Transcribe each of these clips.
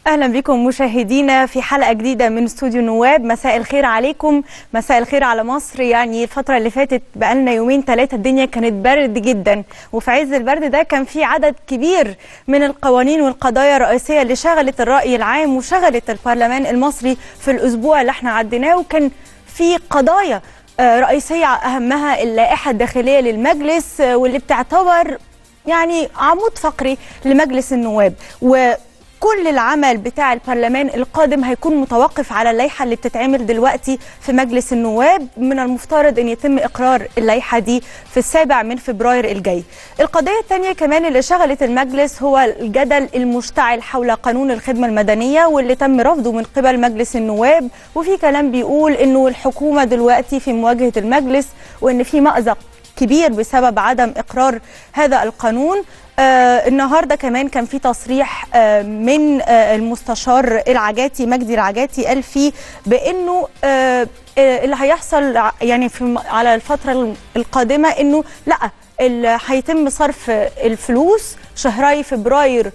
اهلا بكم مشاهدينا في حلقه جديده من استوديو النواب مساء الخير عليكم مساء الخير على مصر يعني الفتره اللي فاتت بقالنا يومين ثلاثه الدنيا كانت برد جدا وفي عز البرد ده كان في عدد كبير من القوانين والقضايا الرئيسيه اللي شغلت الراي العام وشغلت البرلمان المصري في الاسبوع اللي احنا عديناه وكان في قضايا رئيسيه اهمها اللائحه الداخليه للمجلس واللي بتعتبر يعني عمود فقري لمجلس النواب و كل العمل بتاع البرلمان القادم هيكون متوقف على اللائحه اللي بتتعمل دلوقتي في مجلس النواب من المفترض ان يتم اقرار اللائحه دي في السابع من فبراير الجاي. القضيه الثانيه كمان اللي شغلت المجلس هو الجدل المشتعل حول قانون الخدمه المدنيه واللي تم رفضه من قبل مجلس النواب وفي كلام بيقول انه الحكومه دلوقتي في مواجهه المجلس وان في مأزق كبير بسبب عدم اقرار هذا القانون آه النهارده كمان كان في تصريح آه من آه المستشار العجاتي مجدي العجاتي قال فيه بانه آه اللي هيحصل يعني في على الفتره القادمه انه لا اللي هيتم صرف الفلوس شهري فبراير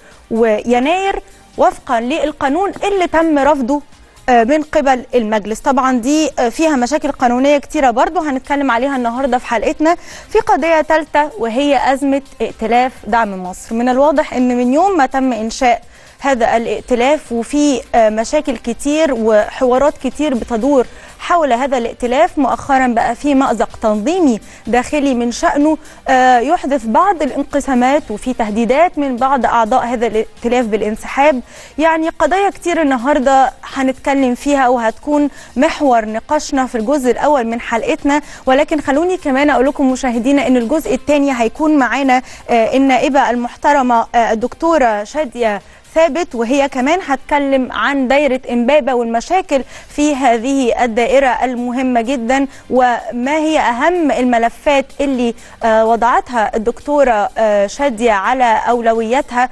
ويناير وفقا للقانون اللي تم رفضه من قبل المجلس طبعا دي فيها مشاكل قانونية كتيرة برضو هنتكلم عليها النهاردة في حلقتنا في قضية ثالثة وهي أزمة ائتلاف دعم مصر من الواضح أن من يوم ما تم إنشاء هذا الائتلاف وفي مشاكل كتير وحوارات كتير بتدور حول هذا الائتلاف مؤخرا بقى في مأزق تنظيمي داخلي من شأنه يحدث بعض الانقسامات وفي تهديدات من بعض أعضاء هذا الائتلاف بالانسحاب يعني قضايا كتير النهاردة هنتكلم فيها وهتكون محور نقاشنا في الجزء الأول من حلقتنا ولكن خلوني كمان أقول لكم مشاهدينا أن الجزء الثاني هيكون معانا النائبة المحترمة الدكتورة شادية ثابت وهي كمان هتكلم عن دايرة إمبابة والمشاكل في هذه الدائرة المهمة جدا وما هي أهم الملفات اللي وضعتها الدكتورة شادية على أولوياتها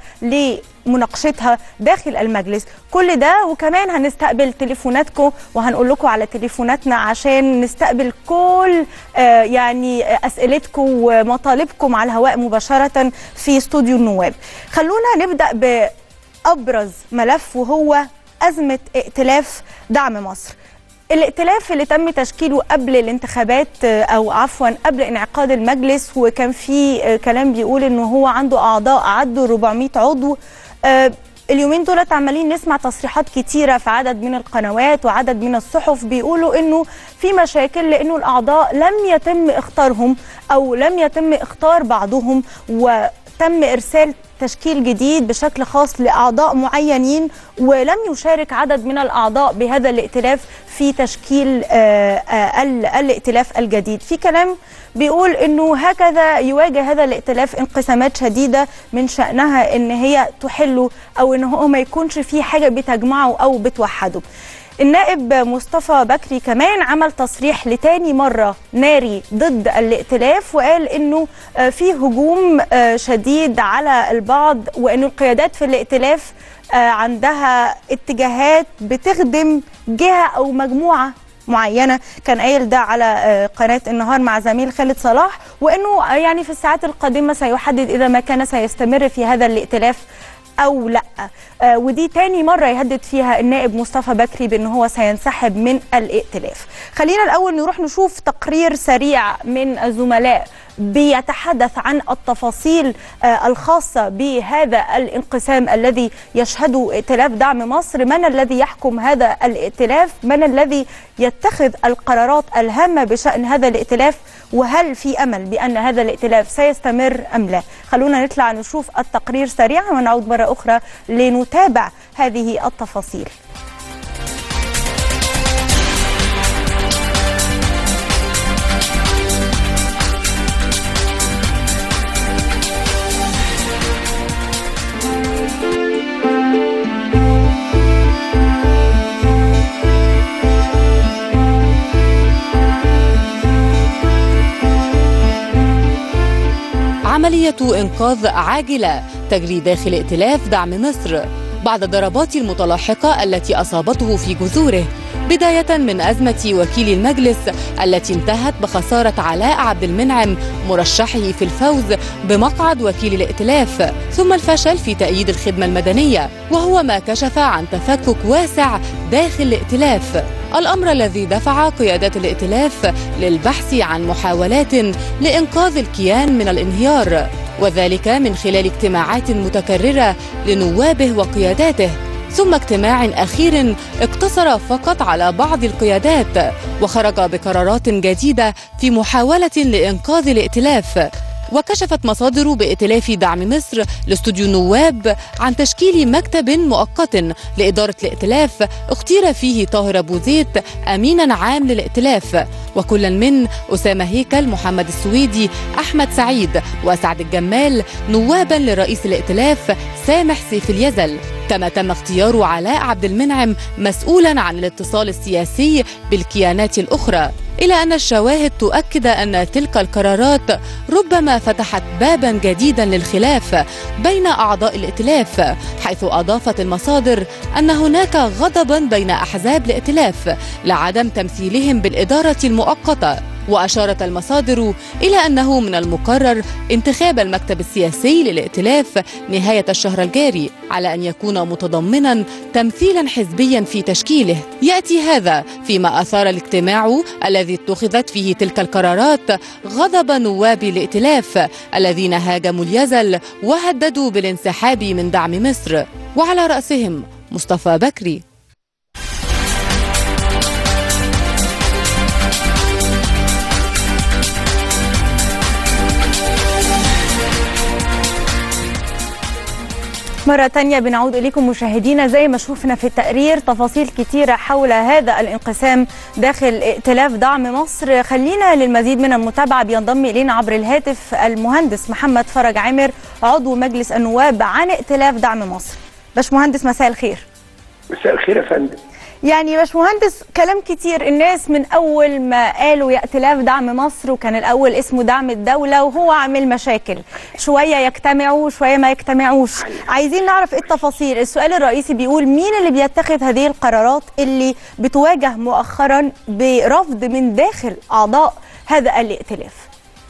مناقشتها داخل المجلس كل ده وكمان هنستقبل تليفوناتكم وهنقول لكم على تليفوناتنا عشان نستقبل كل آه يعني اسئلتكم ومطالبكم على الهواء مباشره في استوديو النواب خلونا نبدا بابرز ملف وهو ازمه ائتلاف دعم مصر الائتلاف اللي تم تشكيله قبل الانتخابات او عفوا قبل انعقاد المجلس وكان في كلام بيقول انه هو عنده اعضاء عدوا 400 عضو اليومين دولت عمالين نسمع تصريحات كتيره في عدد من القنوات وعدد من الصحف بيقولوا انه في مشاكل لانه الاعضاء لم يتم اختارهم او لم يتم اختار بعضهم وتم ارسال تشكيل جديد بشكل خاص لاعضاء معينين ولم يشارك عدد من الاعضاء بهذا الائتلاف في تشكيل الائتلاف الجديد في كلام بيقول انه هكذا يواجه هذا الائتلاف انقسامات شديده من شانها ان هي تحله او ان هو ما يكونش في حاجه بتجمعه او بتوحده النائب مصطفى بكري كمان عمل تصريح لتاني مرة ناري ضد الائتلاف وقال انه في هجوم شديد على البعض وانه القيادات في الائتلاف عندها اتجاهات بتخدم جهة او مجموعة معينه كان قايل ده على قناه النهار مع زميل خالد صلاح وانه يعني في الساعات القادمه سيحدد اذا ما كان سيستمر في هذا الائتلاف او لا آه ودي تاني مره يهدد فيها النائب مصطفى بكري بان هو سينسحب من الائتلاف خلينا الاول نروح نشوف تقرير سريع من الزملاء بيتحدث عن التفاصيل آه الخاصة بهذا الانقسام الذي يشهده ائتلاف دعم مصر من الذي يحكم هذا الائتلاف من الذي يتخذ القرارات الهامة بشأن هذا الائتلاف وهل في أمل بأن هذا الائتلاف سيستمر أم لا خلونا نطلع نشوف التقرير سريعا ونعود مرة أخرى لنتابع هذه التفاصيل عملية إنقاذ عاجلة تجري داخل ائتلاف دعم مصر بعد الضربات المتلاحقة التي أصابته في جذوره بداية من أزمة وكيل المجلس التي انتهت بخسارة علاء عبد المنعم مرشحه في الفوز بمقعد وكيل الائتلاف ثم الفشل في تأييد الخدمة المدنية وهو ما كشف عن تفكك واسع داخل الائتلاف الأمر الذي دفع قيادات الائتلاف للبحث عن محاولات لإنقاذ الكيان من الانهيار وذلك من خلال اجتماعات متكررة لنوابه وقياداته ثم اجتماع أخير اقتصر فقط على بعض القيادات وخرج بقرارات جديدة في محاولة لإنقاذ الائتلاف وكشفت مصادر بائتلاف دعم مصر لاستوديو النواب عن تشكيل مكتب مؤقت لإدارة الائتلاف اختير فيه طاهر أبو زيد أمينا عام للائتلاف وكلا من أسامة هيكل محمد السويدي أحمد سعيد وسعد الجمال نوابا لرئيس الائتلاف سامح سيف اليزل كما تم اختيار علاء عبد المنعم مسؤولا عن الاتصال السياسي بالكيانات الأخرى إلى أن الشواهد تؤكد أن تلك القرارات ربما فتحت بابا جديدا للخلاف بين أعضاء الائتلاف حيث أضافت المصادر أن هناك غضبا بين أحزاب الائتلاف لعدم تمثيلهم بالإدارة المؤقتة وأشارت المصادر إلى أنه من المقرر انتخاب المكتب السياسي للائتلاف نهاية الشهر الجاري على أن يكون متضمنا تمثيلا حزبيا في تشكيله يأتي هذا فيما أثار الاجتماع الذي اتخذت فيه تلك القرارات غضب نواب الائتلاف الذين هاجموا اليزل وهددوا بالانسحاب من دعم مصر وعلى رأسهم مصطفى بكري مرة تانية بنعود إليكم مشاهدينا زي ما شوفنا في التقرير تفاصيل كتيرة حول هذا الانقسام داخل ائتلاف دعم مصر خلينا للمزيد من المتابعة بينضم إلينا عبر الهاتف المهندس محمد فرج عامر عضو مجلس النواب عن ائتلاف دعم مصر باشمهندس مساء الخير مساء الخير يا فندم يعني يا باشمهندس كلام كتير الناس من اول ما قالوا يا ائتلاف دعم مصر وكان الاول اسمه دعم الدوله وهو عامل مشاكل شويه يجتمعوا شويه ما يجتمعوش عايزين نعرف ايه التفاصيل السؤال الرئيسي بيقول مين اللي بيتخذ هذه القرارات اللي بتواجه مؤخرا برفض من داخل اعضاء هذا الائتلاف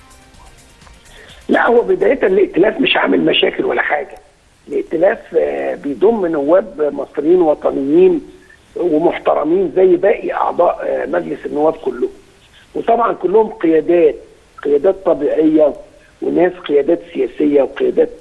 لا هو بدايه الائتلاف مش عامل مشاكل ولا حاجه الائتلاف بيضم نواب مصريين وطنيين ومحترمين زي باقي اعضاء مجلس النواب كلهم وطبعا كلهم قيادات قيادات طبيعيه وناس قيادات سياسيه وقيادات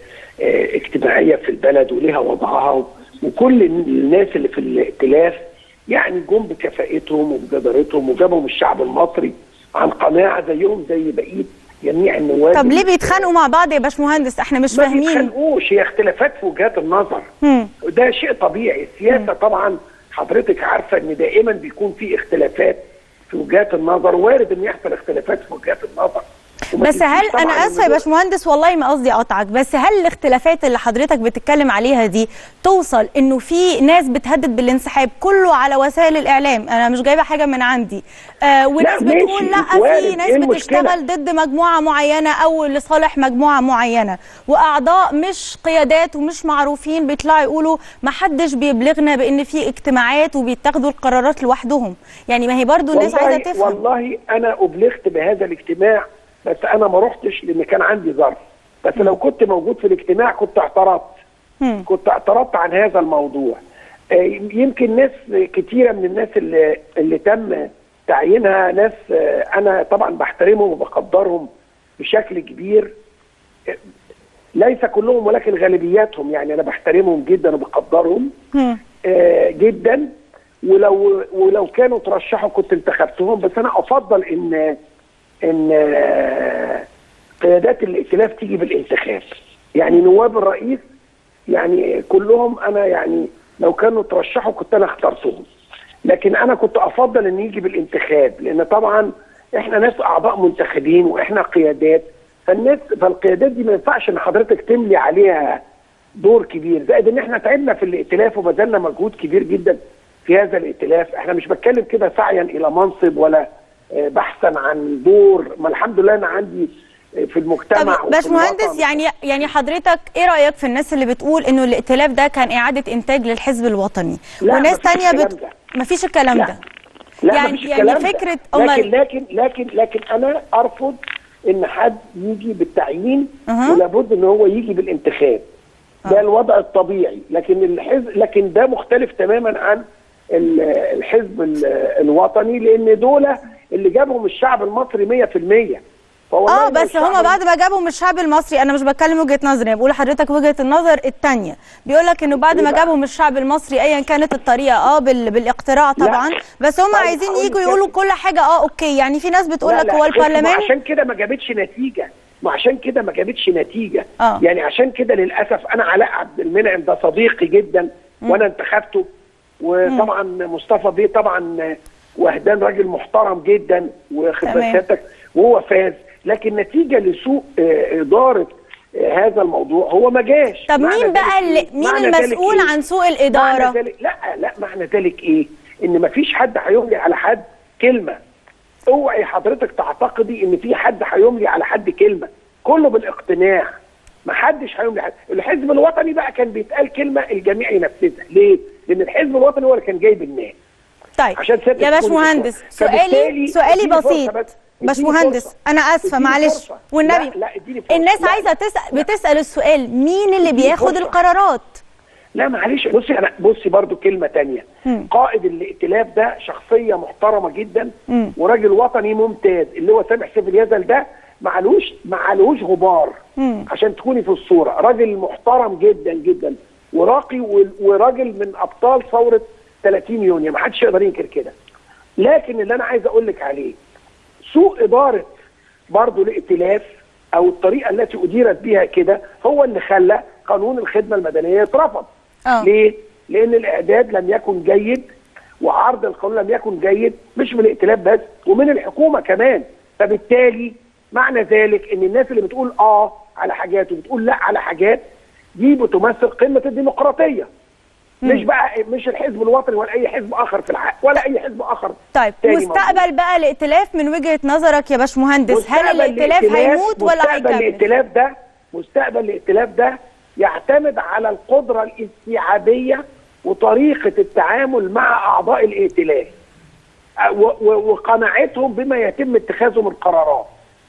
اجتماعيه في البلد ولها وضعها وكل الناس اللي في الائتلاف يعني جم بكفاءتهم وبجدارتهم وجابهم الشعب المصري عن قناعه زيهم زي بقيه جميع النواب طب ليه بيتخانقوا مع بعض يا باشمهندس احنا مش ما فاهمين بيتخانقوش هي اختلافات في وجهات النظر مم. وده شيء طبيعي السياسه طبعا حضرتك عارفه ان دائما بيكون في اختلافات في وجهات النظر وارد ان يحصل اختلافات في وجهات النظر وما بس هل تنسيش طبعاً انا إن اسفه يا دول- باشمهندس والله ما قصدي اقطعك بس هل الاختلافات اللي حضرتك بتتكلم عليها دي توصل انه في ناس بتهدد بالانسحاب كله على وسائل الاعلام انا مش جايبه حاجه من عندي آه وناس ماشي، بتقول لا وارد. في ناس إيه المشكلة؟ بتشتغل ضد مجموعه معينه او لصالح مجموعه معينه واعضاء مش قيادات ومش معروفين بيطلعوا يقولوا ما حدش بيبلغنا بان في اجتماعات وبيتاخدوا القرارات لوحدهم يعني ما هي برضو الناس والله عايزه تفهم والله انا ابلغت بهذا الاجتماع بس انا ما رحتش لان كان عندي ظرف بس لو كنت موجود في الاجتماع كنت اعترضت مم. كنت اعترضت عن هذا الموضوع آه، يمكن ناس كتيرة من الناس اللي, اللي تم تعيينها ناس آه، انا طبعا بحترمهم وبقدرهم بشكل كبير آه، ليس كلهم ولكن غالبياتهم يعني انا بحترمهم جدا وبقدرهم مم. آه، جدا ولو ولو كانوا ترشحوا كنت انتخبتهم بس انا افضل ان ان آه، قيادات الائتلاف تيجي بالانتخاب يعني نواب الرئيس يعني كلهم انا يعني لو كانوا ترشحوا كنت انا اخترتهم لكن انا كنت افضل ان يجي بالانتخاب لان طبعا احنا ناس اعضاء منتخبين واحنا قيادات فالناس فالقيادات دي ما ينفعش ان حضرتك تملي عليها دور كبير زائد ان احنا تعبنا في الائتلاف وبذلنا مجهود كبير جدا في هذا الائتلاف احنا مش بتكلم كده سعيا الى منصب ولا آه، بحثا عن دور ما الحمد لله انا عندي في المجتمع طب وفي باشمهندس الوطن. يعني يعني حضرتك ايه رايك في الناس اللي بتقول انه الائتلاف ده كان اعاده انتاج للحزب الوطني لا، وناس مفيش تانية الكلام بت... ده. مفيش الكلام لا. ده لا يعني- مفيش يعني الكلام ده. فكرة لكن أمال- لكن لكن لكن انا ارفض ان حد يجي بالتعيين أها. ولابد ان هو يجي بالانتخاب ده الوضع الطبيعي لكن الحزب لكن ده مختلف تماما عن ال- الحزب ال- الوطني لان دول اللي جابهم الشعب المصري 100% فوالله اه لو بس الشعب هما بعد ما جابوا من الشعب المصري انا مش بتكلم وجهه نظري انا بقول لحضرتك وجهه النظر الثانيه بيقول لك انه بعد إيه ما بقى؟ جابوا من الشعب المصري ايا كانت الطريقه اه بال... بالاقتراع لا. طبعا بس هما طيب عايزين هقول يجوا لك يقولوا كده. كل حاجه اه اوكي يعني في ناس بتقول لا لك لا، هو ما البرلمان عشان كده ما جابتش نتيجه ما عشان كده ما جابتش نتيجه آه. يعني عشان كده للاسف انا علاء عبد المنعم ده صديقي جدا وانا انتخبته وطبعا مصطفى بيه طبعا وهدان راجل محترم جدا واخد بال تمام. سيادتك وهو فاز لكن نتيجه لسوء آه، اداره آه، هذا الموضوع هو ما جاش طب معنى مين بقى ذلك اللي إيه؟ مين معنى ذلك المسؤول إيه؟ عن سوء معنى الاداره ذلك لا لا معنى ذلك ايه؟ ان ما فيش حد هيملي على حد كلمه اوعي حضرتك تعتقدي ان في حد هيملي على حد كلمه كله بالاقتناع ما حدش هيملي حد الحزب الوطني بقى كان بيتقال كلمه الجميع ينفذها ليه؟ لان الحزب الوطني هو اللي كان جايب الناس طيب عشان سيادتك يا تكوني باشمهندس في الصف. سؤالي فبالتالي سؤالي اديني فرصة بسيط بس. اديني باشمهندس فرصة. انا اسفه اديني معلش فرصة. والنبي لا لا اديني فرصة. الناس لا، عايزه تسال لا. بتسال السؤال مين اللي اديني بياخد فرصة. القرارات لا معلش بصي انا بصي برضو كلمه تانية مم. قائد الائتلاف ده شخصيه محترمه جدا مم. وراجل وطني ممتاز اللي هو سامح سيف اليزل ده معلوش معلوش غبار مم. عشان تكوني في الصوره راجل محترم جدا جدا وراقي و- وراجل من ابطال ثوره 30 يونيو ما حدش يقدر ينكر كده لكن اللي انا عايز اقول لك عليه سوء اداره برضه الائتلاف او الطريقه التي اديرت بها كده هو اللي خلى قانون الخدمه المدنيه يترفض اه ليه؟ لان الاعداد لم يكن جيد وعرض القانون لم يكن جيد مش من الائتلاف بس ومن الحكومه كمان فبالتالي معنى ذلك ان الناس اللي بتقول اه على حاجات وبتقول لا على حاجات دي بتمثل قمه الديمقراطيه مش بقى مش الحزب الوطني ولا اي حزب اخر في الحق ولا اي حزب اخر طيب تاني موجود. مستقبل بقى الائتلاف من وجهه نظرك يا باشمهندس هل مستقبل الائتلاف الائتلاف- هيموت ولا مستقبل هيكمل؟ الائتلاف ده مستقبل الائتلاف ده يعتمد على القدرة الاستيعابية وطريقة التعامل مع أعضاء الائتلاف أ- و- و- وقناعتهم بما يتم اتخاذه من قرارات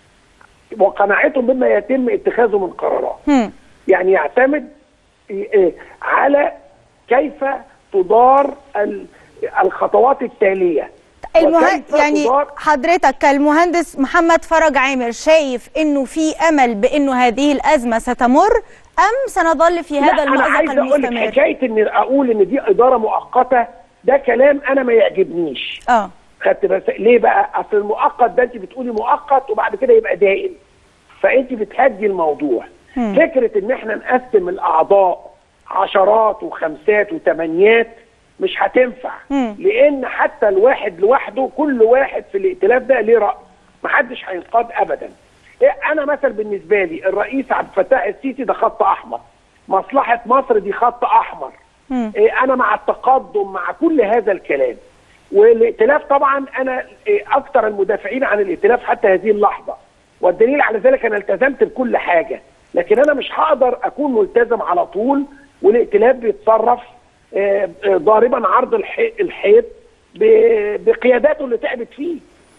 وقناعتهم بما يتم اتخاذه من قرارات هم. يعني يعتمد إيه، على كيف تدار ال- الخطوات التالية المهن... وكيف يعني تدار حضرتك كالمهندس محمد فرج عامر شايف انه في امل بانه هذه الازمه ستمر ام سنظل في لا، هذا انا عايز المأزق اقول لك المستمر؟ حكايه ان اقول ان دي اداره مؤقته ده كلام انا ما يعجبنيش اه خدت بس ليه بقى اصل المؤقت ده انت بتقولي مؤقت وبعد كده يبقى دائم فانت بتهدي الموضوع هم. فكره ان احنا نقسم الاعضاء عشرات وخمسات وثمانيات مش هتنفع هم. لان حتى الواحد لوحده كل واحد في الائتلاف ده ليه راي محدش هينقاد ابدا إيه، انا مثلا بالنسبه لي الرئيس عبد الفتاح السيسي ده خط احمر مصلحه مصر دي خط احمر هم. إيه، انا مع التقدم مع كل هذا الكلام والائتلاف طبعا انا إيه، اكثر المدافعين عن الائتلاف حتى هذه اللحظه والدليل على ذلك انا التزمت بكل حاجه لكن انا مش هقدر اكون ملتزم على طول والائتلاف بيتصرف آه، آه، ضاربا عرض الحي- الحيط ب- بقياداته اللي تعبت فيه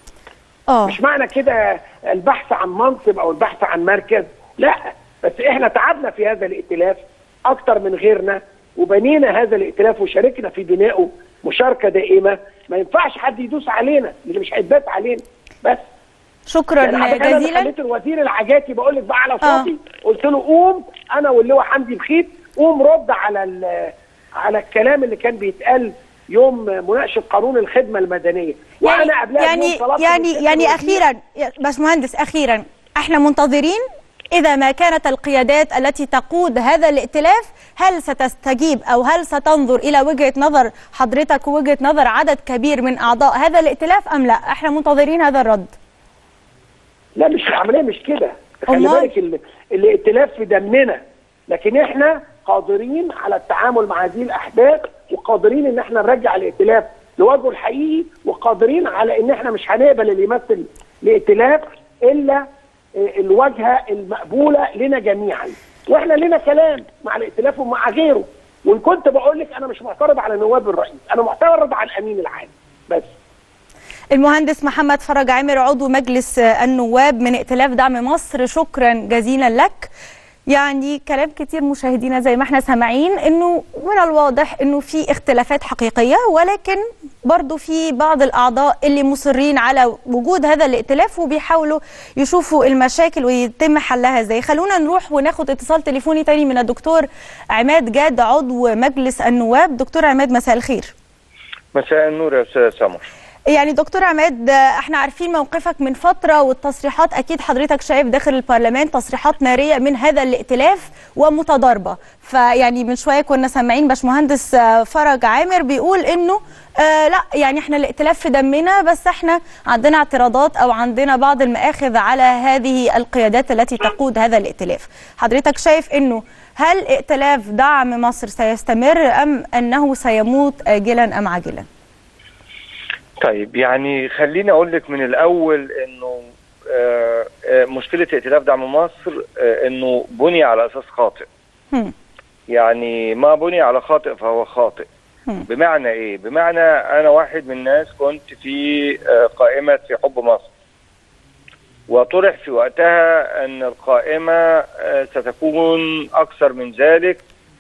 اه مش معنى كده البحث عن منصب او البحث عن مركز لا بس احنا تعبنا في هذا الائتلاف اكتر من غيرنا وبنينا هذا الائتلاف وشاركنا في بنائه مشاركه دائمه ما ينفعش حد يدوس علينا اللي مش هيتداس علينا بس شكرا يعني حضرتك انا اللي جزيلا خليت الوزير العجاتي بقول لك بقى على صوتي قلت له قوم انا واللواء حمدي الخيط قوم رد على ال- على الكلام اللي كان بيتقال يوم مناقشه قانون الخدمه المدنيه وانا قبلها يعني بيوم طلبت من يعني السيد يعني الوزير- اخيرا يا باشمهندس اخيرا احنا منتظرين اذا ما كانت القيادات التي تقود هذا الائتلاف هل ستستجيب او هل ستنظر الى وجهه نظر حضرتك ووجهه نظر عدد كبير من اعضاء هذا الائتلاف ام لا احنا منتظرين هذا الرد لا مش العمليه مش كده خلي أمال؟ بالك ال- الائتلاف في دمنا لكن احنا قادرين على التعامل مع هذه الاحداث وقادرين ان احنا نرجع الائتلاف لوجهه الحقيقي وقادرين على ان احنا مش هنقبل اللي يمثل الائتلاف الا الواجهه المقبوله لنا جميعا واحنا لنا كلام مع الائتلاف ومع غيره وان كنت بقول لك انا مش معترض على نواب الرئيس انا معترض على الامين العام بس المهندس محمد فرج عامر عضو مجلس النواب من ائتلاف دعم مصر شكرا جزيلا لك يعني كلام كتير مشاهدينا زي ما احنا سامعين انه من الواضح انه في اختلافات حقيقيه ولكن برضو في بعض الاعضاء اللي مصرين على وجود هذا الائتلاف وبيحاولوا يشوفوا المشاكل ويتم حلها ازاي خلونا نروح وناخد اتصال تليفوني تاني من الدكتور عماد جاد عضو مجلس النواب دكتور عماد مساء الخير مساء النور يا استاذ سمر يعني دكتور عماد احنا عارفين موقفك من فتره والتصريحات اكيد حضرتك شايف داخل البرلمان تصريحات ناريه من هذا الائتلاف ومتضاربه فيعني من شويه كنا سامعين باشمهندس فرج عامر بيقول انه آه لا يعني احنا الائتلاف في دمنا بس احنا عندنا اعتراضات او عندنا بعض المآخذ على هذه القيادات التي تقود هذا الائتلاف حضرتك شايف انه هل ائتلاف دعم مصر سيستمر ام انه سيموت اجلا ام عاجلا؟ طيب يعني خليني اقول لك من الاول انه آه آه مشكله ائتلاف دعم مصر آه انه بني على اساس خاطئ هم. يعني ما بني على خاطئ فهو خاطئ هم. بمعنى ايه بمعنى انا واحد من الناس كنت في قائمه في حب مصر وطرح في وقتها ان القائمه ستكون اكثر من ذلك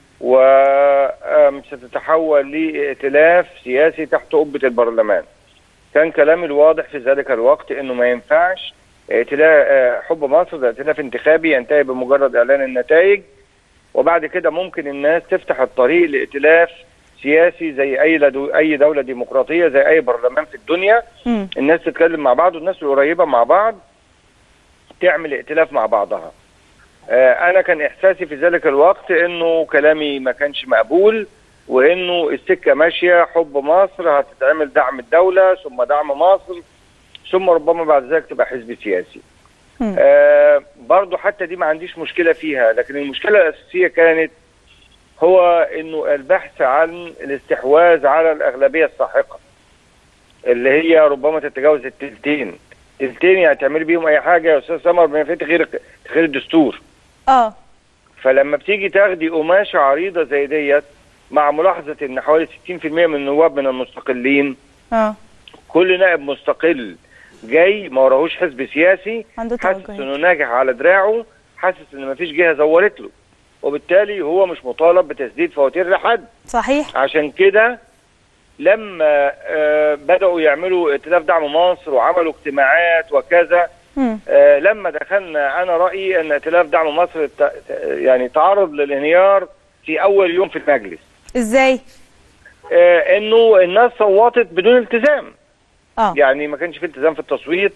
وستتحول لائتلاف سياسي تحت قبه البرلمان كان كلامي الواضح في ذلك الوقت انه ما ينفعش ائتلاف حب مصر ده ائتلاف انتخابي ينتهي بمجرد اعلان النتائج وبعد كده ممكن الناس تفتح الطريق لائتلاف سياسي زي اي لدو اي دوله ديمقراطيه زي اي برلمان في الدنيا م. الناس تتكلم مع بعض والناس القريبه مع بعض تعمل ائتلاف مع بعضها آه انا كان احساسي في ذلك الوقت انه كلامي ما كانش مقبول وانه السكه ماشيه حب مصر هتتعمل دعم الدوله ثم دعم مصر ثم ربما بعد ذلك تبقى حزب سياسي. آه برضو حتى دي ما عنديش مشكله فيها لكن المشكله الاساسيه كانت هو انه البحث عن الاستحواذ على الاغلبيه الساحقه اللي هي ربما تتجاوز التلتين تلتين يعني تعملي بيهم اي حاجه يا استاذ سمر ما في تغيير تغيير الدستور اه فلما بتيجي تاخدي قماشه عريضه زي ديت مع ملاحظه ان حوالي 60% من النواب من المستقلين اه كل نائب مستقل جاي ما وراهوش حزب سياسي عنده حاسس توجهات. انه ناجح على دراعه حاسس ان مفيش جهه زورت له وبالتالي هو مش مطالب بتسديد فواتير لحد صحيح عشان كده لما آه بدأوا يعملوا ائتلاف دعم مصر وعملوا اجتماعات وكذا مم. آه لما دخلنا انا رأيي ان ائتلاف دعم مصر ت- يعني تعرض للانهيار في اول يوم في المجلس ازاي آه انه الناس صوتت بدون التزام اه يعني ما كانش في التزام في التصويت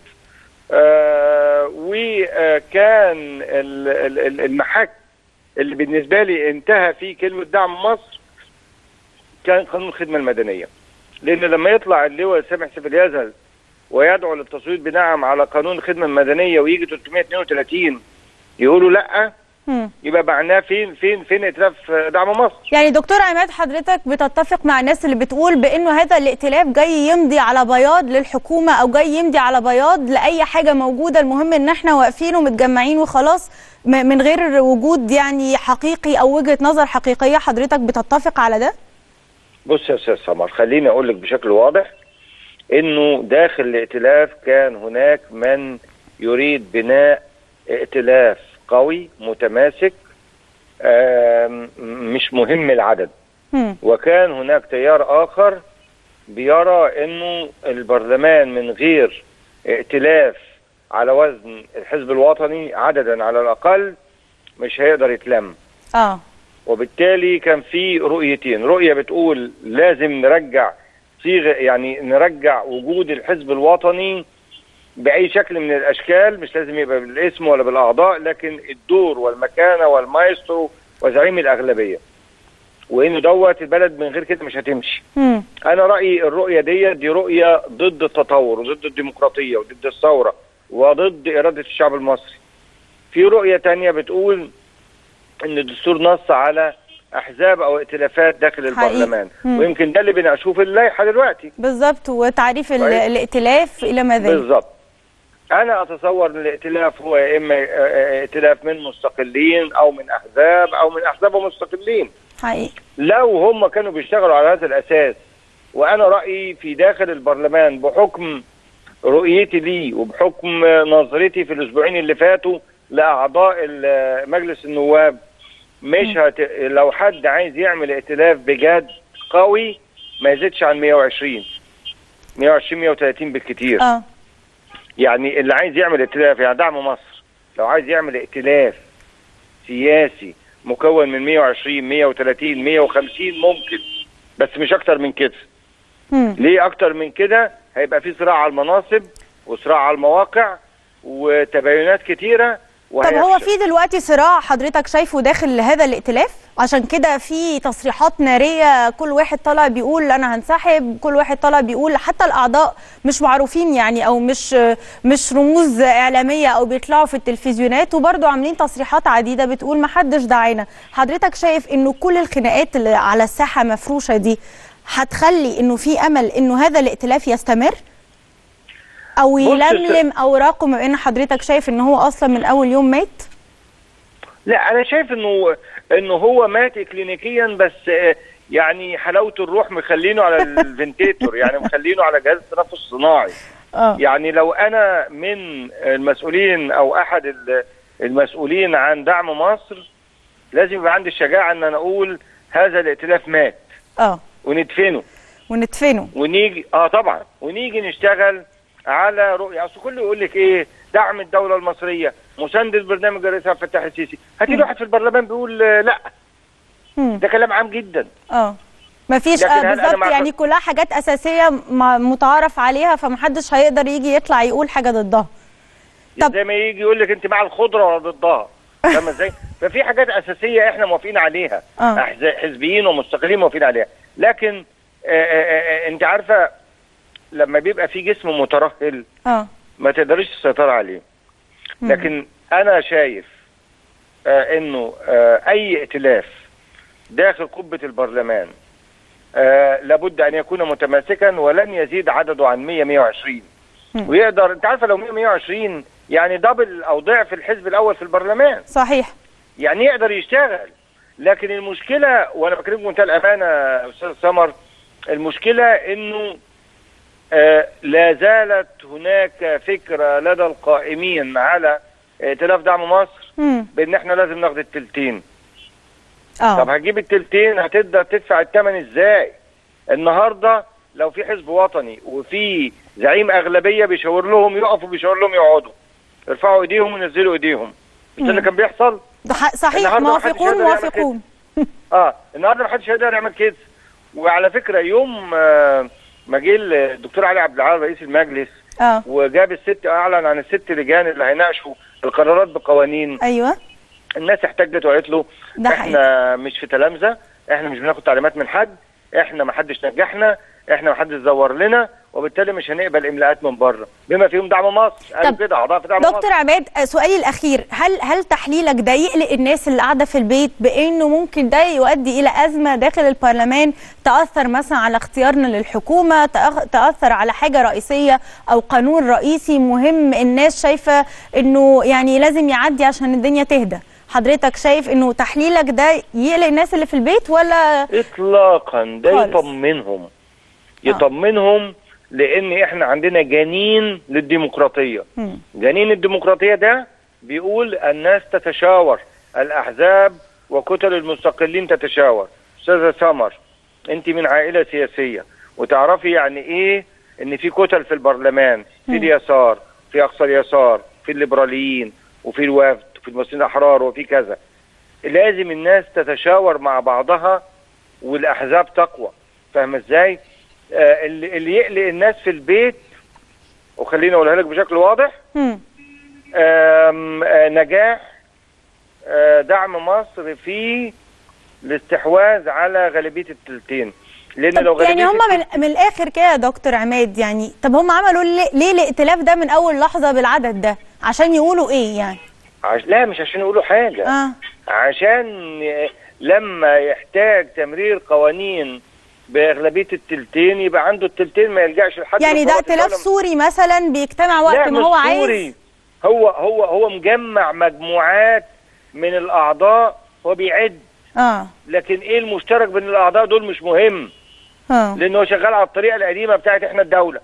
آه وكان ال- ال- ال- المحك اللي بالنسبه لي انتهى فيه كلمه دعم مصر كان قانون الخدمه المدنيه لان لما يطلع اللواء سامح سيف اليزل ويدعو للتصويت بنعم على قانون الخدمه المدنيه ويجي 332 يقولوا لا مم. يبقى معناه فين فين فين ائتلاف دعم مصر يعني دكتور عماد حضرتك بتتفق مع الناس اللي بتقول بانه هذا الائتلاف جاي يمضي على بياض للحكومه او جاي يمضي على بياض لاي حاجه موجوده المهم ان احنا واقفين ومتجمعين وخلاص م- من غير وجود يعني حقيقي او وجهه نظر حقيقيه حضرتك بتتفق على ده؟ بص يا استاذ سمر خليني اقول لك بشكل واضح انه داخل الائتلاف كان هناك من يريد بناء ائتلاف قوي متماسك آم، مش مهم العدد مم. وكان هناك تيار اخر بيرى انه البرلمان من غير ائتلاف على وزن الحزب الوطني عددا على الاقل مش هيقدر يتلم اه وبالتالي كان في رؤيتين رؤية بتقول لازم نرجع صيغة يعني نرجع وجود الحزب الوطني بأي شكل من الأشكال مش لازم يبقى بالاسم ولا بالأعضاء لكن الدور والمكانة والمايسترو وزعيم الأغلبية وإنه دوت البلد من غير كده مش هتمشي مم. أنا رأيي الرؤية دي دي رؤية ضد التطور وضد الديمقراطية وضد الثورة وضد إرادة الشعب المصري في رؤية تانية بتقول ان الدستور نص على احزاب او ائتلافات داخل حقيقي. البرلمان مم. ويمكن ده اللي بنشوف اللائحه دلوقتي بالظبط وتعريف ال- طيب. الائتلاف الى ما ذلك بالظبط انا اتصور ان الائتلاف هو يا اما آه، آه، ائتلاف من مستقلين او من احزاب او من احزاب ومستقلين حقيقي لو هم كانوا بيشتغلوا على هذا الاساس وانا رايي في داخل البرلمان بحكم رؤيتي ليه وبحكم نظرتي في الاسبوعين اللي فاتوا لاعضاء ال- مجلس النواب مش هت... لو حد عايز يعمل ائتلاف بجد قوي ما يزيدش عن 120 120 130 بالكتير اه يعني اللي عايز يعمل ائتلاف يعني دعم مصر لو عايز يعمل ائتلاف سياسي مكون من 120 130 150 ممكن بس مش اكتر من كده مم. ليه اكتر من كده هيبقى في صراع على المناصب وصراع على المواقع وتباينات كتيره طب هو وهيفشل. في دلوقتي صراع حضرتك شايفه داخل هذا الائتلاف عشان كده في تصريحات ناريه كل واحد طالع بيقول انا هنسحب كل واحد طالع بيقول حتى الاعضاء مش معروفين يعني او مش مش رموز اعلاميه او بيطلعوا في التلفزيونات وبرضه عاملين تصريحات عديده بتقول ما حدش دعانا حضرتك شايف انه كل الخناقات اللي على الساحه مفروشه دي هتخلي انه في امل انه هذا الائتلاف يستمر او بص، يلملم اوراقه بما ان حضرتك شايف ان هو اصلا من اول يوم مات لا انا شايف انه انه هو مات اكلينيكيا بس آه، يعني حلاوه الروح مخلينه على الفنتيتور يعني مخلينه على جهاز التنفس الصناعي اه يعني لو انا من المسؤولين او احد ال- المسؤولين عن دعم مصر لازم يبقى عندي الشجاعه ان انا اقول هذا الائتلاف مات اه وندفنه وندفنه ونيجي اه طبعا ونيجي نشتغل على رؤيه اصل كله يقول لك ايه دعم الدوله المصريه مساندة برنامج الرئيس عبد الفتاح السيسي هاتي لي واحد في البرلمان بيقول آه، لا مم. ده كلام عام جدا اه ما فيش لكن آه هل أنا بالظبط مع يعني فك- كلها حاجات اساسيه م- متعارف عليها فمحدش هيقدر يجي يطلع يقول حاجه ضدها طب- زي ما يجي يقول لك انت مع الخضره ولا ضدها فاهمه ازاي؟ ففي حاجات اساسيه احنا موافقين عليها آه. أحز- حزبيين ومستقلين موافقين عليها لكن آه، آه، آه، انت عارفه لما بيبقى في جسم مترهل اه ما تقدريش تسيطر عليه مم. لكن انا شايف آه انه آه اي ائتلاف داخل قبه البرلمان آه لابد ان يكون متماسكا ولن يزيد عدده عن 100 120 مم. ويقدر انت عارفه لو 100 120 يعني دبل او ضعف الحزب الاول في البرلمان صحيح يعني يقدر يشتغل لكن المشكله وانا بكلمك بمنتهى الامانه يا استاذ سمر المشكله انه آه لا زالت هناك فكره لدى القائمين على ائتلاف دعم مصر مم. بان احنا لازم ناخد التلتين اه طب هتجيب التلتين هتقدر تدفع الثمن ازاي النهارده لو في حزب وطني وفي زعيم اغلبيه بيشاور لهم يقفوا بيشاور لهم يقعدوا يرفعوا ايديهم وينزلوا ايديهم مش ده اللي كان بيحصل ده ح- صحيح النهاردة محدش موافقون يقدر يعمل موافقون اه النهارده ما حدش هيقدر يعمل كده وعلى فكره يوم آه ما جه الدكتور علي عبد العال رئيس المجلس اه وجاب الست اعلن عن الست لجان اللي هيناقشوا القرارات بقوانين ايوه الناس احتجت وقالت له ده احنا مش في تلامذه احنا مش بناخد تعليمات من حد احنا ما حدش نجحنا احنا ما حدش زور لنا وبالتالي مش هنقبل املاءات من بره بما فيهم دعم مصر قالوا طب كده اعضاء في دعم مصر دكتور عماد آه، سؤالي الاخير هل هل تحليلك ده يقلق الناس اللي قاعده في البيت بانه ممكن ده يؤدي الى ازمه داخل البرلمان تاثر مثلا على اختيارنا للحكومه تأخ- تاثر على حاجه رئيسيه او قانون رئيسي مهم الناس شايفه انه يعني لازم يعدي عشان الدنيا تهدى حضرتك شايف انه تحليلك ده يقلق الناس اللي في البيت ولا اطلاقا ده خالص. يطمنهم يطمنهم لان احنا عندنا جنين للديمقراطيه مم. جنين الديمقراطيه ده بيقول الناس تتشاور الاحزاب وكتل المستقلين تتشاور استاذه سمر انت من عائله سياسيه وتعرفي يعني ايه ان في كتل في البرلمان في مم. اليسار في اقصى اليسار في الليبراليين وفي الوفد وفي المسلمين الاحرار وفي كذا لازم الناس تتشاور مع بعضها والاحزاب تقوى فاهم ازاي آه اللي, اللي يقلق الناس في البيت وخليني اقولها لك بشكل واضح مم. آم، آه، نجاح آه، دعم مصر في الاستحواذ على غالبيه التلتين لان لو طب يعني غالبيه هم من, من الاخر كده يا دكتور عماد يعني طب هم عملوا ليه, ليه الائتلاف ده من اول لحظه بالعدد ده عشان يقولوا ايه يعني عش... لا مش عشان يقولوا حاجه اه عشان لما يحتاج تمرير قوانين باغلبيه التلتين يبقى عنده التلتين ما يلجاش لحد يعني ده رفضات ائتلاف الدولة. سوري مثلا بيجتمع وقت لا ما مش هو سوري. عايز هو هو هو مجمع مجموعات من الاعضاء هو بيعد اه لكن ايه المشترك بين الاعضاء دول مش مهم اه لانه هو شغال على الطريقه القديمه بتاعت احنا الدوله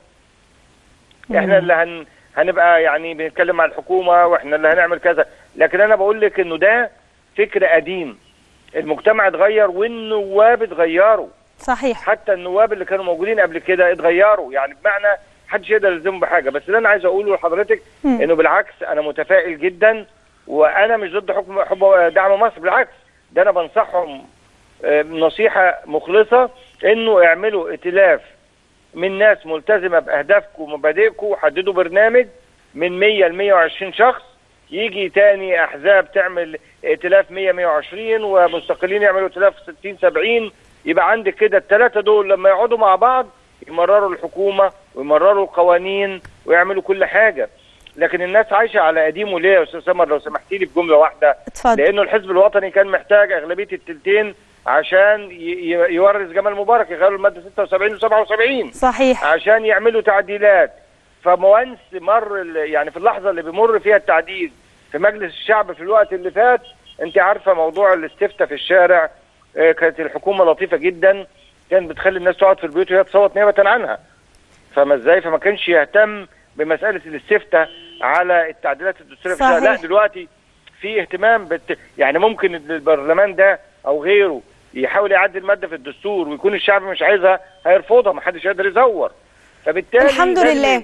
احنا اللي هن هنبقى يعني بنتكلم مع الحكومه واحنا اللي هنعمل كذا لكن انا بقول لك انه ده فكر قديم المجتمع اتغير والنواب اتغيروا صحيح حتى النواب اللي كانوا موجودين قبل كده اتغيروا يعني بمعنى محدش يقدر يلزمهم بحاجه بس اللي انا عايز اقوله لحضرتك مم. انه بالعكس انا متفائل جدا وانا مش ضد حكم حب دعم مصر بالعكس ده انا بنصحهم آه، نصيحه مخلصه انه اعملوا ائتلاف من ناس ملتزمه باهدافكم ومبادئكم وحددوا برنامج من 100 ل 120 شخص يجي تاني احزاب تعمل ائتلاف 100 120 ومستقلين يعملوا ائتلاف 60 70 يبقى عندك كده الثلاثه دول لما يقعدوا مع بعض يمرروا الحكومه ويمرروا القوانين ويعملوا كل حاجه لكن الناس عايشه على قديمه ليه يا استاذ سمر لو سمحتي لي بجمله واحده اتفضل لانه الحزب الوطني كان محتاج اغلبيه التلتين عشان ي- ي- يورث جمال مبارك يغيروا الماده 76 و77 صحيح عشان يعملوا تعديلات فموانس مر ال- يعني في اللحظه اللي بيمر فيها التعديل في مجلس الشعب في الوقت اللي فات انت عارفه موضوع الاستفتاء في الشارع آه، كانت الحكومه لطيفه جدا كانت بتخلي الناس تقعد في البيوت وهي تصوت نيابه عنها فما ازاي فما كانش يهتم بمساله الاستفتاء على التعديلات الدستوريه في الشارع لا صحيح. دلوقتي في اهتمام بت... يعني ممكن البرلمان ده او غيره يحاول يعدل ماده في الدستور ويكون الشعب مش عايزها هيرفضها ما حدش يقدر يزور فبالتالي الحمد لازم- لله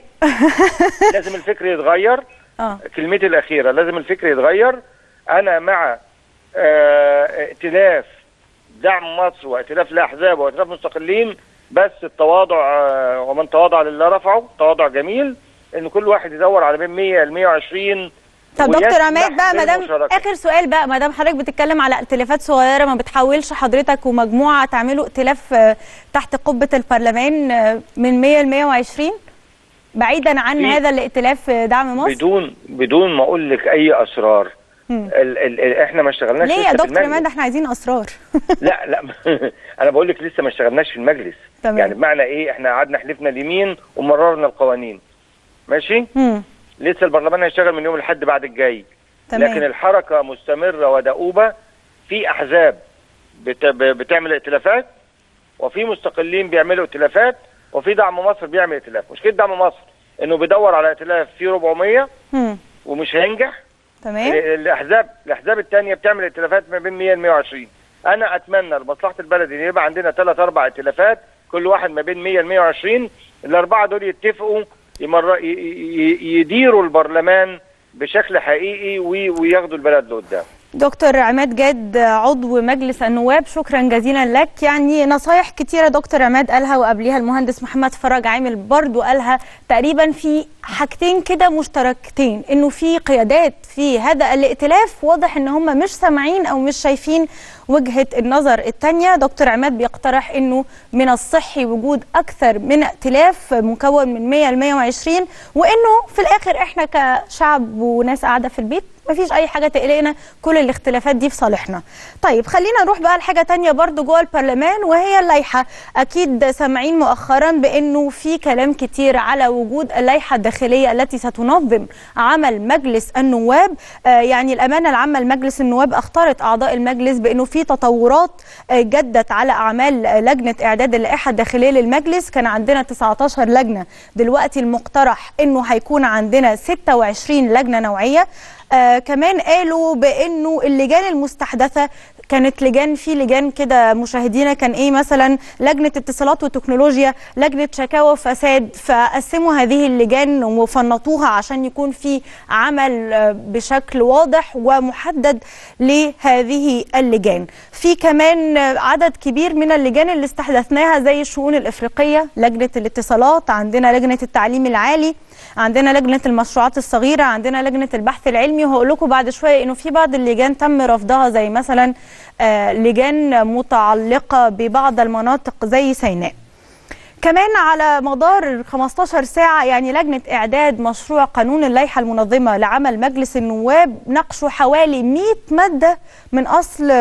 لازم الفكر يتغير اه كلمتي الاخيره لازم الفكر يتغير انا مع آه، ائتلاف دعم مصر وائتلاف الاحزاب وائتلاف مستقلين بس التواضع آه، ومن تواضع لله رفعه تواضع جميل ان كل واحد يدور على بين 100 ل 120 طب دكتور ويسمح عماد بقى ما دام بالمشاركة. اخر سؤال بقى ما دام حضرتك بتتكلم على ائتلافات صغيره ما بتحاولش حضرتك ومجموعه تعملوا ائتلاف آه، تحت قبه البرلمان آه، من 100 ل 120 بعيدا عن في- هذا الائتلاف آه، دعم مصر بدون بدون ما اقول لك اي اسرار مم. ال ال ال احنا ما اشتغلناش ليه لسه يا في دكتور المجلس. عماد احنا عايزين اسرار لا لا انا بقول لك لسه ما اشتغلناش في المجلس تمام. يعني بمعنى ايه احنا قعدنا حلفنا اليمين ومررنا القوانين ماشي مم. لسه البرلمان هيشتغل من يوم الاحد بعد الجاي تمام. لكن الحركه مستمره ودؤوبه في احزاب بت... ب- بتعمل ائتلافات وفي مستقلين بيعملوا ائتلافات وفي دعم مصر بيعمل ائتلاف مشكله دعم مصر انه بيدور على ائتلاف فيه 400 مم. ومش هينجح تمام الاحزاب الاحزاب الثانيه بتعمل ائتلافات ما بين 100 ل 120 انا اتمنى لمصلحه البلد ان يبقى عندنا ثلاث اربع ائتلافات كل واحد ما بين 100 ل 120 الاربعه دول يتفقوا يمر... ي- ي- يديروا البرلمان بشكل حقيقي وي... وياخدوا البلد لقدام دكتور عماد جاد عضو مجلس النواب شكرا جزيلا لك يعني نصايح كتيرة دكتور عماد قالها وقبليها المهندس محمد فرج عامل برضو قالها تقريبا في حاجتين كده مشتركتين انه في قيادات في هذا الائتلاف واضح ان هم مش سامعين او مش شايفين وجهة النظر التانية دكتور عماد بيقترح انه من الصحي وجود اكثر من ائتلاف مكون من 100 ل 120 وانه في الاخر احنا كشعب وناس قاعدة في البيت مفيش اي حاجه تقلقنا كل الاختلافات دي في صالحنا طيب خلينا نروح بقى لحاجه تانية برضو جوه البرلمان وهي اللائحه اكيد سامعين مؤخرا بانه في كلام كتير على وجود اللائحه الداخليه التي ستنظم عمل مجلس النواب آه يعني الامانه العامه لمجلس النواب اختارت اعضاء المجلس بانه في تطورات آه جدت على اعمال آه لجنه اعداد اللائحه الداخليه للمجلس كان عندنا 19 لجنه دلوقتي المقترح انه هيكون عندنا 26 لجنه نوعيه آه كمان قالوا بانه اللجان المستحدثه كانت لجان في لجان كده مشاهدينا كان ايه مثلا لجنه اتصالات وتكنولوجيا لجنه شكاوى وفساد فقسموا هذه اللجان وفنطوها عشان يكون في عمل آه، بشكل واضح ومحدد لهذه اللجان في كمان آه، عدد كبير من اللجان اللي استحدثناها زي الشؤون الافريقيه لجنه الاتصالات عندنا لجنه التعليم العالي عندنا لجنه المشروعات الصغيره عندنا لجنه البحث العلمي وهقول لكم بعد شويه انه في بعض اللجان تم رفضها زي مثلا آه، لجان متعلقه ببعض المناطق زي سيناء كمان على مدار 15 ساعة يعني لجنة إعداد مشروع قانون اللائحة المنظمة لعمل مجلس النواب ناقشوا حوالي 100 مادة من أصل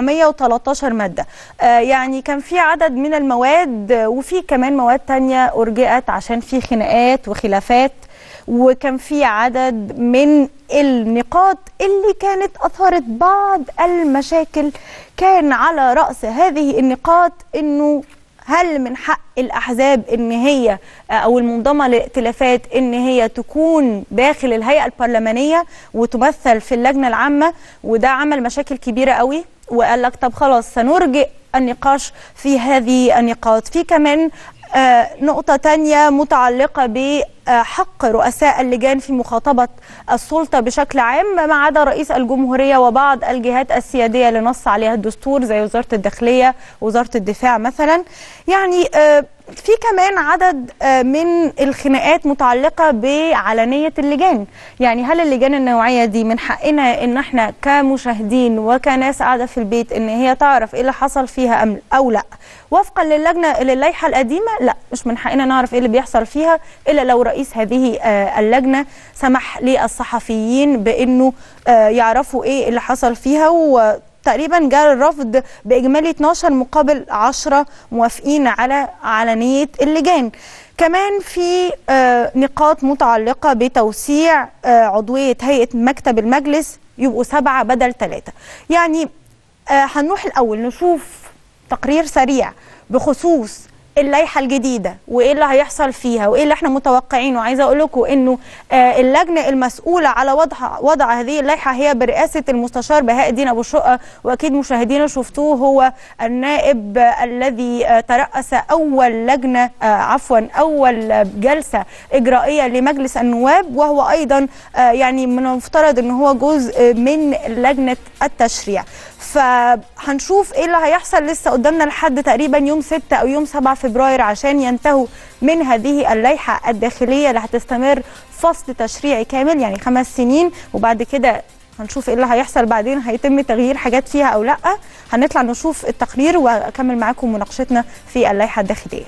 413 مادة آه يعني كان في عدد من المواد وفي كمان مواد تانية أرجئت عشان في خناقات وخلافات وكان في عدد من النقاط اللي كانت أثارت بعض المشاكل كان على رأس هذه النقاط أنه هل من حق الأحزاب أن هي أو المنظمة للائتلافات أن هي تكون داخل الهيئة البرلمانية وتمثل في اللجنة العامة وده عمل مشاكل كبيرة قوي وقال لك طب خلاص سنرجئ النقاش في هذه النقاط في كمان آه نقطة تانية متعلقة بحق رؤساء اللجان في مخاطبة السلطة بشكل عام ما عدا رئيس الجمهورية وبعض الجهات السيادية اللي نص عليها الدستور زي وزارة الداخلية وزارة الدفاع مثلا يعني آه في كمان عدد من الخناقات متعلقة بعلنية اللجان يعني هل اللجان النوعية دي من حقنا ان احنا كمشاهدين وكناس قاعدة في البيت ان هي تعرف ايه اللي حصل فيها أم او لا وفقا للجنة للائحة القديمة لا مش من حقنا نعرف ايه اللي بيحصل فيها الا لو رئيس هذه اللجنة سمح للصحفيين بانه يعرفوا ايه اللي حصل فيها و تقريبا جاء الرفض باجمالي 12 مقابل 10 موافقين على علنيه اللجان كمان في آه نقاط متعلقه بتوسيع آه عضويه هيئه مكتب المجلس يبقوا سبعه بدل ثلاثه يعني آه هنروح الاول نشوف تقرير سريع بخصوص اللائحه الجديده وايه اللي هيحصل فيها وايه اللي احنا متوقعينه عايزه اقول لكم انه آه اللجنه المسؤوله على وضع وضع هذه اللائحه هي برئاسه المستشار بهاء الدين ابو الشقه واكيد مشاهدينا شفتوه هو النائب آه الذي آه تراس اول لجنه آه عفوا اول جلسه اجرائيه لمجلس النواب وهو ايضا آه يعني من المفترض ان هو جزء من لجنه التشريع فهنشوف ايه اللي هيحصل لسه قدامنا لحد تقريبا يوم 6 او يوم 7 فبراير عشان ينتهوا من هذه اللائحه الداخليه اللي هتستمر فصل تشريعي كامل يعني خمس سنين وبعد كده هنشوف ايه اللي هيحصل بعدين هيتم تغيير حاجات فيها او لا هنطلع نشوف التقرير واكمل معاكم مناقشتنا في اللائحه الداخليه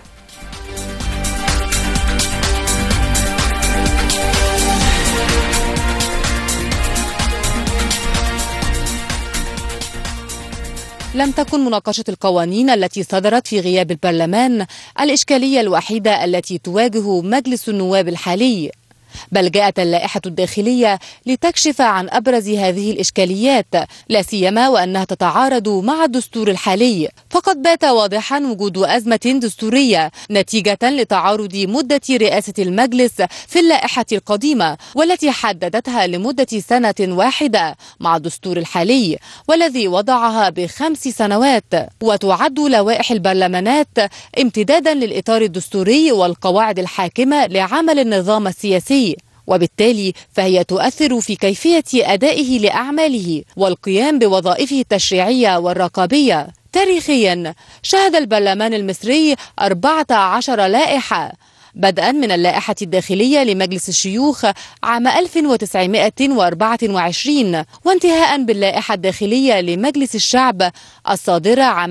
لم تكن مناقشة القوانين التي صدرت في غياب البرلمان الإشكالية الوحيدة التي تواجه مجلس النواب الحالي بل جاءت اللائحة الداخلية لتكشف عن أبرز هذه الإشكاليات لا سيما وأنها تتعارض مع الدستور الحالي فقد بات واضحا وجود أزمة دستورية نتيجة لتعارض مدة رئاسة المجلس في اللائحة القديمة والتي حددتها لمدة سنة واحدة مع الدستور الحالي والذي وضعها بخمس سنوات وتعد لوائح البرلمانات امتدادا للإطار الدستوري والقواعد الحاكمة لعمل النظام السياسي وبالتالي فهي تؤثر في كيفية أدائه لأعماله والقيام بوظائفه التشريعية والرقابية تاريخيا شهد البرلمان المصري 14 لائحة بدءا من اللائحة الداخلية لمجلس الشيوخ عام 1924 وانتهاء باللائحة الداخلية لمجلس الشعب الصادرة عام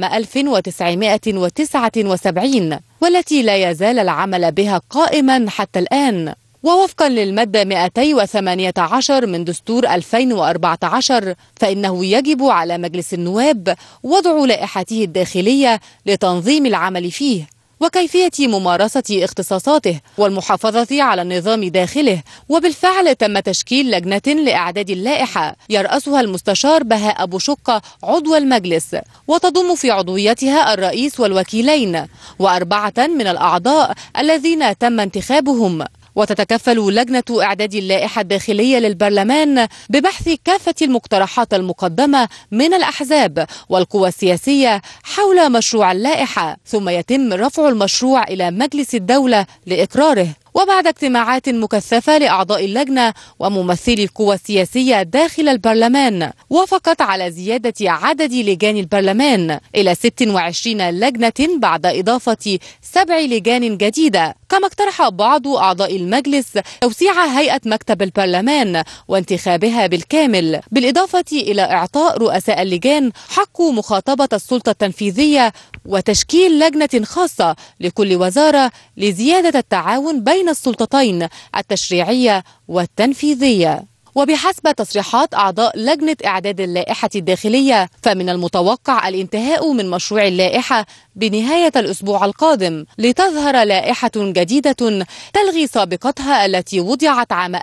1979 والتي لا يزال العمل بها قائما حتى الآن ووفقا للمادة 218 من دستور 2014 فإنه يجب على مجلس النواب وضع لائحته الداخلية لتنظيم العمل فيه وكيفية ممارسة اختصاصاته والمحافظة على النظام داخله وبالفعل تم تشكيل لجنة لإعداد اللائحة يرأسها المستشار بهاء أبو شقة عضو المجلس وتضم في عضويتها الرئيس والوكيلين وأربعة من الأعضاء الذين تم انتخابهم وتتكفل لجنة إعداد اللائحة الداخلية للبرلمان ببحث كافة المقترحات المقدمة من الأحزاب والقوى السياسية حول مشروع اللائحة ثم يتم رفع المشروع إلى مجلس الدولة لإقراره وبعد اجتماعات مكثفة لأعضاء اللجنة وممثلي القوى السياسية داخل البرلمان وافقت على زيادة عدد لجان البرلمان إلى 26 لجنة بعد إضافة سبع لجان جديدة كما اقترح بعض أعضاء المجلس توسيع هيئة مكتب البرلمان وانتخابها بالكامل بالإضافة إلى إعطاء رؤساء اللجان حق مخاطبة السلطة التنفيذية وتشكيل لجنة خاصة لكل وزارة لزيادة التعاون بين السلطتين التشريعية والتنفيذية وبحسب تصريحات أعضاء لجنة إعداد اللائحة الداخلية فمن المتوقع الانتهاء من مشروع اللائحة بنهاية الأسبوع القادم لتظهر لائحة جديدة تلغي سابقتها التي وضعت عام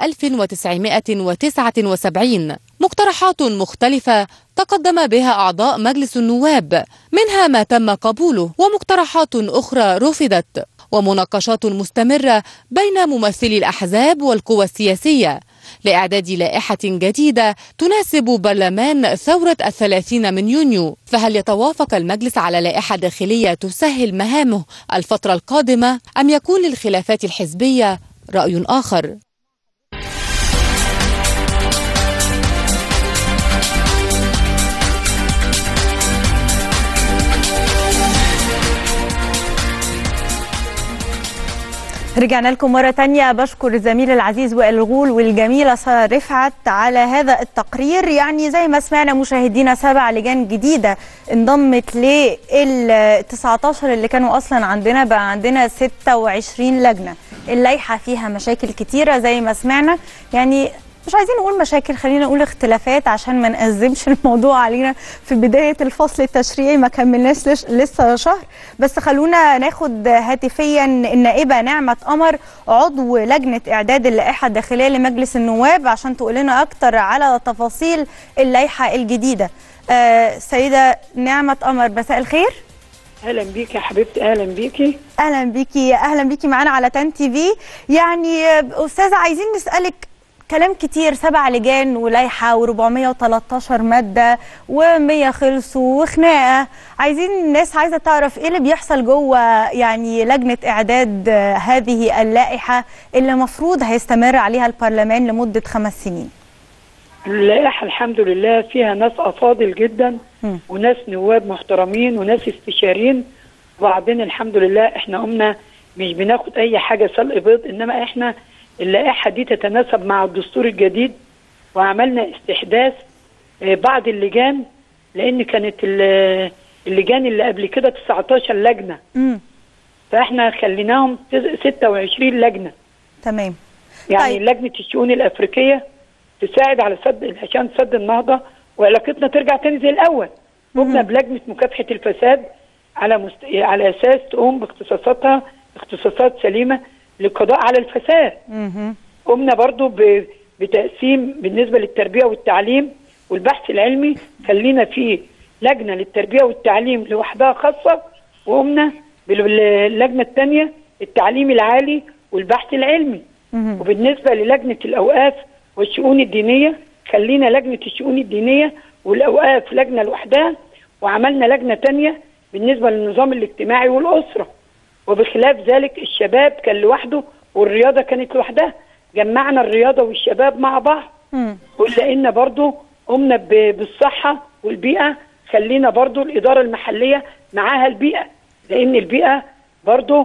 1979 مقترحات مختلفة تقدم بها أعضاء مجلس النواب منها ما تم قبوله ومقترحات أخرى رفضت ومناقشات مستمرة بين ممثلي الأحزاب والقوى السياسية لإعداد لائحة جديدة تناسب برلمان ثورة الثلاثين من يونيو فهل يتوافق المجلس على لائحة داخلية تسهل مهامه الفترة القادمة أم يكون للخلافات الحزبية رأي آخر؟ رجعنا لكم مرة تانية بشكر الزميل العزيز وائل الغول والجميلة سارة رفعت على هذا التقرير يعني زي ما سمعنا مشاهدينا سبع لجان جديدة انضمت لل 19 اللي كانوا أصلا عندنا بقى عندنا 26 لجنة اللائحة فيها مشاكل كتيرة زي ما سمعنا يعني مش عايزين نقول مشاكل خلينا نقول اختلافات عشان ما نأزمش الموضوع علينا في بداية الفصل التشريعي ما كملناش لسه شهر بس خلونا ناخد هاتفيا النائبة نعمة قمر عضو لجنة إعداد اللائحة الداخلية لمجلس النواب عشان تقول لنا أكتر على تفاصيل اللائحة الجديدة آه سيدة نعمة قمر مساء الخير اهلا بيكي يا حبيبتي اهلا بيكي اهلا بيكي اهلا بيكي معانا على تان تي في يعني استاذه عايزين نسالك كلام كتير سبع لجان ولايحه و413 ماده و100 خلصوا وخناقه عايزين الناس عايزه تعرف ايه اللي بيحصل جوه يعني لجنه اعداد هذه اللائحه اللي المفروض هيستمر عليها البرلمان لمده خمس سنين. اللائحه الحمد لله فيها ناس افاضل جدا م. وناس نواب محترمين وناس استشاريين وبعدين الحمد لله احنا قمنا مش بناخد اي حاجه سلق بيض انما احنا اللائحه دي تتناسب مع الدستور الجديد وعملنا استحداث بعض اللجان لان كانت اللجان اللي قبل كده 19 لجنه م. فاحنا خليناهم 26 لجنه تمام يعني طيب. لجنه الشؤون الافريقيه تساعد على سد عشان سد النهضه وعلاقتنا ترجع تاني زي الاول قمنا بلجنه مكافحه الفساد على مست... على اساس تقوم باختصاصاتها اختصاصات سليمه للقضاء على الفساد قمنا برضو ب... بتقسيم بالنسبه للتربيه والتعليم والبحث العلمي خلينا في لجنه للتربيه والتعليم لوحدها خاصه وقمنا باللجنه الثانيه التعليم العالي والبحث العلمي وبالنسبه للجنه الاوقاف والشؤون الدينيه خلينا لجنه الشؤون الدينيه والاوقاف لجنه لوحدها وعملنا لجنه ثانيه بالنسبه للنظام الاجتماعي والاسره وبخلاف ذلك الشباب كان لوحده والرياضه كانت لوحدها جمعنا الرياضه والشباب مع بعض ولان برضو قمنا بالصحه والبيئه خلينا برضو الاداره المحليه معاها البيئه لان البيئه برضو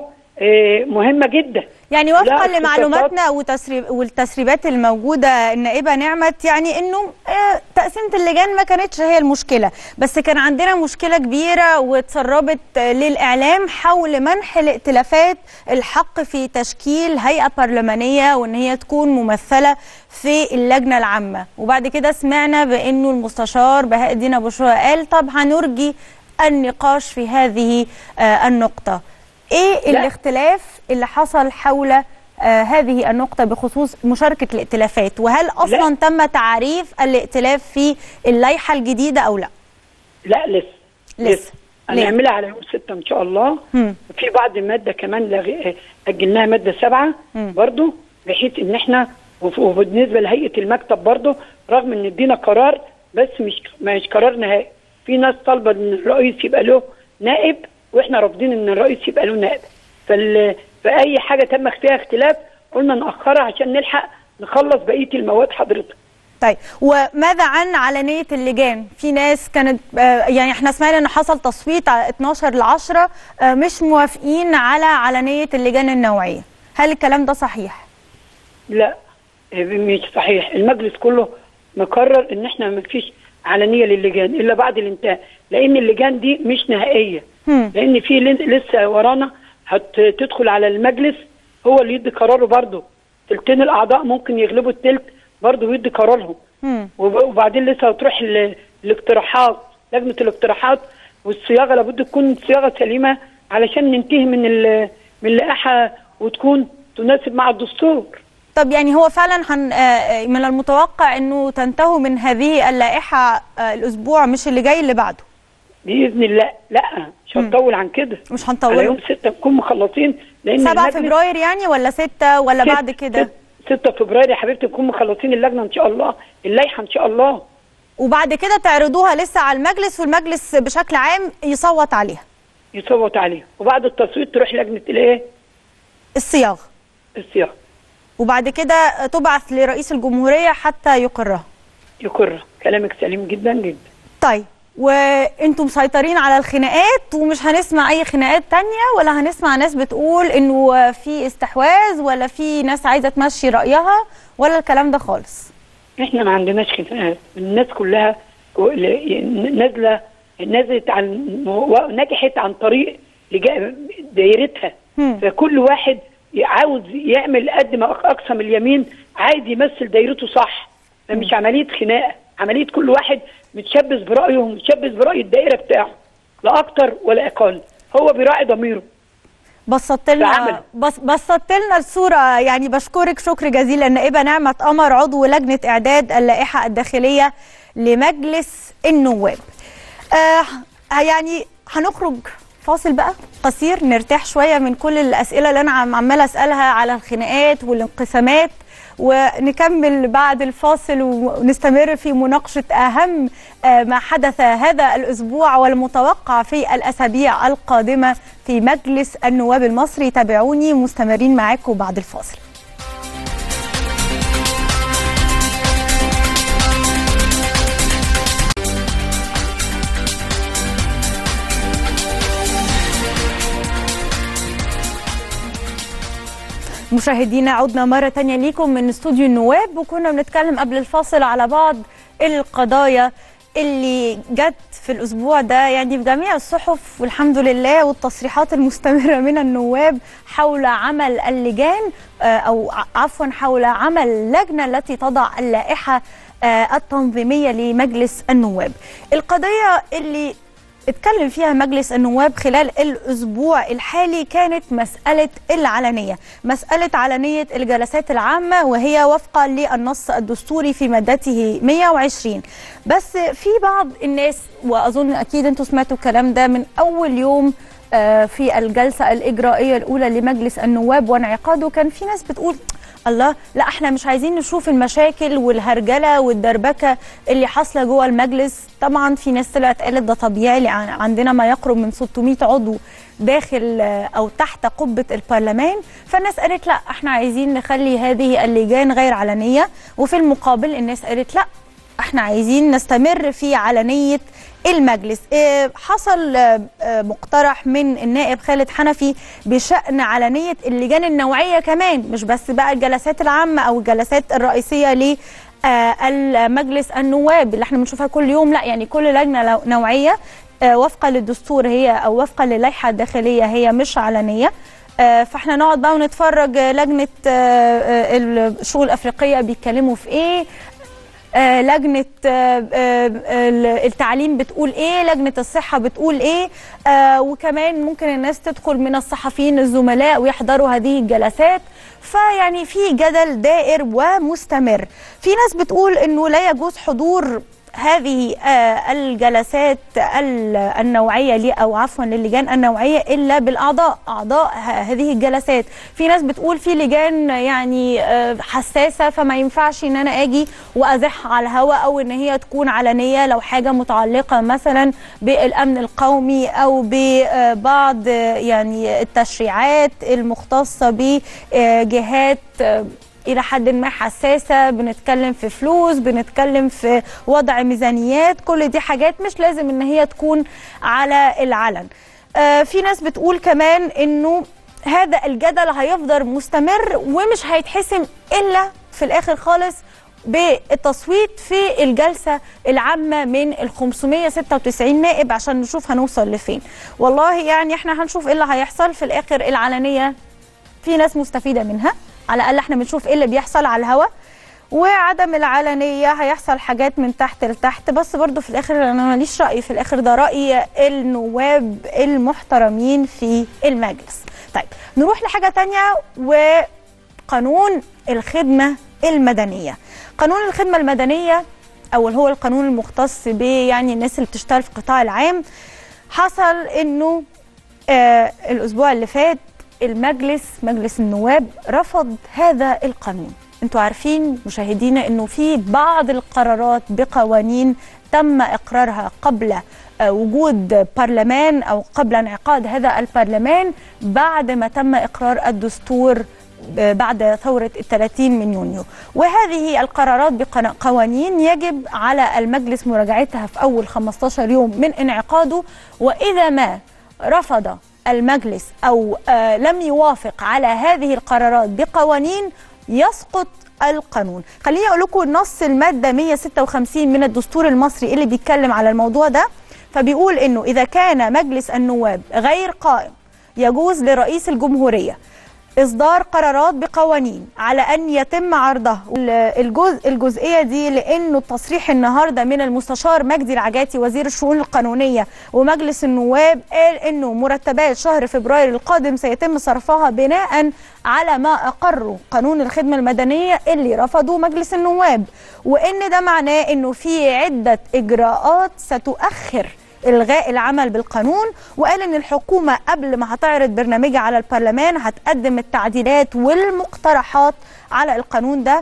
مهمه جدا يعني وفقا لمعلوماتنا وتسريب والتسريبات الموجوده النائبه نعمت يعني انه تقسيمه اللجان ما كانتش هي المشكله بس كان عندنا مشكله كبيره واتسربت للاعلام حول منح الائتلافات الحق في تشكيل هيئه برلمانيه وان هي تكون ممثله في اللجنه العامه وبعد كده سمعنا بانه المستشار بهاء الدين ابو شوقه قال طب هنرجي النقاش في هذه النقطه ايه لا. الاختلاف اللي حصل حول آه هذه النقطة بخصوص مشاركة الائتلافات وهل أصلا لا. تم تعريف الائتلاف في اللائحة الجديدة أو لا؟ لا لسه لسه هنعملها على يوم 6 إن شاء الله مم. في بعض المادة كمان لغي... أجلناها مادة سبعة برضو بحيث إن إحنا وبالنسبة لهيئة المكتب برضو رغم إن ادينا قرار بس مش مش قرار نهائي في ناس طالبة إن الرئيس يبقى له نائب واحنا رافضين ان الرئيس يبقى له نائب فال... فاي حاجه تم فيها اختلاف قلنا ناخرها عشان نلحق نخلص بقيه المواد حضرتك طيب وماذا عن علنية اللجان؟ في ناس كانت آه، يعني احنا سمعنا ان حصل تصويت على 12 ل 10 آه، مش موافقين على علنية اللجان النوعية. هل الكلام ده صحيح؟ لا مش صحيح المجلس كله مقرر ان احنا ما فيش علنيه للجان الا بعد الانتهاء لان اللجان دي مش نهائيه هم. لان في لن- لسه ورانا هتدخل على المجلس هو اللي يدي قراره برضه تلتين الاعضاء ممكن يغلبوا التلت برضه ويدي قرارهم هم. وب- وبعدين لسه هتروح ال- الاقتراحات لجنه الاقتراحات والصياغه لابد تكون صياغه سليمه علشان ننتهي من ال- من اللائحه وتكون تناسب مع الدستور طب يعني هو فعلا هن آه، من المتوقع انه تنتهوا من هذه اللائحة آه، الاسبوع مش اللي جاي اللي بعده. باذن الله لا مش هنطول عن كده مش على يوم هنطول 6 نكون مخلصين لان 7 اللجنة فبراير يعني ولا 6 ولا ست- بعد كده؟ ست- 6 فبراير يا حبيبتي نكون مخلصين اللجنه ان شاء الله اللائحه ان شاء الله وبعد كده تعرضوها لسه على المجلس والمجلس بشكل عام يصوت عليها. يصوت عليها وبعد التصويت تروح لجنه الايه الصياغة. الصياغه وبعد كده تبعث لرئيس الجمهورية حتى يقرها يقر كلامك سليم جدا جدا طيب وانتم مسيطرين على الخناقات ومش هنسمع اي خناقات تانية ولا هنسمع ناس بتقول انه في استحواذ ولا في ناس عايزة تمشي رأيها ولا الكلام ده خالص احنا ما عندناش خناقات الناس كلها نازله نزلت عن نجحت عن طريق لجا- دايرتها هم. فكل واحد عاوز يعمل قد ما اقسم اليمين عايز يمثل دايرته صح فمش عمليه خناقه عمليه كل واحد متشبث برايه ومتشبث براي الدائره بتاعه لا اكتر ولا اقل هو بيراعي ضميره بسطت لنا بعمل. بس بسطت لنا الصورة يعني بشكرك شكر جزيل النائبة نعمة قمر عضو لجنة إعداد اللائحة الداخلية لمجلس النواب آه يعني هنخرج فاصل بقى قصير نرتاح شوية من كل الأسئلة اللي أنا عم- عمالة أسألها على الخناقات والانقسامات ونكمل بعد الفاصل ونستمر في مناقشة أهم آه، ما حدث هذا الأسبوع والمتوقع في الأسابيع القادمة في مجلس النواب المصري تابعوني مستمرين معاكم بعد الفاصل مشاهدينا عدنا مرة تانية ليكم من استوديو النواب وكنا بنتكلم قبل الفاصل على بعض القضايا اللي جت في الأسبوع ده يعني في جميع الصحف والحمد لله والتصريحات المستمرة من النواب حول عمل اللجان آه، أو ع- عفوا حول عمل اللجنة التي تضع اللائحة آه، التنظيمية لمجلس النواب القضية اللي اتكلم فيها مجلس النواب خلال الأسبوع الحالي كانت مسألة العلنية مسألة علنية الجلسات العامة وهي وفقا للنص الدستوري في مادته 120 بس في بعض الناس وأظن أكيد أنتوا سمعتوا الكلام ده من أول يوم آه، في الجلسة الإجرائية الأولى لمجلس النواب وانعقاده كان في ناس بتقول الله لا احنا مش عايزين نشوف المشاكل والهرجله والدربكه اللي حاصله جوه المجلس طبعا في ناس طلعت قالت ده طبيعي لأن عندنا ما يقرب من 600 عضو داخل آه، او تحت قبه البرلمان فالناس قالت لا احنا عايزين نخلي هذه اللجان غير علنيه وفي المقابل الناس قالت لا احنا عايزين نستمر في علنيه المجلس آه، حصل آه، آه، مقترح من النائب خالد حنفي بشأن علنية اللجان النوعية كمان مش بس بقى الجلسات العامة أو الجلسات الرئيسية ل آه، المجلس النواب اللي احنا بنشوفها كل يوم لا يعني كل لجنة لو- نوعية آه، وفقا للدستور هي أو وفقا للائحة الداخلية هي مش علنية آه، فاحنا نقعد بقى ونتفرج آه، لجنة آه، آه، الشؤون الأفريقية بيتكلموا في ايه آه، لجنة آه، آه، ال- التعليم بتقول ايه لجنة الصحة بتقول ايه آه، وكمان ممكن الناس تدخل من الصحفيين الزملاء ويحضروا هذه الجلسات فيعني في جدل دائر ومستمر في ناس بتقول انه لا يجوز حضور هذه آه، الجلسات ال- النوعيه لي او عفوا للجان النوعيه الا بالاعضاء اعضاء ه- هذه الجلسات في ناس بتقول في لجان يعني آه، حساسه فما ينفعش ان انا اجي وازح على الهواء او ان هي تكون علنيه لو حاجه متعلقه مثلا بالامن القومي او ببعض آه، يعني التشريعات المختصه بجهات آه، الى حد ما حساسه بنتكلم في فلوس بنتكلم في وضع ميزانيات كل دي حاجات مش لازم ان هي تكون على العلن آه في ناس بتقول كمان انه هذا الجدل هيفضل مستمر ومش هيتحسم الا في الاخر خالص بالتصويت في الجلسة العامة من ال 596 نائب عشان نشوف هنوصل لفين والله يعني احنا هنشوف ايه اللي هيحصل في الاخر العلنية في ناس مستفيدة منها على الاقل احنا بنشوف ايه اللي بيحصل على الهوا وعدم العلنية هيحصل حاجات من تحت لتحت بس برضو في الاخر انا ماليش رأي في الاخر ده رأي النواب المحترمين في المجلس طيب نروح لحاجة تانية وقانون الخدمة المدنية قانون الخدمة المدنية أو هو القانون المختص ب يعني الناس اللي بتشتغل في القطاع العام حصل إنه آه الأسبوع اللي فات المجلس مجلس النواب رفض هذا القانون انتوا عارفين مشاهدينا انه في بعض القرارات بقوانين تم اقرارها قبل آه وجود برلمان او قبل انعقاد هذا البرلمان بعد ما تم اقرار الدستور بعد ثورة الثلاثين من يونيو وهذه القرارات بقوانين يجب على المجلس مراجعتها في أول 15 يوم من انعقاده وإذا ما رفض المجلس أو آه لم يوافق على هذه القرارات بقوانين يسقط القانون خليني أقول لكم نص المادة 156 من الدستور المصري اللي بيتكلم على الموضوع ده فبيقول إنه إذا كان مجلس النواب غير قائم يجوز لرئيس الجمهورية اصدار قرارات بقوانين على ان يتم عرضها الجزء الجزئيه دي لانه التصريح النهارده من المستشار مجدي العجاتي وزير الشؤون القانونيه ومجلس النواب قال انه مرتبات شهر فبراير القادم سيتم صرفها بناء على ما اقره قانون الخدمه المدنيه اللي رفضه مجلس النواب وان ده معناه انه في عده اجراءات ستؤخر الغاء العمل بالقانون وقال ان الحكومه قبل ما هتعرض برنامجها على البرلمان هتقدم التعديلات والمقترحات على القانون ده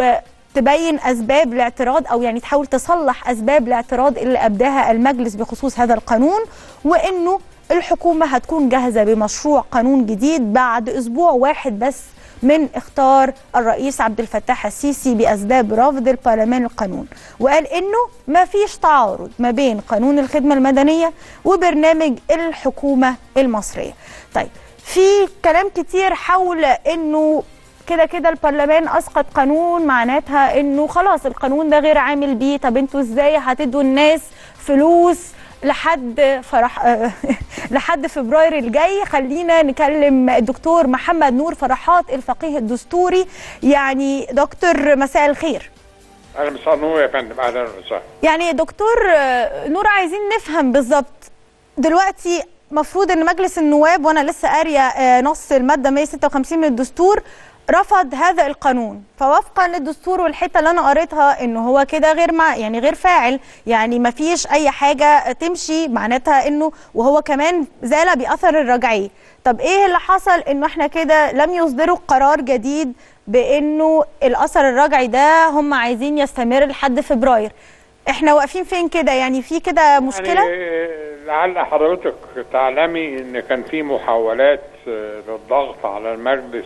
وتبين اسباب الاعتراض او يعني تحاول تصلح اسباب الاعتراض اللي ابداها المجلس بخصوص هذا القانون وانه الحكومه هتكون جاهزه بمشروع قانون جديد بعد اسبوع واحد بس من اختار الرئيس عبد الفتاح السيسي باسباب رفض البرلمان القانون وقال انه ما فيش تعارض ما بين قانون الخدمه المدنيه وبرنامج الحكومه المصريه طيب في كلام كتير حول انه كده كده البرلمان اسقط قانون معناتها انه خلاص القانون ده غير عامل بيه طب انتوا ازاي هتدوا الناس فلوس لحد فرح لحد فبراير الجاي خلينا نكلم الدكتور محمد نور فرحات الفقيه الدستوري يعني دكتور مساء الخير اهلا مساء النور يا فندم اهلا وسهلا يعني دكتور نور عايزين نفهم بالظبط دلوقتي مفروض ان مجلس النواب وانا لسه قاريه نص الماده 156 من الدستور رفض هذا القانون فوفقا للدستور والحته اللي انا قريتها انه هو كده غير مع يعني غير فاعل يعني ما فيش اي حاجه تمشي معناتها انه وهو كمان زال باثر الرجعيه طب ايه اللي حصل انه احنا كده لم يصدروا قرار جديد بانه الاثر الرجعي ده هم عايزين يستمر لحد فبراير احنا واقفين فين كده يعني في كده مشكله يعني لعل حضرتك تعلمي ان كان في محاولات للضغط على المجلس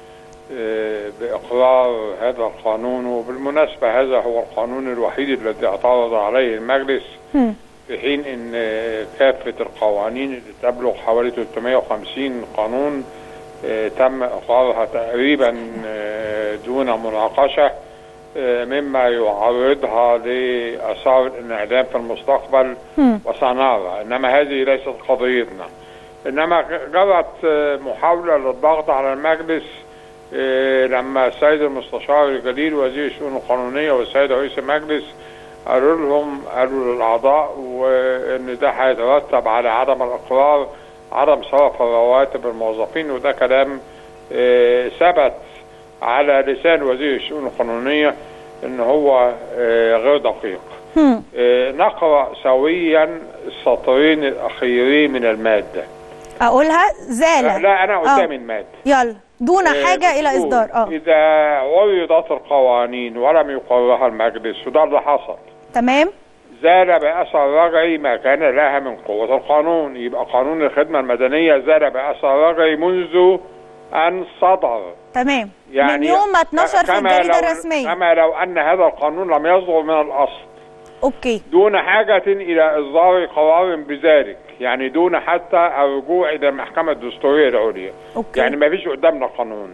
بإقرار هذا القانون وبالمناسبة هذا هو القانون الوحيد الذي اعترض عليه المجلس في حين أن كافة القوانين اللي تبلغ حوالي 350 قانون تم إقرارها تقريبا دون مناقشة مما يعرضها لآثار الانعدام في المستقبل وسنرى إنما هذه ليست قضيتنا إنما جرت محاولة للضغط على المجلس لما السيد المستشار الجليل وزير الشؤون القانونية والسيد رئيس المجلس قالوا لهم قالوا للأعضاء وإن ده هيترتب على عدم الإقرار عدم صرف الرواتب الموظفين وده كلام ثبت على لسان وزير الشؤون القانونية إن هو غير دقيق نقرأ سويا السطرين الأخيرين من المادة أقولها زالة لا أنا قدامي المادة يلا دون حاجة إلى إصدار اه إذا عرضت القوانين ولم يقرها المجلس وده اللي حصل تمام زال بأثر رجعي ما كان لها من قوة القانون يبقى قانون الخدمة المدنية زال بأثر رجعي منذ ان صدر تمام يعني من يوم ما اتنشر في كما الجريده لو- الرسميه كما لو ان هذا القانون لم يصدر من الاصل اوكي دون حاجة إلى إصدار قرار بذلك يعني دون حتى الرجوع إلى المحكمة الدستورية العليا أوكي. يعني ما فيش قدامنا قانون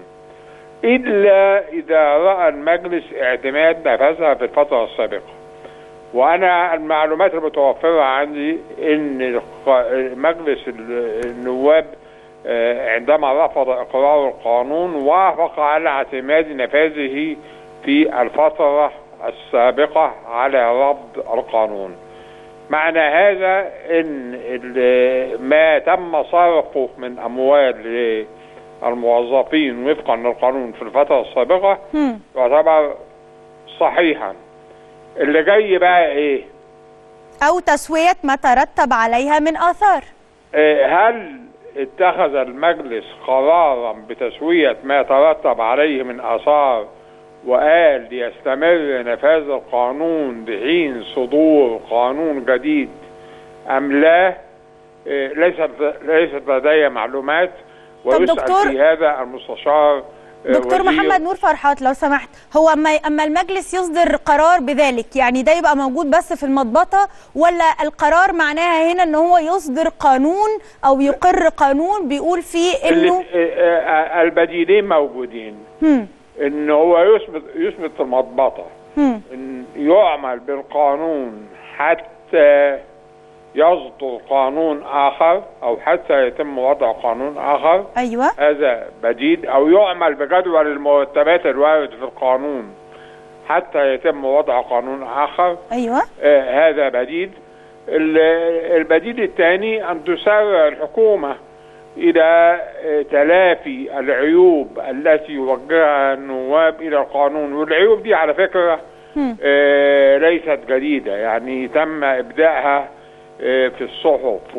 إلا إذا رأى المجلس اعتماد نفذها في الفترة السابقة وأنا المعلومات المتوفرة عندي إن الق- مجلس ال- النواب آه، عندما رفض إقرار القانون وافق على اعتماد نفاذه في الفترة السابقة على رفض القانون معنى هذا ان ال- ما تم صرفه من اموال للموظفين وفقا للقانون في الفترة السابقة هم. يعتبر صحيحا اللي جاي بقى ايه او تسويه ما ترتب عليها من اثار آه، هل اتخذ المجلس قرارا بتسوية ما ترتب عليه من آثار وقال يستمر نفاذ القانون بحين صدور قانون جديد أم لا آه، ليست ليست لدي معلومات ويسأل دكتور- في هذا المستشار آه، دكتور وزير- محمد نور فرحات لو سمحت هو اما اما المجلس يصدر قرار بذلك يعني ده يبقى موجود بس في المضبطه ولا القرار معناها هنا ان هو يصدر قانون او يقر قانون بيقول فيه اللي- انه آه، آه، البديلين موجودين هم ان هو يثبت يثبت في المضبطه هم ان يعمل بالقانون حتى يصدر قانون اخر او حتى يتم وضع قانون اخر ايوه هذا بديل او يعمل بجدول المرتبات الوارد في القانون حتى يتم وضع قانون اخر ايوه آه هذا بديل ال- البديل الثاني ان تسارع الحكومه الى آه، تلافي العيوب التي يوجهها النواب الى القانون والعيوب دي على فكره هم. آه، ليست جديده يعني تم ابدائها آه، في الصحف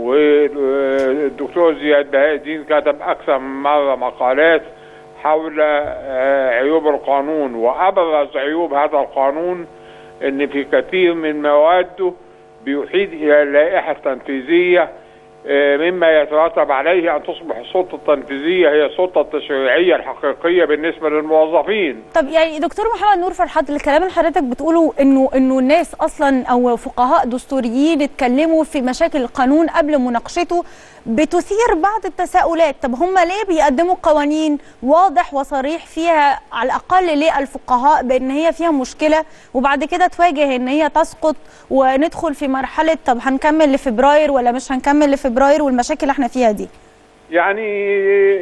والدكتور زياد بهاء الدين كتب اكثر من مره مقالات حول آه، عيوب القانون وابرز عيوب هذا القانون ان في كثير من مواده بيحيد الى اللائحه التنفيذيه آه، مما يترتب عليه ان تصبح السلطه التنفيذيه هي السلطه التشريعيه الحقيقيه بالنسبه للموظفين طب يعني دكتور محمد نور فرحات الكلام اللي حضرتك بتقوله انه انه الناس اصلا او فقهاء دستوريين اتكلموا في مشاكل القانون قبل مناقشته بتثير بعض التساؤلات طب هم ليه بيقدموا قوانين واضح وصريح فيها على الاقل للفقهاء بان هي فيها مشكله وبعد كده تواجه ان هي تسقط وندخل في مرحله طب هنكمل لفبراير ولا مش هنكمل لفبراير والمشاكل اللي احنا فيها دي يعني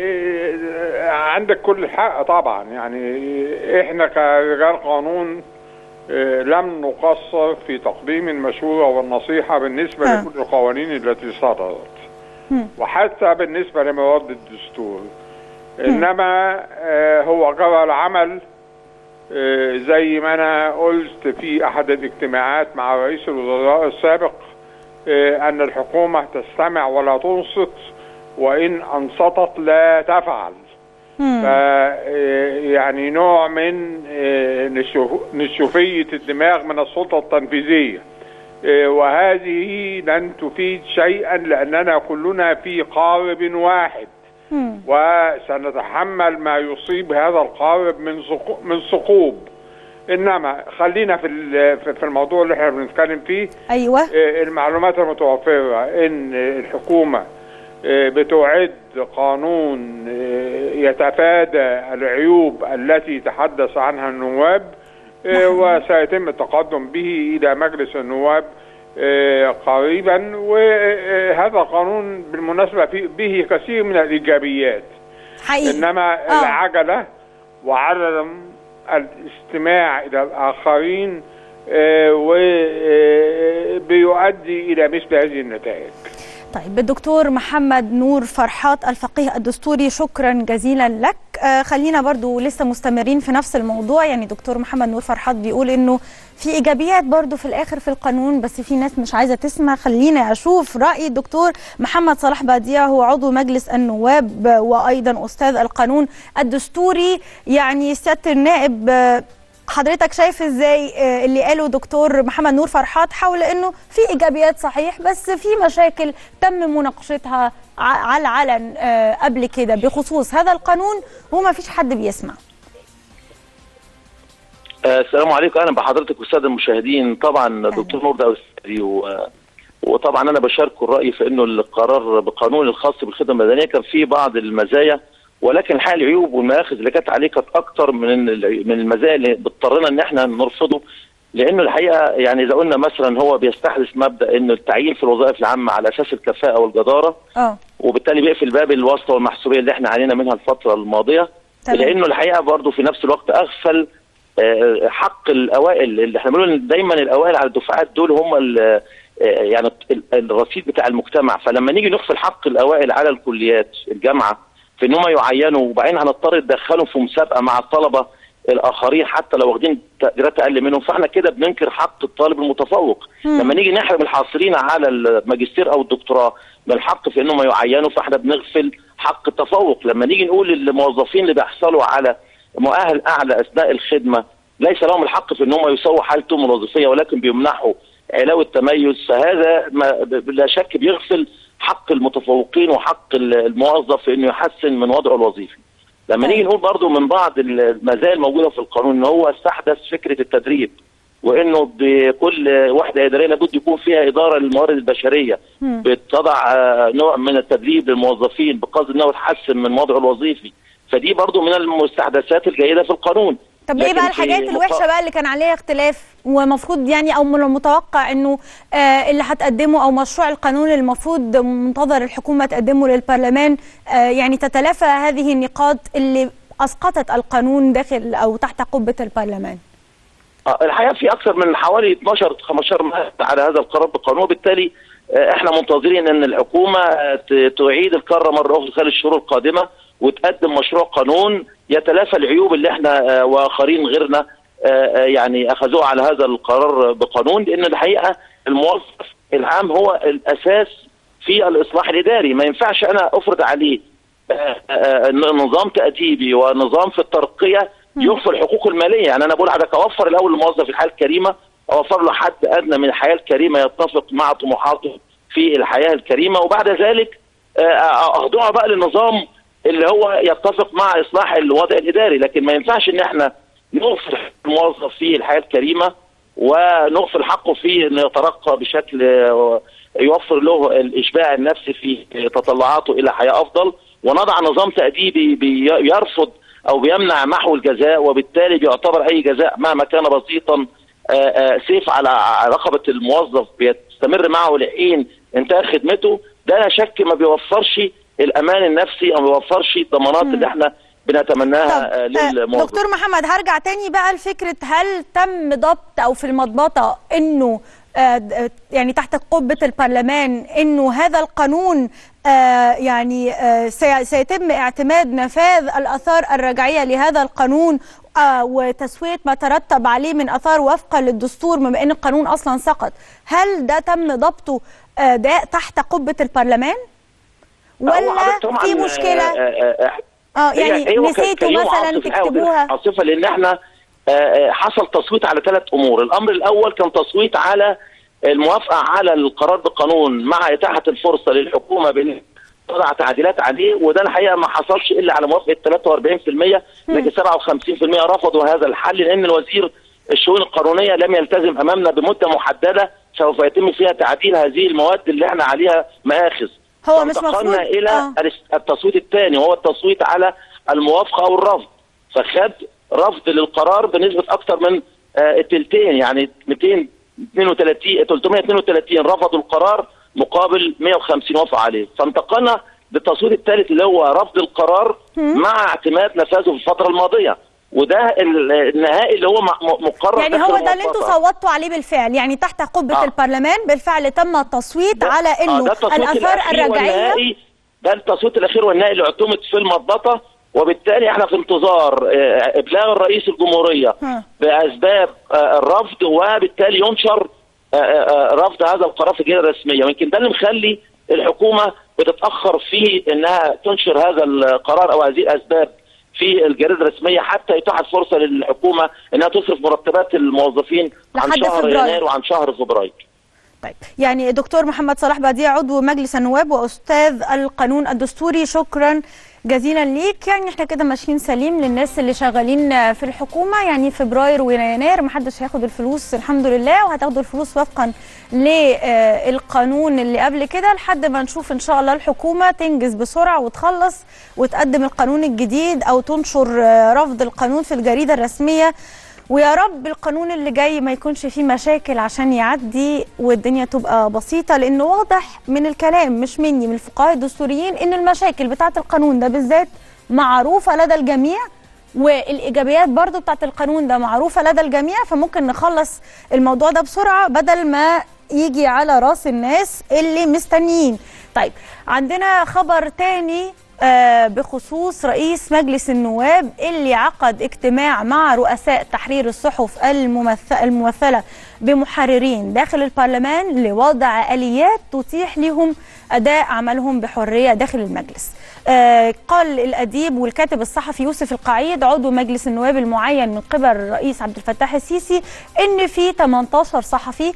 آه، عندك كل الحق طبعا يعني احنا كرجال قانون آه، لم نقصر في تقديم المشورة والنصيحة بالنسبة آه. لكل القوانين التي صدرت مم. وحتى بالنسبة لمواد الدستور إنما آه، هو جرى العمل آه، زي ما أنا قلت في أحد الاجتماعات مع رئيس الوزراء السابق آه، أن الحكومة تستمع ولا تنصت وإن أنصتت لا تفعل مم. ف يعني نوع من آه، نشوف- نشوفية الدماغ من السلطة التنفيذية آه، وهذه لن تفيد شيئا لأننا كلنا في قارب واحد مم. وسنتحمل ما يصيب هذا القارب من ثقو- من ثقوب انما خلينا في ال- في في الموضوع اللي احنا بنتكلم فيه ايوه آه، المعلومات المتوفرة ان الحكومة آه، بتعد قانون آه، يتفادى العيوب التي تحدث عنها النواب آه، وسيتم التقدم به الى مجلس النواب آه، قريبا وهذا القانون بالمناسبة فيه- به كثير من الايجابيات حقيقي انما آه. العجله وعدم الاستماع الى الاخرين وبيؤدي الى مثل هذه النتائج طيب الدكتور محمد نور فرحات الفقيه الدستوري شكرا جزيلا لك آه خلينا برضو لسه مستمرين في نفس الموضوع يعني دكتور محمد نور فرحات بيقول انه في ايجابيات برضو في الاخر في القانون بس في ناس مش عايزه تسمع خلينا اشوف راي الدكتور محمد صلاح باديه هو عضو مجلس النواب وايضا استاذ القانون الدستوري يعني سياده النائب آه، حضرتك شايف ازاي آه، اللي قاله دكتور محمد نور فرحات حول انه في ايجابيات صحيح بس في مشاكل تم مناقشتها ع- على العلن آه، قبل كده بخصوص هذا القانون وما فيش حد بيسمع آه، السلام عليكم اهلا بحضرتك والساده المشاهدين طبعا دكتور نور ده استاذي و- وطبعا انا بشاركه الراي في انه القرار بقانون الخاص بالخدمه المدنيه كان فيه بعض المزايا ولكن الحقيقه العيوب والمآخذ اللي كانت عليه كانت اكتر من ال- من المزايا اللي بتضطرنا ان احنا نرفضه لانه الحقيقه يعني اذا قلنا مثلا هو بيستحدث مبدا انه التعيين في الوظائف العامه على اساس الكفاءه والجداره اه وبالتالي بيقفل باب الواسطه والمحسوبيه اللي احنا علينا منها الفتره الماضيه تمام. لانه الحقيقه برضه في نفس الوقت اغفل آه، حق الاوائل اللي احنا بنقول إن دايما الاوائل على الدفعات دول هم ال- آه، يعني ال- الرصيد بتاع المجتمع فلما نيجي نغفل حق الاوائل على الكليات الجامعه في ان هم يعينوا وبعدين هنضطر ندخلهم في مسابقه مع الطلبه الاخرين حتى لو واخدين تقديرات اقل منهم فاحنا كده بننكر حق الطالب المتفوق لما نيجي نحرم الحاصلين على الماجستير او الدكتوراه من الحق في انهم يعينوا فاحنا بنغفل حق التفوق لما نيجي نقول للموظفين اللي بيحصلوا على مؤهل اعلى اثناء الخدمه ليس لهم الحق في ان هم يسووا حالتهم الوظيفيه ولكن بيمنحوا علاوه التميز فهذا ما ب- لا شك بيغفل حق المتفوقين وحق ال- الموظف في انه يحسن من وضعه الوظيفي. لما نيجي نقول برضو من بعض المزايا الموجوده في القانون ان هو استحدث فكره التدريب وانه بكل وحده اداريه لابد يكون فيها اداره للموارد البشريه بتضع آه، نوع من التدريب للموظفين بقصد انه تحسن من وضعه الوظيفي فدي برضو من المستحدثات الجيده في القانون طب ايه لكن بقى في الحاجات مقا- الوحشه بقى اللي كان عليها اختلاف ومفروض يعني او من المتوقع انه آه اللي هتقدمه او مشروع القانون اللي المفروض منتظر الحكومه تقدمه للبرلمان آه يعني تتلافى هذه النقاط اللي اسقطت القانون داخل او تحت قبه البرلمان آه، الحقيقه في اكثر من حوالي 12 15 ماده على هذا القرار بالقانون وبالتالي آه، احنا منتظرين ان الحكومه آه، ت- تعيد الكره مره اخرى خلال الشهور القادمه وتقدم مشروع قانون يتلافى العيوب اللي احنا آه، واخرين غيرنا آه، آه، يعني اخذوها على هذا القرار بقانون لان الحقيقه الموظف العام هو الاساس في الاصلاح الاداري ما ينفعش انا افرض عليه آه، آه، نظام تأديبي ونظام في الترقية يوفر الحقوق المالية يعني أنا بقول لحضرتك أوفر الأول للموظف الحياة الكريمة أوفر له حد أدنى من الحياة الكريمة يتفق مع طموحاته في الحياة الكريمة وبعد ذلك آه، أخضعه بقى للنظام اللي هو يتفق مع إصلاح الوضع الإداري لكن ما ينفعش إن إحنا نغفر الموظف في الحياة الكريمة ونغفل حقه في انه يترقى بشكل آه، يوفر له الاشباع النفسي في تطلعاته الى حياه افضل ونضع نظام تاديبي بي- يرفض او بيمنع محو الجزاء وبالتالي بيعتبر اي جزاء مهما كان بسيطا آه، آه، سيف على على رقبه الموظف بيستمر معه لحين انتهاء خدمته ده لا شك ما بيوفرش الامان النفسي او ما بيوفرش الضمانات اللي احنا بنتمناها آه، طب آه، للموظف دكتور محمد هرجع تاني بقى لفكره هل تم ضبط او في المضبطه انه آه، د- آه، يعني تحت قبه البرلمان انه هذا القانون آه، يعني آه، سي- سيتم اعتماد نفاذ الاثار الرجعيه لهذا القانون آه، وتسويه ما ترتب عليه من اثار وفقا للدستور بما ان القانون اصلا سقط هل ده تم ضبطه آه، ده تحت قبه البرلمان هو ولا حضرتك طبعاً، في مشكله آه، آه، آه، اه هي- يعني هو ك- نسيتوا كيوم مثلا عاصفة الحقيقة تكتبوها عاصفه لان احنا آه، آه، حصل تصويت على ثلاث امور، الامر الاول كان تصويت على الموافقه على القرار بالقانون مع اتاحه الفرصه للحكومه بان تضع تعديلات عليه وده الحقيقه ما حصلش الا على موافقه 43% لكن 57% رفضوا هذا الحل لان الوزير الشؤون القانونيه لم يلتزم امامنا بمده محدده سوف يتم فيها تعديل هذه المواد اللي احنا عليها ماخذ هو مش فانتقلنا مفروض- الى آه. التصويت الثاني وهو التصويت على الموافقه او الرفض فخد رفض للقرار بنسبه اكثر من آه، التلتين يعني 232 332 رفضوا القرار مقابل 150 وافقوا عليه فانتقلنا للتصويت الثالث اللي هو رفض القرار مع اعتماد نفاذه في الفتره الماضيه وده ال- النهائي اللي هو م- م- مقرر يعني داخل هو ده اللي انتوا الموافقة. صوتوا عليه بالفعل يعني تحت قبة آه. البرلمان بالفعل تم التصويت ده- على آه، انه ده التصويت الاثار الأخير الرجعية والنهائي ده التصويت الاخير والنهائي اللي اعتمد في المضبطه وبالتالي احنا في انتظار آه، ابلاغ الرئيس الجمهوريه ها. باسباب آه، الرفض وبالتالي ينشر آه، آه، رفض هذا القرار في الجريده الرسميه ويمكن ده اللي مخلي الحكومه بتتاخر في انها تنشر هذا القرار او هذه الاسباب في الجريده الرسميه حتى يتاح فرصه للحكومه انها تصرف مرتبات الموظفين عن لحد شهر فبراير. يناير وعن شهر فبراير طيب يعني دكتور محمد صلاح بديع عضو مجلس النواب واستاذ القانون الدستوري شكرا جزيلا ليك يعني احنا كده ماشيين سليم للناس اللي شغالين في الحكومه يعني فبراير ويناير محدش هياخد الفلوس الحمد لله وهتاخدوا الفلوس وفقا للقانون اللي قبل كده لحد ما نشوف ان شاء الله الحكومه تنجز بسرعه وتخلص وتقدم القانون الجديد او تنشر آه، رفض القانون في الجريده الرسميه ويا رب القانون اللي جاي ما يكونش فيه مشاكل عشان يعدي والدنيا تبقى بسيطة لأنه واضح من الكلام مش مني من الفقهاء الدستوريين إن المشاكل بتاعة القانون ده بالذات معروفة لدى الجميع والإيجابيات برضو بتاعة القانون ده معروفة لدى الجميع فممكن نخلص الموضوع ده بسرعة بدل ما يجي على راس الناس اللي مستنيين طيب عندنا خبر تاني آه، بخصوص رئيس مجلس النواب اللي عقد اجتماع مع رؤساء تحرير الصحف الممث- الممثلة بمحررين داخل البرلمان لوضع آليات تتيح لهم أداء عملهم بحرية داخل المجلس آه، قال الأديب والكاتب الصحفي يوسف القعيد عضو مجلس النواب المعين من قبل الرئيس عبد الفتاح السيسي إن في 18 صحفي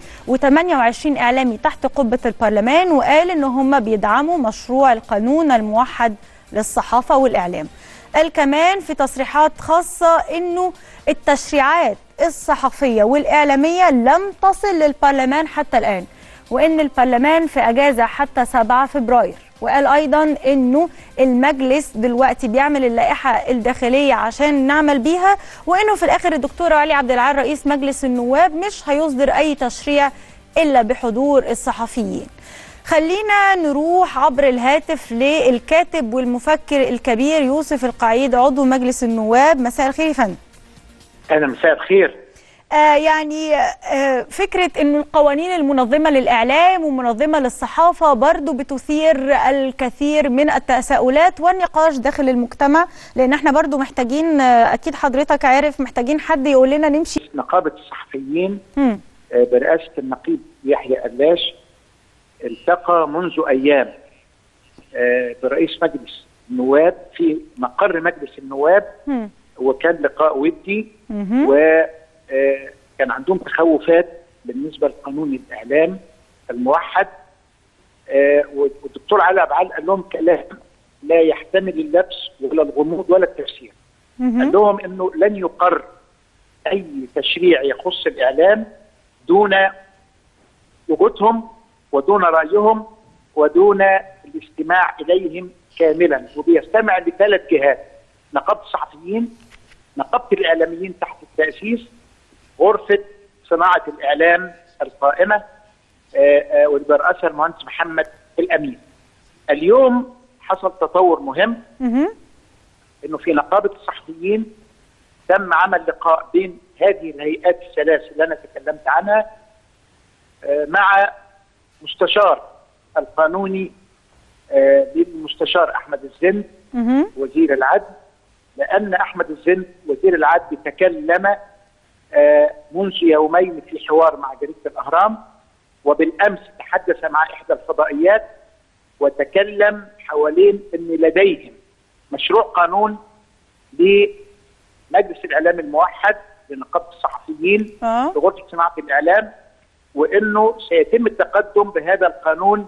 و28 إعلامي تحت قبة البرلمان وقال إن هم بيدعموا مشروع القانون الموحد للصحافة والإعلام قال كمان في تصريحات خاصة إنه التشريعات الصحفية والإعلامية لم تصل للبرلمان حتى الآن وإن البرلمان في أجازة حتى 7 فبراير وقال أيضا إنه المجلس دلوقتي بيعمل اللائحة الداخلية عشان نعمل بيها وإنه في الآخر الدكتور علي عبد العال رئيس مجلس النواب مش هيصدر أي تشريع إلا بحضور الصحفيين خلينا نروح عبر الهاتف للكاتب والمفكر الكبير يوسف القعيد عضو مجلس النواب مساء الخير يا فندم اهلا مساء الخير آه يعني آه فكرة أن القوانين المنظمة للإعلام ومنظمة للصحافة برضو بتثير الكثير من التساؤلات والنقاش داخل المجتمع لأن احنا برضو محتاجين آه أكيد حضرتك عارف محتاجين حد يقول لنا نمشي نقابه الصحفيين مم. آه، برئاسه النقيب يحيى قلاش التقى منذ ايام آه، برئيس مجلس النواب في مقر مجلس النواب مم. وكان لقاء ودي مهم. وكان عندهم تخوفات بالنسبه لقانون الاعلام الموحد آه، والدكتور علي عبد قال لهم كلام لا يحتمل اللبس ولا الغموض ولا التفسير قال مهم. لهم انه لن يقر اي تشريع يخص الاعلام دون وجودهم ودون رايهم ودون الاستماع اليهم كاملا وبيستمع لثلاث جهات نقابه الصحفيين نقابه الاعلاميين تحت التاسيس غرفه صناعه الاعلام القائمه آه، آه، واللي برأسها المهندس محمد الامين. اليوم حصل تطور مهم مهم. انه في نقابه الصحفيين تم عمل لقاء بين هذه الهيئات الثلاث اللي انا تكلمت عنها آه، مع مستشار القانوني آه، للمستشار احمد الزند مهم. وزير العدل لان احمد الزند وزير العدل تكلم آه، منذ يومين في حوار مع جريده الاهرام وبالامس تحدث مع احدى الفضائيات وتكلم حوالين ان لديهم مشروع قانون لمجلس الاعلام الموحد لنقابه الصحفيين اه لغرفه صناعه الاعلام وانه سيتم التقدم بهذا القانون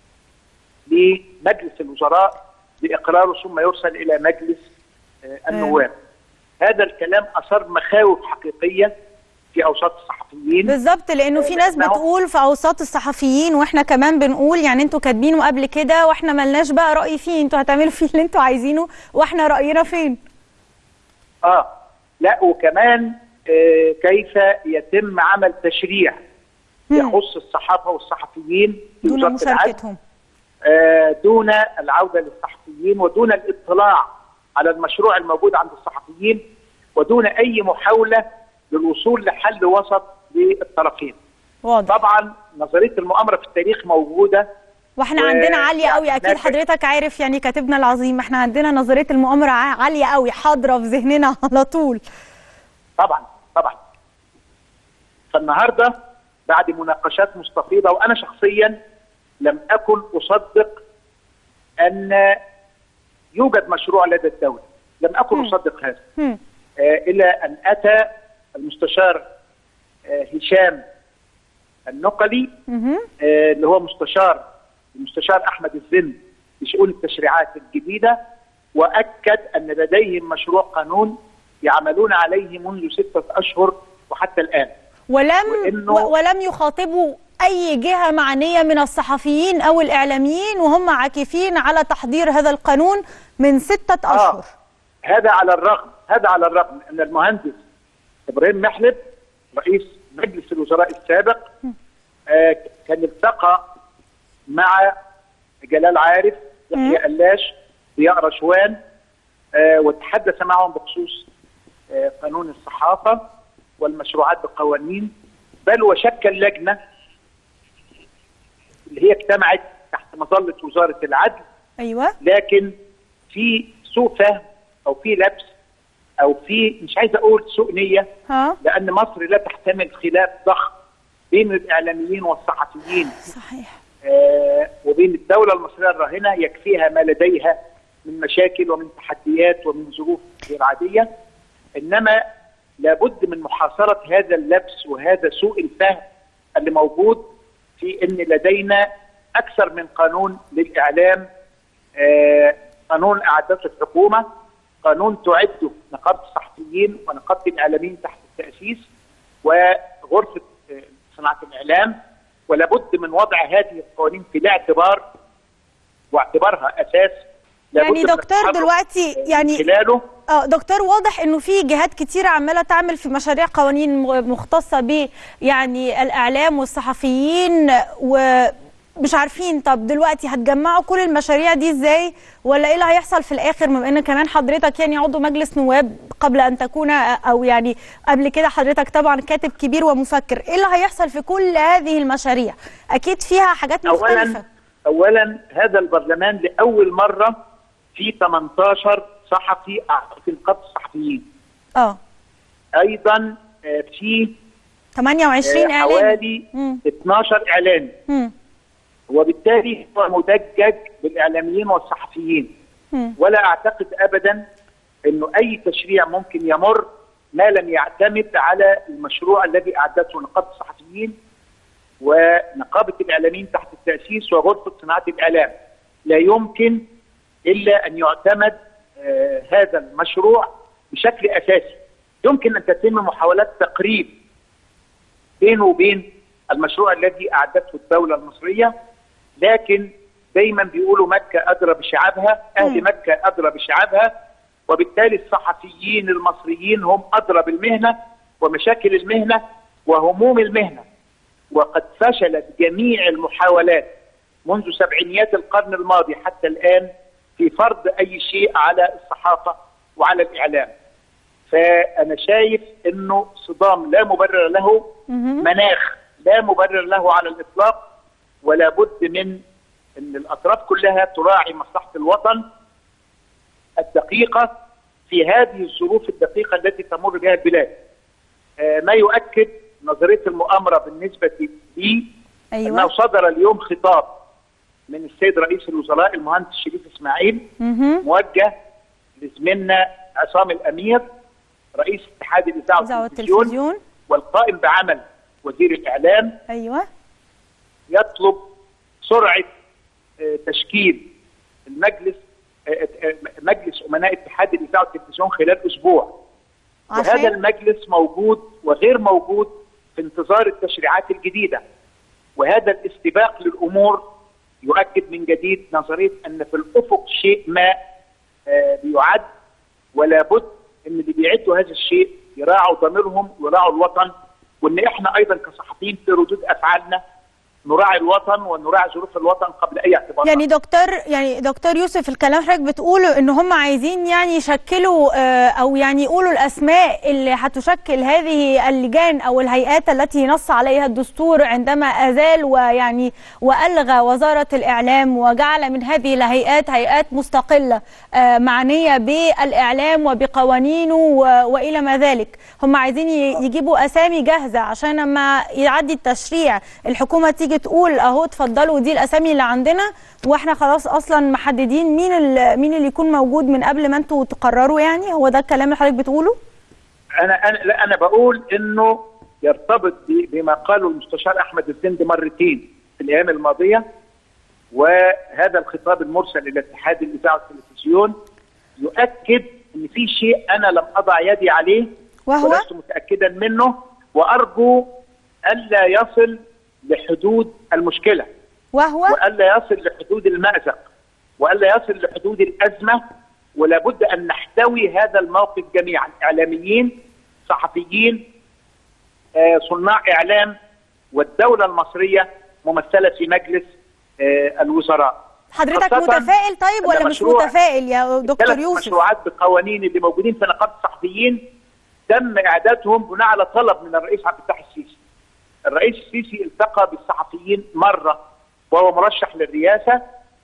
لمجلس الوزراء لاقراره ثم يرسل الى مجلس آه، النواب. هذا الكلام اثار مخاوف حقيقيه في اوساط الصحفيين بالظبط لانه في ناس لأنه- بتقول في اوساط الصحفيين واحنا كمان بنقول يعني انتوا كاتبينه قبل كده واحنا ملناش بقى راي فيه انتوا هتعملوا فيه اللي انتوا عايزينه واحنا راينا فين اه لا وكمان آه كيف يتم عمل تشريع مم. يخص الصحافه والصحفيين في دون وزارة العدل مشاركتهم آه، دون العودة للصحفيين ودون الاطلاع على المشروع الموجود عند الصحفيين ودون أي محاولة للوصول لحل وسط للطرفين واضح طبعا نظرية المؤامرة في التاريخ موجودة واحنا و- عندنا عاليه يعني قوي اكيد هناك- حضرتك عارف يعني كاتبنا العظيم احنا عندنا نظريه المؤامره ع- عاليه قوي حاضره في ذهننا على طول طبعا طبعا فالنهارده بعد مناقشات مستفيضة وأنا شخصيا لم أكن أصدق أن يوجد مشروع لدى الدولة لم اكن مم. اصدق هذا مم. آه، الى ان اتى المستشار آه، هشام النقلي مهم. آه، اللي هو مستشار المستشار احمد الزن لشؤون التشريعات الجديده واكد ان لديهم مشروع قانون يعملون عليه منذ سته اشهر وحتى الان ولم وإنه- و- ولم يخاطبوا اي جهه معنيه من الصحفيين او الاعلاميين وهم عاكفين على تحضير هذا القانون من سته اشهر هذا على الرغم هذا على الرغم ان المهندس ابراهيم محلب رئيس مجلس الوزراء السابق آه كان التقى مع جلال عارف يحيى قلاش ضياء رشوان آه وتحدث معهم بخصوص آه قانون الصحافه والمشروعات بالقوانين بل وشكل لجنه اللي هي اجتمعت تحت مظله وزاره العدل ايوه لكن في سوء فهم او في لبس او في مش عايز اقول سوء نيه ها لان مصر لا تحتمل خلاف ضخم بين الاعلاميين والصحفيين صحيح آه وبين الدوله المصريه الراهنه يكفيها ما لديها من مشاكل ومن تحديات ومن ظروف غير عاديه انما لابد من محاصره هذا اللبس وهذا سوء الفهم اللي موجود في ان لدينا اكثر من قانون للاعلام آه قانون اعدته الحكومه قانون تعده نقابه الصحفيين ونقابه الاعلاميين تحت التاسيس وغرفه آه، صناعه الاعلام ولابد من وضع هذه القوانين في الاعتبار واعتبارها اساس لابد يعني من دكتور التحرك دلوقتي من يعني خلاله اه دكتور واضح انه في جهات كتيرة عمالة تعمل في مشاريع قوانين م- مختصة ب يعني الاعلام والصحفيين ومش عارفين طب دلوقتي هتجمعوا كل المشاريع دي ازاي ولا ايه اللي هيحصل في الاخر بما ان كمان حضرتك يعني عضو مجلس نواب قبل ان تكون او يعني قبل كده حضرتك طبعا كاتب كبير ومفكر ايه اللي هيحصل في كل هذه المشاريع اكيد فيها حاجات مختلفة اولا اولا هذا البرلمان لاول مره في 18 صحفي أعضاء في نقابه الصحفيين اه ايضا آه، في 28 آه، اعلام حوالي مم. 12 اعلامي مم. وبالتالي هو مدجج بالاعلاميين والصحفيين مم. ولا اعتقد ابدا انه اي تشريع ممكن يمر ما لم يعتمد على المشروع الذي اعدته نقابه الصحفيين ونقابه الاعلاميين تحت التاسيس وغرفه صناعه الاعلام لا يمكن الا ان يعتمد آه هذا المشروع بشكل اساسي يمكن ان تتم محاولات تقريب بينه وبين المشروع الذي اعدته الدوله المصريه لكن دايما بيقولوا مكه ادرى بشعابها اهل مم. مكه ادرى بشعابها وبالتالي الصحفيين المصريين هم ادرى بالمهنه ومشاكل المهنه وهموم المهنه وقد فشلت جميع المحاولات منذ سبعينيات القرن الماضي حتى الان في فرض اي شيء على الصحافه وعلى الاعلام فانا شايف انه صدام لا مبرر له مهم. مناخ لا مبرر له على الاطلاق ولا بد من ان الاطراف كلها تراعي مصلحه الوطن الدقيقه في هذه الظروف الدقيقه التي تمر بها البلاد. آه، ما يؤكد نظريه المؤامره بالنسبه لي ايوه انه صدر اليوم خطاب من السيد رئيس الوزراء المهندس شريف اسماعيل مهم. موجه لزميلنا عصام الامير رئيس اتحاد الاذاعه إذاعة والتلفزيون والتلفزيون والقائم بعمل وزير الاعلام ايوه يطلب سرعه آه، تشكيل المجلس آه، آه، مجلس امناء اتحاد الاذاعه والتلفزيون خلال اسبوع وهذا عشان المجلس موجود وغير موجود في انتظار التشريعات الجديده وهذا الاستباق للامور يؤكد من جديد نظريه ان في الافق شيء ما آه، بيعد ولا بد ان اللي بيعدوا هذا الشيء يراعوا ضميرهم ويراعوا الوطن وان احنا ايضا كصحفيين في ردود افعالنا نراعي الوطن ونراعي ظروف الوطن قبل اي اعتبار يعني دكتور يعني دكتور يوسف الكلام حضرتك بتقوله ان هم عايزين يعني يشكلوا آه، او يعني يقولوا الاسماء اللي هتشكل هذه اللجان او الهيئات التي نص عليها الدستور عندما ازال ويعني والغى وزاره الاعلام وجعل من هذه الهيئات هيئات مستقله آه، معنيه بالاعلام وبقوانينه و- والى ما ذلك هم عايزين ي- يجيبوا اسامي جاهزه عشان لما يعدي التشريع الحكومه تيجي تيجي تقول اهو اتفضلوا دي الاسامي اللي عندنا واحنا خلاص اصلا محددين مين ال- مين اللي يكون موجود من قبل ما انتوا تقرروا يعني هو ده الكلام اللي حضرتك بتقوله انا انا لا انا بقول انه يرتبط ب- بما قاله المستشار احمد الزند مرتين في الايام الماضيه وهذا الخطاب المرسل الى اتحاد الاذاعه والتلفزيون يؤكد ان في شيء انا لم اضع يدي عليه وهو ولست متاكدا منه وارجو الا يصل لحدود المشكله وهو والا يصل لحدود المازق والا يصل لحدود الازمه ولا بد ان نحتوي هذا الموقف جميعا اعلاميين صحفيين آه، صناع اعلام والدوله المصريه ممثله في مجلس آه، الوزراء حضرتك خاصة متفائل طيب أن ولا مش مشروع- متفائل يا دكتور ثلاث يوسف مشروعات بقوانين اللي موجودين في نقابه الصحفيين تم اعدادهم بناء على طلب من الرئيس عبد الفتاح السيسي. الرئيس السيسي التقى بالصحفيين مره وهو مرشح للرئاسه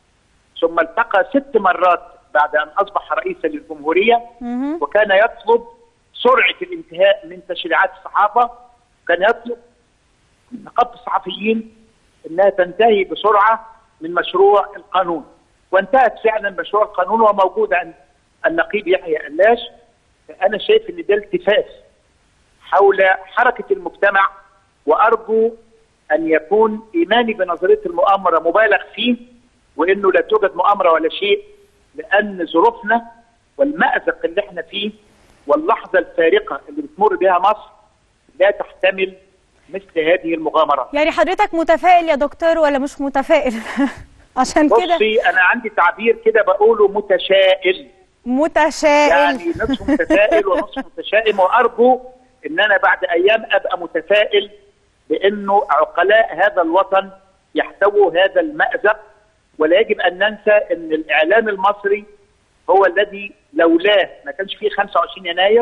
ثم التقى ست مرات بعد ان اصبح رئيسا للجمهوريه مهم. وكان يطلب سرعه الانتهاء من تشريعات الصحافه كان يطلب من نقابه الصحفيين انها تنتهي بسرعه من مشروع القانون وانتهت فعلا مشروع القانون وموجود عند النقيب يحيى قلاش انا شايف ان ده التفاف حول حركه المجتمع وارجو ان يكون ايماني بنظريه المؤامره مبالغ فيه وانه لا توجد مؤامره ولا شيء لان ظروفنا والمازق اللي احنا فيه واللحظه الفارقه اللي بتمر بها مصر لا تحتمل مثل هذه المغامرات يعني حضرتك متفائل يا دكتور ولا مش متفائل عشان كده بصي انا عندي تعبير كده بقوله متشائم متشائم يعني نصف متفائل ونصف متشائم وارجو ان انا بعد ايام ابقى متفائل بانه عقلاء هذا الوطن يحتووا هذا المازق ولا يجب ان ننسى ان الاعلام المصري هو الذي لولاه ما كانش فيه 25 يناير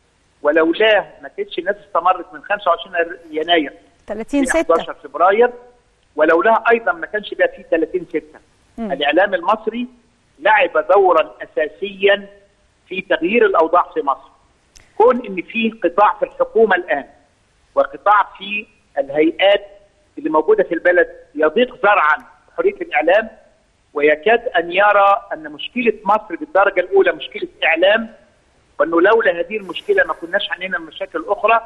ولولاه ما كانتش الناس استمرت من 25 يناير 30 في 6 11 فبراير ولولاها ايضا ما كانش بقى فيه 30 6 الاعلام المصري لعب دورا اساسيا في تغيير الاوضاع في مصر كون ان في قطاع في الحكومه الان وقطاع في الهيئات اللي موجوده في البلد يضيق ذرعا حريه الاعلام ويكاد ان يرى ان مشكله مصر بالدرجه الاولى مشكله اعلام وانه لولا هذه المشكله ما كناش عندنا مشاكل اخرى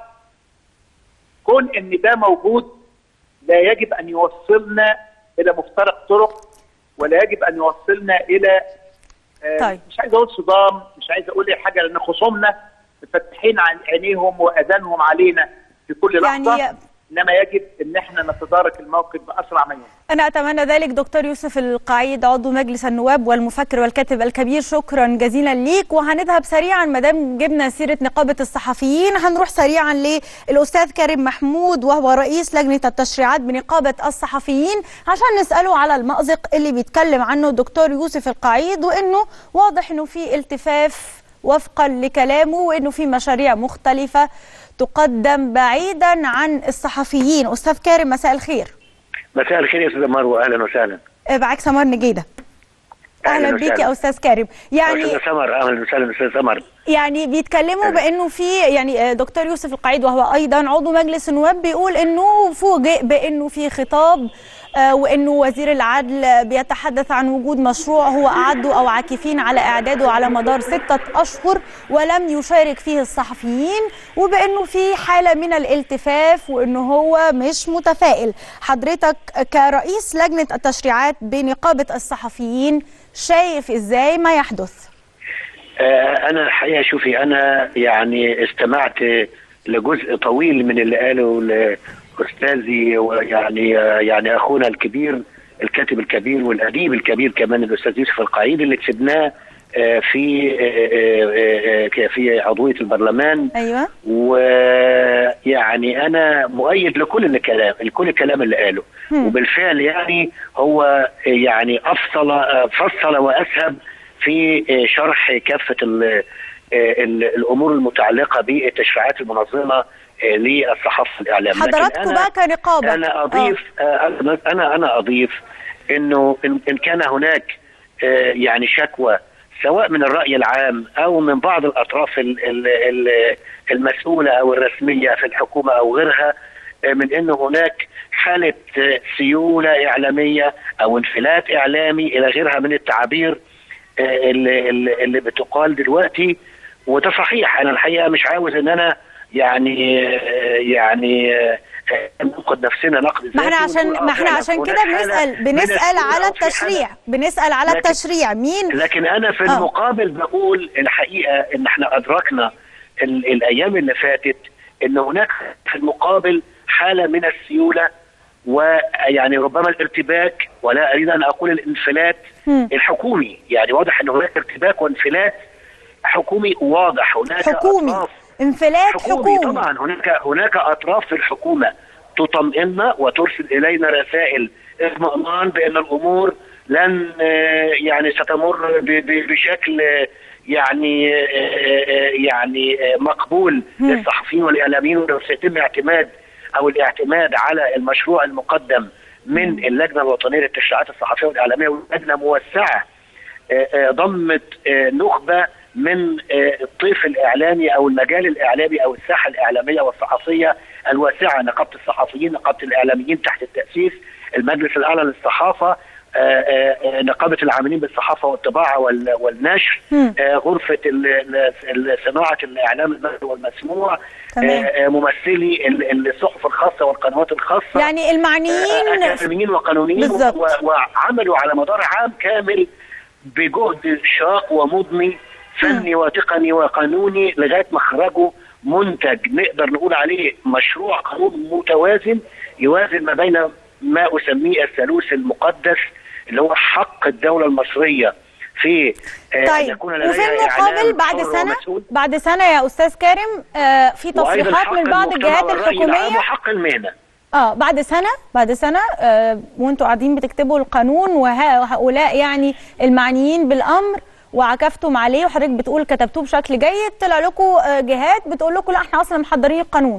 كون ان ده موجود لا يجب ان يوصلنا الى مفترق طرق ولا يجب ان يوصلنا الى آه، طيب. مش عايز اقول صدام مش عايز اقول اي حاجه لان خصومنا مفتحين عن عينيهم واذانهم علينا في كل لحظه يعني- انما يجب ان احنا نتدارك الموقف باسرع ما يمكن أنا أتمنى ذلك دكتور يوسف القعيد عضو مجلس النواب والمفكر والكاتب الكبير شكرا جزيلا ليك وهنذهب سريعا ما دام جبنا سيرة نقابة الصحفيين هنروح سريعا للأستاذ كريم محمود وهو رئيس لجنة التشريعات بنقابة الصحفيين عشان نسأله على المأزق اللي بيتكلم عنه الدكتور يوسف القعيد وإنه واضح إنه في التفاف وفقا لكلامه وإنه في مشاريع مختلفة تقدم بعيدا عن الصحفيين أستاذ كريم مساء الخير مساء الخير يا استاذ مروه اهلا وسهلا معاك سمر نجيده اهلا أهلاً بيك وسهلاً. يا استاذ كريم يعني استاذ سمر اهلا وسهلا استاذ سمر يعني بيتكلموا بانه في يعني آه، دكتور يوسف القعيد وهو ايضا عضو مجلس النواب بيقول انه فوجئ بانه في خطاب آه، وانه وزير العدل بيتحدث عن وجود مشروع هو اعده او عاكفين على اعداده على مدار ستة اشهر ولم يشارك فيه الصحفيين وبانه في حاله من الالتفاف وانه هو مش متفائل حضرتك كرئيس لجنه التشريعات بنقابه الصحفيين شايف ازاي ما يحدث آه انا الحقيقه شوفي انا يعني استمعت لجزء طويل من اللي قاله لاستاذي ويعني آه يعني اخونا الكبير الكاتب الكبير والاديب الكبير كمان الاستاذ يوسف القعيد اللي كسبناه آه في آه آه آه في عضويه البرلمان ايوه ويعني انا مؤيد لكل الكلام لكل الكلام اللي قاله هم. وبالفعل يعني هو يعني افصل فصل واسهب في شرح كافه ال ال الامور المتعلقه بالتشريعات المنظمه للصحافه والاعلام لكن حضراتكم أنا- بقى كنقابه انا اضيف آه. انا انا اضيف انه ان إن كان هناك آه، يعني شكوى سواء من الراي العام او من بعض الاطراف ال- ال- ال- المسؤوله او الرسميه في الحكومه او غيرها آه، من ان هناك حاله آه، سيوله اعلاميه او انفلات اعلامي الى غيرها من التعابير آه، اللي, اللي اللي بتقال دلوقتي وده صحيح انا الحقيقه مش عاوز ان انا يعني آه، يعني آه، آه، ننقد نفسنا نقد ما احنا ذاتي عشان ونقول آه ما احنا فعلاً عشان هناك كده حالة بنسال من بنسال السيولة على أو في حالة التشريع بنسال على لكن- التشريع مين لكن انا في آه. المقابل بقول الحقيقه ان احنا ادركنا ال- الايام اللي فاتت ان هناك في المقابل حاله من السيوله ويعني ربما الارتباك ولا اريد ان اقول الانفلات مم. الحكومي يعني واضح ان هناك ارتباك وانفلات حكومي واضح هناك حكومي أطراف انفلات حكومي حكومي طبعا هناك هناك اطراف في الحكومه تطمئننا وترسل الينا رسائل اطمئنان بان الامور لن آه، يعني ستمر ب- ب- بشكل آه، يعني آه، آه، يعني آه، مقبول للصحفيين والاعلاميين ولو سيتم اعتماد او الاعتماد على المشروع المقدم من اللجنه الوطنيه للتشريعات الصحفيه والاعلاميه ولجنه موسعه آه، آه، ضمت آه، نخبه من آه، الطيف الاعلامي او المجال الاعلامي او الساحه الاعلاميه والصحفيه الواسعه نقابه الصحفيين نقابه الاعلاميين تحت التاسيس المجلس الاعلى للصحافه آه، آه، آه، نقابه العاملين بالصحافه والطباعه وال- والنشر مم. آه، غرفه ال- ال- صناعه الاعلام المرئي والمسموع تمام. آه، آه، ممثلي ال- الصحف الخاصه والقنوات الخاصه يعني المعنيين اكاديميين وقانونيين بالظبط. و- وعملوا على مدار عام كامل بجهد شاق ومضني فني وتقني وقانوني لغايه ما خرجوا منتج نقدر نقول عليه مشروع قانون متوازن يوازن ما بين ما اسميه الثالوث المقدس اللي هو حق الدوله المصريه في آه، أن طيب يكون لديها وفي المقابل إعلام بعد حر سنه ومسؤول. بعد سنه يا استاذ كريم آه في وأيضاً تصريحات حق من بعض المجتمع الجهات والرأي العام الحكوميه وحق المهنه اه بعد سنه بعد سنه آه وانتوا قاعدين بتكتبوا القانون وه- وهؤلاء يعني المعنيين بالامر وعكفتم عليه وحضرتك بتقول كتبتوه بشكل جيد طلع لكم آه جهات بتقول لكم لا احنا اصلا محضرين القانون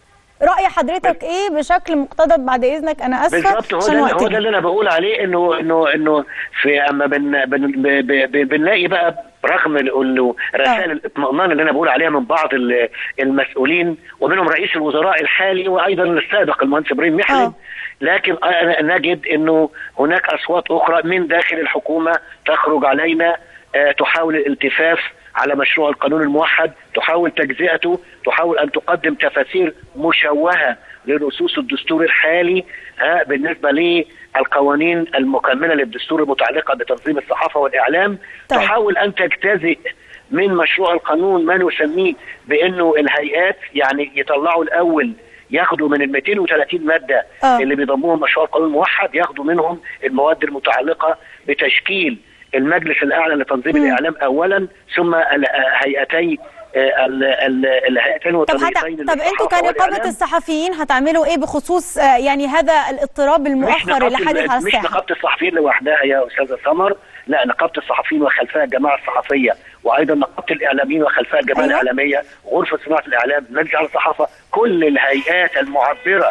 راي حضرتك ايه بشكل مقتضب بعد اذنك انا اسفه بالظبط هو عشان ده هو وقتنا. ده اللي انا بقول عليه انه انه انه في اما بن بن ب- ب- ب- بنلاقي بقى رغم ال- ال- رسائل الاطمئنان اللي انا بقول عليها من بعض ال- المسؤولين ومنهم رئيس الوزراء الحالي وايضا السابق المهندس ابراهيم آه. محلب لكن أنا- نجد انه هناك اصوات اخرى من داخل الحكومه تخرج علينا آه، تحاول الالتفاف على مشروع القانون الموحد تحاول تجزئته تحاول ان تقدم تفاسير مشوهه لنصوص الدستور الحالي ها بالنسبه للقوانين المكمله للدستور المتعلقه بتنظيم الصحافه والاعلام طيب. تحاول ان تجتزئ من مشروع القانون ما نسميه بانه الهيئات يعني يطلعوا الاول ياخدوا من ال 230 ماده آه. اللي بيضموهم مشروع القانون الموحد ياخدوا منهم المواد المتعلقه بتشكيل المجلس الاعلى لتنظيم مم. الاعلام اولا ثم الهيئتي ال- ال- الهيئتين طب الوطنيتين هت... طب انتوا كنقابه والإعلام. الصحفيين هتعملوا ايه بخصوص آه، يعني هذا الاضطراب مش المؤخر نقابة اللي حادث على مش الساحه نقابه الصحفيين لوحدها يا استاذه سمر لا نقابه الصحفيين وخلفها الجماعه الصحفيه وايضا نقابه الاعلاميين وخلفها الجماعه أيوة. الاعلاميه غرفه صناعه الاعلام مجلس على الصحافه كل الهيئات المعبره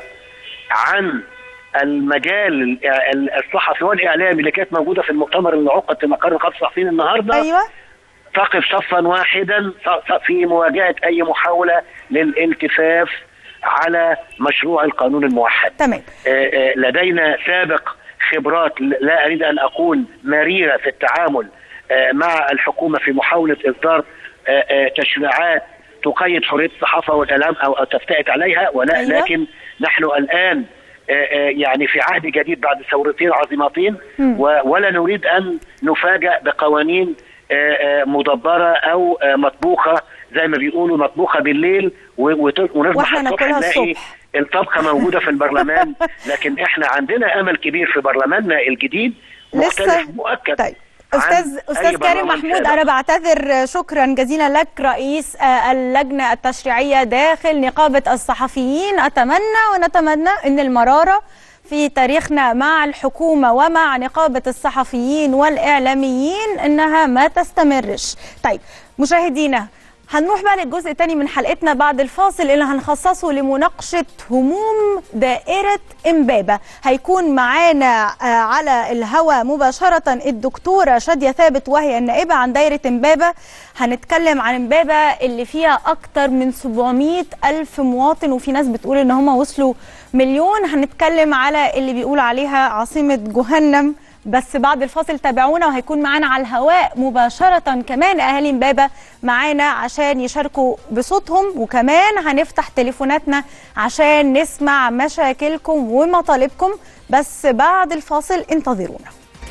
عن المجال ال- ال- الصحفي والاعلامي اللي كانت موجوده في المؤتمر اللي عقد في مقر نقابه الصحفيين النهارده ايوه تقف صفا واحدا ص- ص- في مواجهه اي محاوله للالتفاف على مشروع القانون الموحد. تمام آه، آه، لدينا سابق خبرات ل- لا اريد ان اقول مريره في التعامل آه، مع الحكومه في محاوله اصدار آه، آه، تشريعات تقيد حريه الصحافه والاعلام او أو تفتئت عليها ولا أيوة. لكن نحن الان آه، آه، يعني في عهد جديد بعد ثورتين عظيمتين مم. و- ولا نريد ان نفاجأ بقوانين آه، آه، مدبره او آه، مطبوخه زي ما بيقولوا مطبوخه بالليل و- وت- ونصبح وإحنا الصبح ناكلها نلاقي الصبح. الطبخه موجوده في البرلمان لكن احنا عندنا امل كبير في برلماننا الجديد مختلف لسه مؤكد طيب عن استاذ أي استاذ كريم برلمان محمود سابق. انا بعتذر شكرا جزيلا لك رئيس آه، اللجنه التشريعيه داخل نقابه الصحفيين اتمنى ونتمنى ان المراره في تاريخنا مع الحكومه ومع نقابه الصحفيين والاعلاميين انها ما تستمرش طيب مشاهدينا هنروح بقى للجزء الثاني من حلقتنا بعد الفاصل اللي هنخصصه لمناقشة هموم دائرة إمبابة هيكون معانا آه، على الهوا مباشرة الدكتورة شادية ثابت وهي النائبة عن دائرة إمبابة هنتكلم عن إمبابة اللي فيها أكتر من 700 ألف مواطن وفي ناس بتقول إن هم وصلوا مليون هنتكلم على اللي بيقول عليها عاصمة جهنم بس بعد الفاصل تابعونا وهيكون معانا على الهواء مباشرة كمان أهالي امبابة معانا عشان يشاركوا بصوتهم وكمان هنفتح تليفوناتنا عشان نسمع مشاكلكم ومطالبكم بس بعد الفاصل انتظرونا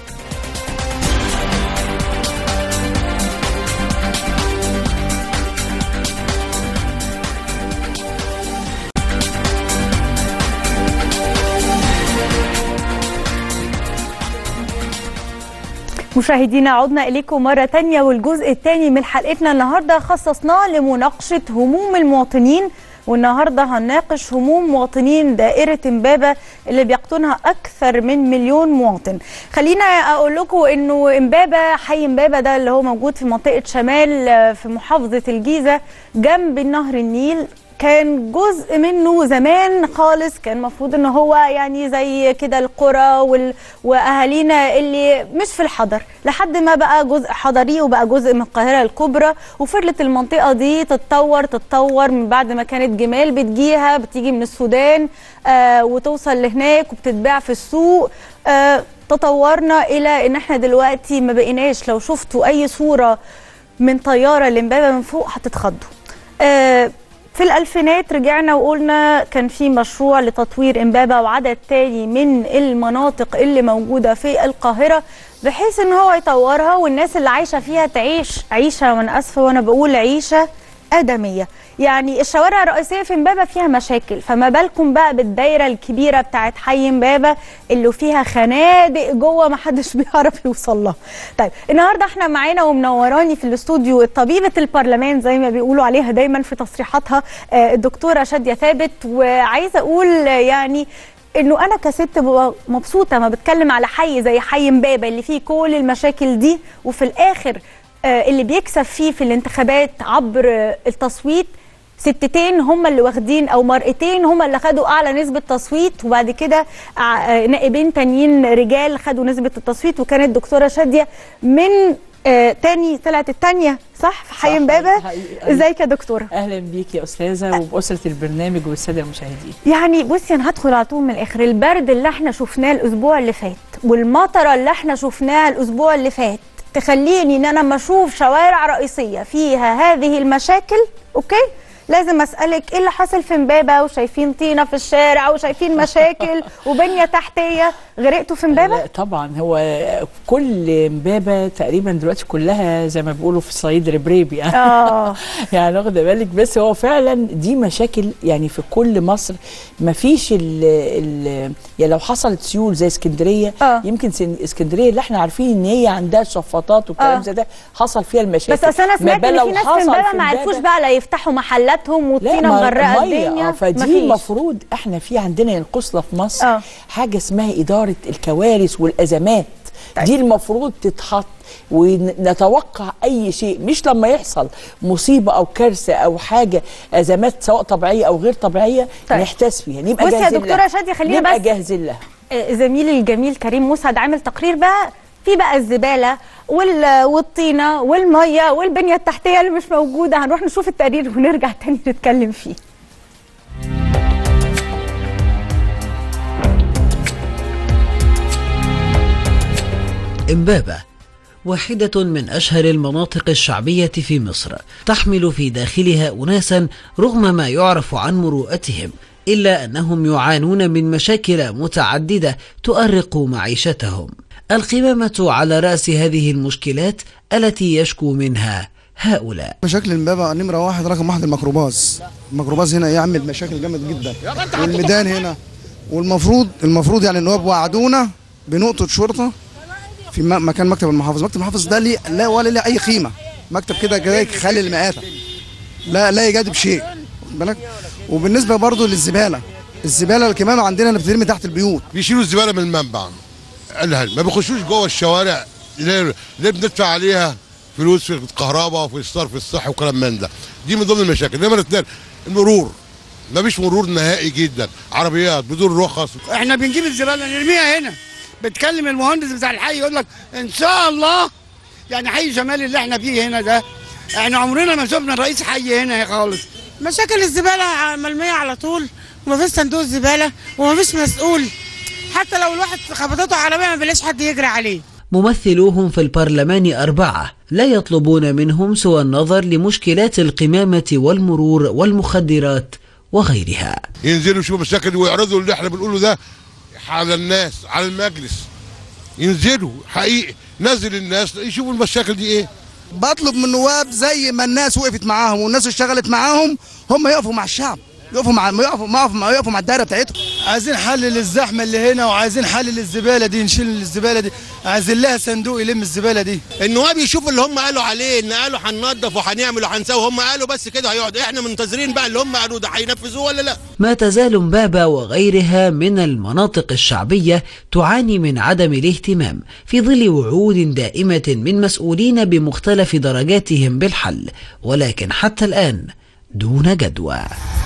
مشاهدينا عدنا إليكم مرة تانية والجزء الثاني من حلقتنا النهاردة خصصناه لمناقشة هموم المواطنين والنهارده هنناقش هموم مواطنين دائرة امبابة اللي بيقطنها أكثر من مليون مواطن. خلينا أقول لكم إنه امبابة حي امبابة ده اللي هو موجود في منطقة شمال آه، في محافظة الجيزة جنب نهر النيل كان جزء منه زمان خالص كان المفروض ان هو يعني زي كده القرى وال... واهالينا اللي مش في الحضر لحد ما بقى جزء حضري وبقى جزء من القاهره الكبرى وفضلت المنطقه دي تتطور تتطور من بعد ما كانت جمال بتجيها بتيجي من السودان آه وتوصل لهناك وبتتباع في السوق آه تطورنا الى ان احنا دلوقتي ما بقيناش لو شفتوا اي صوره من طياره لامبابه من فوق هتتخضوا آه في الألفينات رجعنا وقلنا كان في مشروع لتطوير إمبابة وعدد تاني من المناطق اللي موجودة في القاهرة بحيث إن هو يطورها والناس اللي عايشة فيها تعيش عيشة وأنا آسفة وأنا بقول عيشة آدمية يعني الشوارع الرئيسية في امبابة فيها مشاكل فما بالكم بقى بالدايرة الكبيرة بتاعت حي امبابة اللي فيها خنادق جوه ما حدش بيعرف يوصل لها طيب النهاردة احنا معانا ومنوراني في الاستوديو طبيبة البرلمان زي ما بيقولوا عليها دايما في تصريحاتها آه، الدكتورة شادية ثابت وعايزة اقول آه، يعني انه انا كست ببقى مبسوطه ما بتكلم على حي زي حي امبابه اللي فيه كل المشاكل دي وفي الاخر آه، اللي بيكسب فيه في الانتخابات عبر آه، التصويت ستتين هم اللي واخدين او مرأتين هم اللي خدوا اعلى نسبه تصويت وبعد كده آه، نائبين تانيين رجال خدوا نسبه التصويت وكانت دكتوره شاديه من آه، تاني طلعت التانية صح في حي صح، امبابه حقيقي. ازيك يا دكتوره اهلا بيك يا استاذه وباسره البرنامج والساده المشاهدين يعني بصي انا هدخل على طول من الاخر البرد اللي احنا شفناه الاسبوع اللي فات والمطره اللي احنا شفناها الاسبوع اللي فات تخليني ان انا لما اشوف شوارع رئيسيه فيها هذه المشاكل اوكي لازم اسالك ايه اللي حصل في امبابه وشايفين طينه في الشارع وشايفين مشاكل وبنيه تحتيه غرقتوا في امبابه لا طبعا هو كل امبابه تقريبا دلوقتي كلها زي ما بيقولوا في الصعيد ربريب يعني اه يعني واخده بالك بس هو فعلا دي مشاكل يعني في كل مصر ما فيش ال ال يعني لو حصلت سيول زي اسكندريه آه. يمكن سن- اسكندريه اللي احنا عارفين ان هي عندها شفاطات والكلام آه. زي ده حصل فيها المشاكل بس اصل انا ما سمعت بال ان لو في ناس حصل في امبابه ما إمبابة- عرفوش بقى لا يفتحوا محلاتهم لا والطينه ما- مغرقه مية، الدنيا آه، فدي مفيش. المفروض احنا في عندنا ينقصنا في مصر آه. حاجه اسمها اداره الكوارث والازمات طيب. دي المفروض تتحط ونتوقع اي شيء مش لما يحصل مصيبه او كارثه او حاجه ازمات سواء طبيعيه او غير طبيعيه طيب. نحتاس فيها نبقى بصي يا جاهزين دكتورة لها. شادية، خلينا نبقى بس- جاهزين لها آه، زميلي الجميل كريم مسعد عامل تقرير بقى في بقى الزباله وال- والطينه والميه والبنيه التحتيه اللي مش موجوده هنروح نشوف التقرير ونرجع تاني نتكلم فيه إمبابة واحدة من أشهر المناطق الشعبية في مصر تحمل في داخلها أناسا رغم ما يعرف عن مروءتهم إلا أنهم يعانون من مشاكل متعددة تؤرق معيشتهم القمامة على رأس هذه المشكلات التي يشكو منها هؤلاء مشاكل امبابة نمرة واحد رقم واحد الميكروباص الميكروباص هنا يعمل مشاكل جامد جدا والميدان هنا والمفروض المفروض يعني النواب وعدونا بنقطة شرطة في م- مكان مكتب المحافظ مكتب المحافظ ده ليه لا ولا ليه أي قيمة مكتب كده جاي خالي المآتة لا لا يجادب شيء واخد بالك وبالنسبة برضو للزبالة الزبالة الكمامة عندنا اللي بترمي تحت البيوت بيشيلوا الزباله من المنبع الهل ما بيخشوش جوه الشوارع ليه ليه بندفع عليها فلوس في الكهرباء وفي الصرف الصحي وكلام من ده دي من ضمن المشاكل انما الاثنين المرور مفيش مرور نهائي جدا عربيات بدون رخص احنا بنجيب الزباله نرميها هنا بتكلم المهندس بتاع الحي يقول لك ان شاء الله يعني حي شمالي اللي احنا فيه هنا ده احنا عمرنا ما شفنا رئيس حي هنا خالص مشاكل الزبالة مرمية على طول ومفيش صندوق زبالة ومفيش مسؤول حتى لو الواحد خبطته عربية ما بلاش حد يجري عليه ممثلوهم في البرلمان أربعة لا يطلبون منهم سوى النظر لمشكلات القمامة والمرور والمخدرات وغيرها ينزلوا يشوفوا مشاكل ويعرضوا اللي احنا بنقوله ده على الناس على المجلس ينزلوا حقيقي نزل الناس يشوفوا المشاكل دي ايه بطلب من النواب زي ما الناس وقفت معاهم والناس اشتغلت معاهم هم يقفوا مع الشعب يقفوا مع يقفوا مع يقفوا مع الدايره بتاعتهم عايزين حل للزحمه اللي هنا وعايزين حل للزباله دي نشيل الزباله دي عايزين لها صندوق يلم الزباله دي النواب يشوفوا اللي هم قالوا عليه ان قالوا هننضف وهنعمل وهنسوي هم قالوا بس كده هيقعد احنا منتظرين بقى اللي هم قالوا ده هينفذوه ولا لا ما تزال مبابا وغيرها من المناطق الشعبية تعاني من عدم الاهتمام في ظل وعود دائمة من مسؤولين بمختلف درجاتهم بالحل ولكن حتى الآن دون جدوى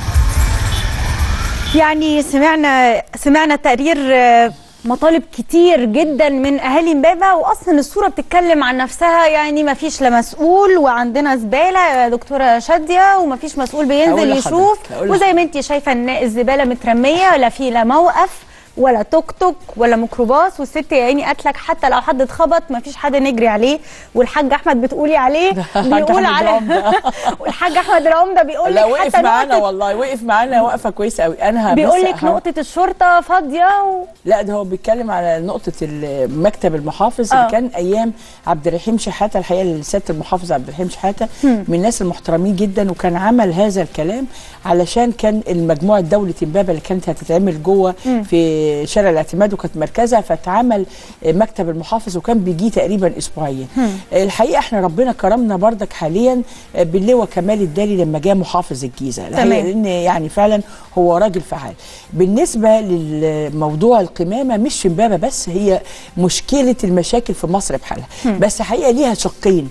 يعني سمعنا سمعنا تقرير آه، مطالب كتير جدا من اهالي امبابه واصلا الصوره بتتكلم عن نفسها يعني ما فيش لا مسؤول وعندنا زباله يا دكتوره شاديه وما فيش مسؤول بينزل هقول يشوف لحضرتك، هقول وزي ما انت شايفه ان الزباله مترميه ولا في لا موقف ولا توك توك ولا ميكروباص والست يا عيني قالت لك حتى لو حد اتخبط ما فيش حد نجري عليه والحاج احمد بتقولي عليه بيقول أحمد على العمدة. والحاج احمد العمده بيقول لا لك وقف حتى معانا نقطة- والله وقف معانا وقفه كويسه قوي انا بيقول بس لك ه- نقطه الشرطه فاضيه و... لا ده هو بيتكلم على نقطة ال- مكتب المحافظ آه. اللي كان أيام عبد الرحيم شحاتة الحقيقة سيادة المحافظ عبد الرحيم شحاتة هم. من الناس المحترمين جدا وكان عمل هذا الكلام علشان كان المجموعة دولة امبابة اللي كانت هتتعمل جوه مم. في شارع الاعتماد وكانت مركزها فاتعمل مكتب المحافظ وكان بيجي تقريبا أسبوعيا هم. الحقيقة احنا ربنا كرمنا بردك حاليا باللواء كمال الدالي لما جاء محافظ الجيزة الحقيقة تمام. لان يعني فعلا هو راجل فعال بالنسبه للموضوع القمامه مش في امبابه بس هي مشكله المشاكل في مصر بحالها هم. بس حقيقه ليها شقين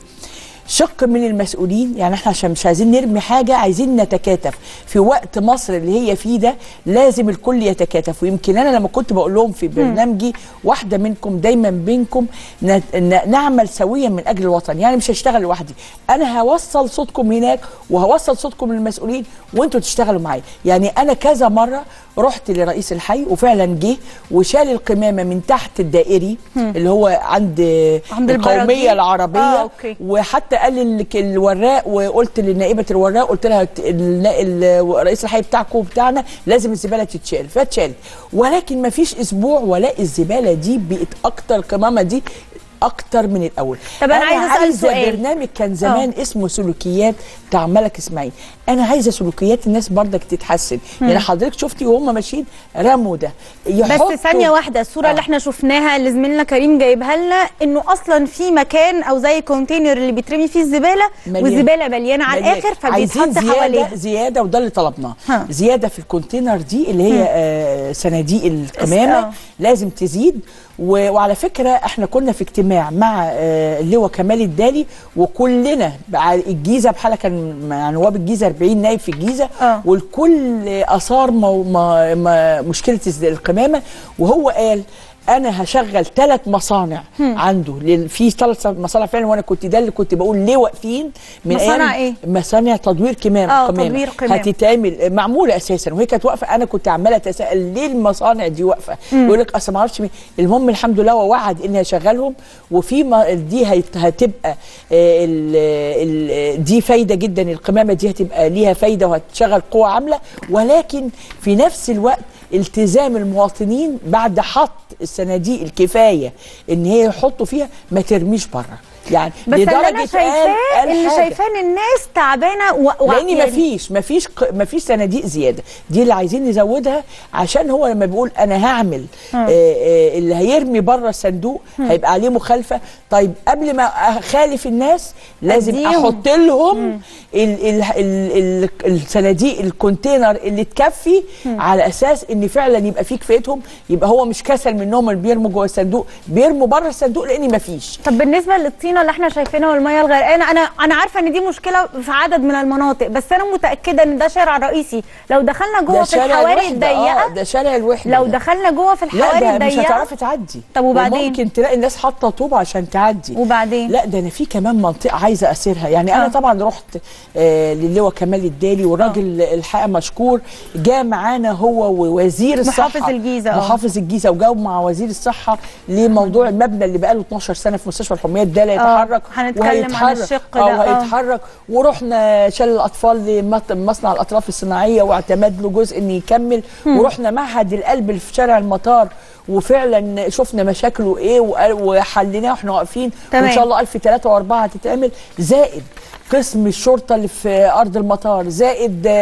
شق من المسؤولين يعني احنا عشان مش عايزين نرمي حاجه عايزين نتكاتف في وقت مصر اللي هي فيه ده لازم الكل يتكاتف ويمكن انا لما كنت بقول لهم في برنامجي واحده منكم دايما بينكم ن- ن- نعمل سويا من اجل الوطن يعني مش هشتغل لوحدي انا هوصل صوتكم هناك وهوصل صوتكم للمسؤولين وانتوا تشتغلوا معايا يعني انا كذا مره رحت لرئيس الحي وفعلا جه وشال القمامه من تحت الدائري هم. اللي هو عند عند القوميه البراجيل. العربيه آه، أوكي. وحتى قال لي ال- الوراق وقلت لنائبه الوراق قلت لها ت- النا- ال- رئيس الحي بتاعكم وبتاعنا لازم الزباله تتشال فاتشالت ولكن ما فيش اسبوع ولا الزباله دي بقت اكتر القمامه دي اكتر من الاول طب أنا عايزة أسأل عايزة سؤال. برنامج كان زمان آه. اسمه سلوكيات بتاع ملك اسماعيل انا عايزه سلوكيات الناس برضك تتحسن مم. يعني حضرتك شفتي وهم ماشيين رموا ده بس يحطوا- ثانية واحدة الصورة آه. اللي احنا شفناها اللي زميلنا كريم جايبها لنا انه اصلا في مكان او زي كونتينر اللي بيترمي فيه الزبالة مليان. والزبالة مليانة على مليان. الاخر عايزين فبيتحط زياده حواليها زياده وده اللي طلبناه ها. زياده في الكونتينر دي اللي هي مم. آه صناديق آه. القمامه لازم تزيد و- وعلى فكره احنا كنا في اجتماع مع آه اللواء كمال الدالي وكلنا بع- الجيزه بحالها كان مع نواب الجيزه 40 نائب في الجيزه آه. والكل اثار مو ما ما مشكله الز- القمامه وهو قال انا هشغل ثلاث مصانع هم. عنده لل- في ثلاث مصانع فعلا وانا كنت ده اللي كنت بقول ليه واقفين من مصانع أيام- إيه؟ مصانع تدوير كمامه آه، قمامة. تدوير قمامة. هتتعمل معموله اساسا وهي كانت واقفه انا كنت عماله اتساءل ليه المصانع دي واقفه مم. يقول لك اصل ما اعرفش مين المهم الحمد لله هو وعد اني هشغلهم وفي ما دي هيت- هتبقى آه، ال ال دي فايده جدا القمامه دي هتبقى ليها فايده وهتشغل قوه عامله ولكن في نفس الوقت التزام المواطنين بعد حط الصناديق الكفايه ان هي يحطوا فيها ما ترميش بره يعني بس اللي انا لدرجة شايفاه قال- قال اللي حاجة. شايفاه ان الناس تعبانة و... و... لان يعني- مفيش مفيش ق- مفيش صناديق زياده دي اللي عايزين نزودها عشان هو لما بيقول انا هعمل مم. آه آه اللي هيرمي بره الصندوق مم. هيبقى عليه مخالفه طيب قبل ما اخالف الناس لازم أديهم. احط لهم ال ال ال ال الصناديق الكونتينر اللي تكفي على اساس ان فعلا يبقى في كفايتهم يبقى هو مش كسل منهم اللي بيرموا جوه الصندوق بيرموا بره الصندوق لان مفيش طب بالنسبه للطينه اللي احنا شايفينها والميه الغرقانه انا انا عارفه ان دي مشكله في عدد من المناطق بس انا متاكده ان ده شارع رئيسي لو دخلنا جوه ده في شارع الحواري الوحدة، الضيقه آه ده شارع الوحده لو ده. دخلنا جوه في لا الحواري ده مش الضيقه هتعرفي تعدي طب وبعدين؟ ممكن تلاقي الناس حاطه طوب عشان تعدي وبعدين لا ده انا في كمان منطقه عايزه اسيرها يعني انا آه. طبعا رحت آه للواء كمال الدالي والراجل الحقيقه مشكور جاء معانا هو ووزير الصحه محافظ الجيزة، آه. محافظ الجيزه وجاوا مع وزير الصحه لموضوع المبنى اللي بقاله 12 سنه في مستشفى الحميات ده لا آه. يتحرك هنتكلم عن وهيتحرك. الشق آه، ده، آه. وهيتحرك ورحنا شال الاطفال لمصنع الاطراف الصناعيه واعتمد له جزء ان يكمل مم. ورحنا معهد القلب اللي في شارع المطار وفعلا شفنا مشاكله ايه وقال- وحليناه واحنا واقفين تمام. وان شاء الله 1000 3 و4 هتتعمل زائد قسم الشرطه اللي في ارض المطار زائد آه،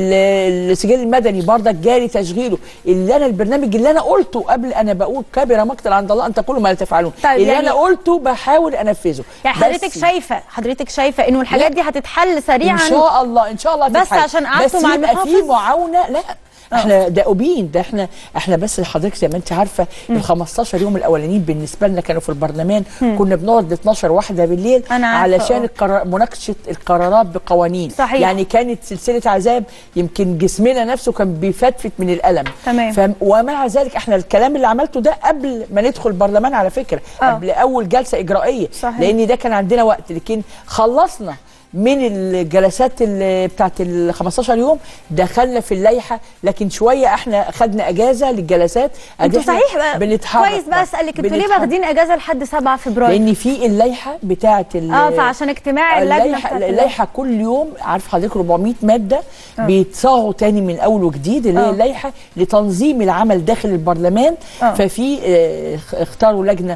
ال- السجل المدني برضك جاري تشغيله اللي انا البرنامج اللي انا قلته قبل انا بقول كبر مقتل عند الله ان تقولوا ما لا تفعلون طيب اللي يعني- انا قلته بحاول انفذه يعني بس- حضرتك شايفه حضرتك شايفه انه الحاجات دي هتتحل سريعا ان شاء الله ان شاء الله بس هتتحل. عشان قعدتوا بس مع يبقى في المحافظ؟ معاونه لا احنا دؤوبين ده احنا احنا بس حضرتك زي ما انت عارفه ال 15 يوم الاولانيين بالنسبه لنا كانوا في البرلمان مم. كنا بنقعد ل 12 واحده بالليل أنا عارفة، علشان اه. القرار مناقشه القرارات بقوانين صحيح. يعني كانت سلسله عذاب يمكن جسمنا نفسه كان بيفتفت من الالم تمام. ف... ومع ذلك احنا الكلام اللي عملته ده قبل ما ندخل البرلمان على فكره اه. قبل اول جلسه اجرائيه صحيح. لان ده كان عندنا وقت لكن خلصنا من الجلسات اللي بتاعت ال 15 يوم دخلنا في اللائحه لكن شويه احنا خدنا اجازه للجلسات انتوا إحنا صحيح بقى بنتحرك كويس بقى اسالك انتوا ليه بنتحرك. واخدين اجازه لحد 7 فبراير لان في اللائحه بتاعت ال- اه فعشان اجتماع اللجنه اللائحه بتاعت اللائحه كل يوم عارف حضرتك 400 ماده آه. بيتصاغوا تاني من اول وجديد اللي هي آه. اللائحه لتنظيم العمل داخل البرلمان آه. ففي آه، اختاروا لجنه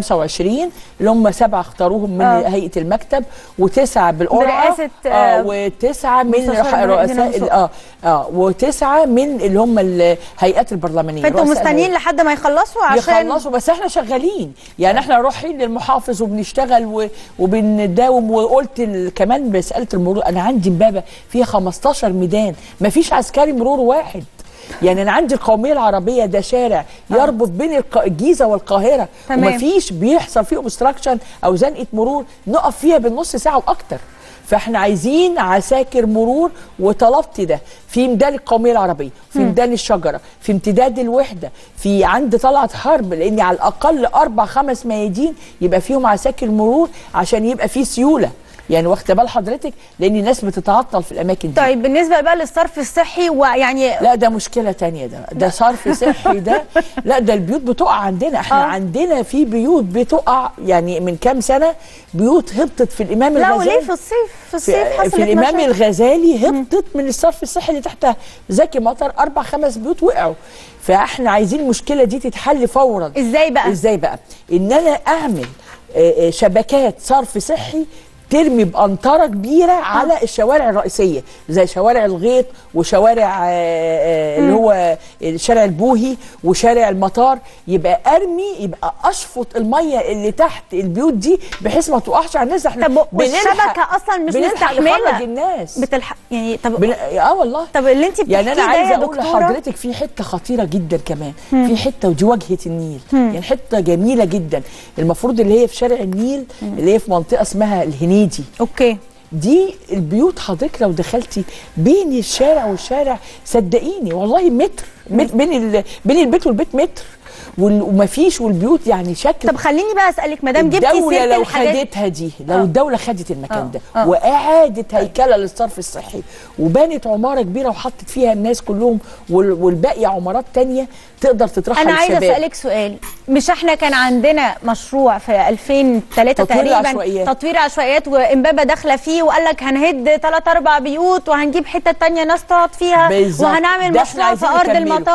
25 اللي هم سبعه اختاروهم من آه. هيئه المكتب وتسعه بالقرعه برئاسة، آه آه، وتسعه من مستشار رح- مهدي رؤساء ال- منصور. اه اه وتسعه من اللي هم الهيئات البرلمانيه فانتوا رؤساء مستنيين الهيئات. لحد ما يخلصوا عشان يخلصوا بس احنا شغالين يعني احنا رايحين للمحافظ وبنشتغل و- وبنداوم وقلت ال- كمان مساله المرور انا عندي امبابه فيها 15 ميدان ما فيش عسكري مرور واحد يعني انا عندي القوميه العربيه ده شارع يربط بين الق- الجيزه والقاهره تمام. ومفيش بيحصل فيه اوبستراكشن او زنقه مرور نقف فيها بالنص ساعه واكتر فاحنا عايزين عساكر مرور وطلبت ده في ميدان القوميه العربيه في مم. ميدان الشجره في امتداد الوحده في عند طلعت حرب لان على الاقل اربع خمس ميادين يبقى فيهم عساكر مرور عشان يبقى في سيوله يعني واخده بال حضرتك لان الناس بتتعطل في الاماكن دي طيب بالنسبه بقى للصرف الصحي ويعني لا ده مشكلة تانية ده ده صرف صحي ده لا ده البيوت بتقع عندنا احنا آه. آه. عندنا في بيوت بتقع يعني من كام سنة بيوت هبطت في الإمام لا الغزالي وليه في الصيف في الصيف في, حصلت في الإمام مشاكل. الغزالي هبطت من الصرف الصحي اللي تحتها زكي مطر أربع خمس بيوت وقعوا فاحنا عايزين المشكلة دي تتحل فورا ازاي بقى ازاي بقى ان انا اعمل آه، آه، شبكات صرف صحي ترمي بأنطرة كبيرة على الشوارع الرئيسية زي شوارع الغيط وشوارع آه، آه، اللي مم. هو الشارع البوهي وشارع المطار يبقى ارمي يبقى اشفط الميه اللي تحت البيوت دي بحيث ما تقعش على الناس احنا طب والشبكه اصلا مش بنلحق مستحمله نخرج الناس بتلحق يعني طب بن... اه والله طب اللي انت بتحكيه يعني انا ده عايزه يا اقول دكتورة؟ لحضرتك في حته خطيره جدا كمان مم. في حته ودي واجهه النيل مم. يعني حته جميله جدا المفروض اللي هي في شارع النيل اللي هي في منطقه اسمها الهنيدي اوكي دي البيوت حضرتك لو دخلتي بين الشارع والشارع صدقيني والله متر مت- بين ال... بين البيت والبيت متر وال- ومفيش والبيوت يعني شكل طب خليني بقى اسالك مدام جبتي الدولة سيره لو الحاجات خدتها دي لو آه. الدولة خدت المكان آه. ده آه. وأعادت هيكلة للصرف الصحي وبنت عمارة كبيرة وحطت فيها الناس كلهم وال- والباقي عمارات تانية تقدر تطرحها انا عايزه للشباب. اسالك سؤال مش احنا كان عندنا مشروع في 2003 تطوير تقريبا العشوائيات. تطوير عشوائيات وامبابه داخله فيه وقال لك هنهد ثلاث اربع بيوت وهنجيب حته تانية ناس تقعد فيها بالظبط. وهنعمل ده مشروع إحنا في عايزين ارض نكمله. المطار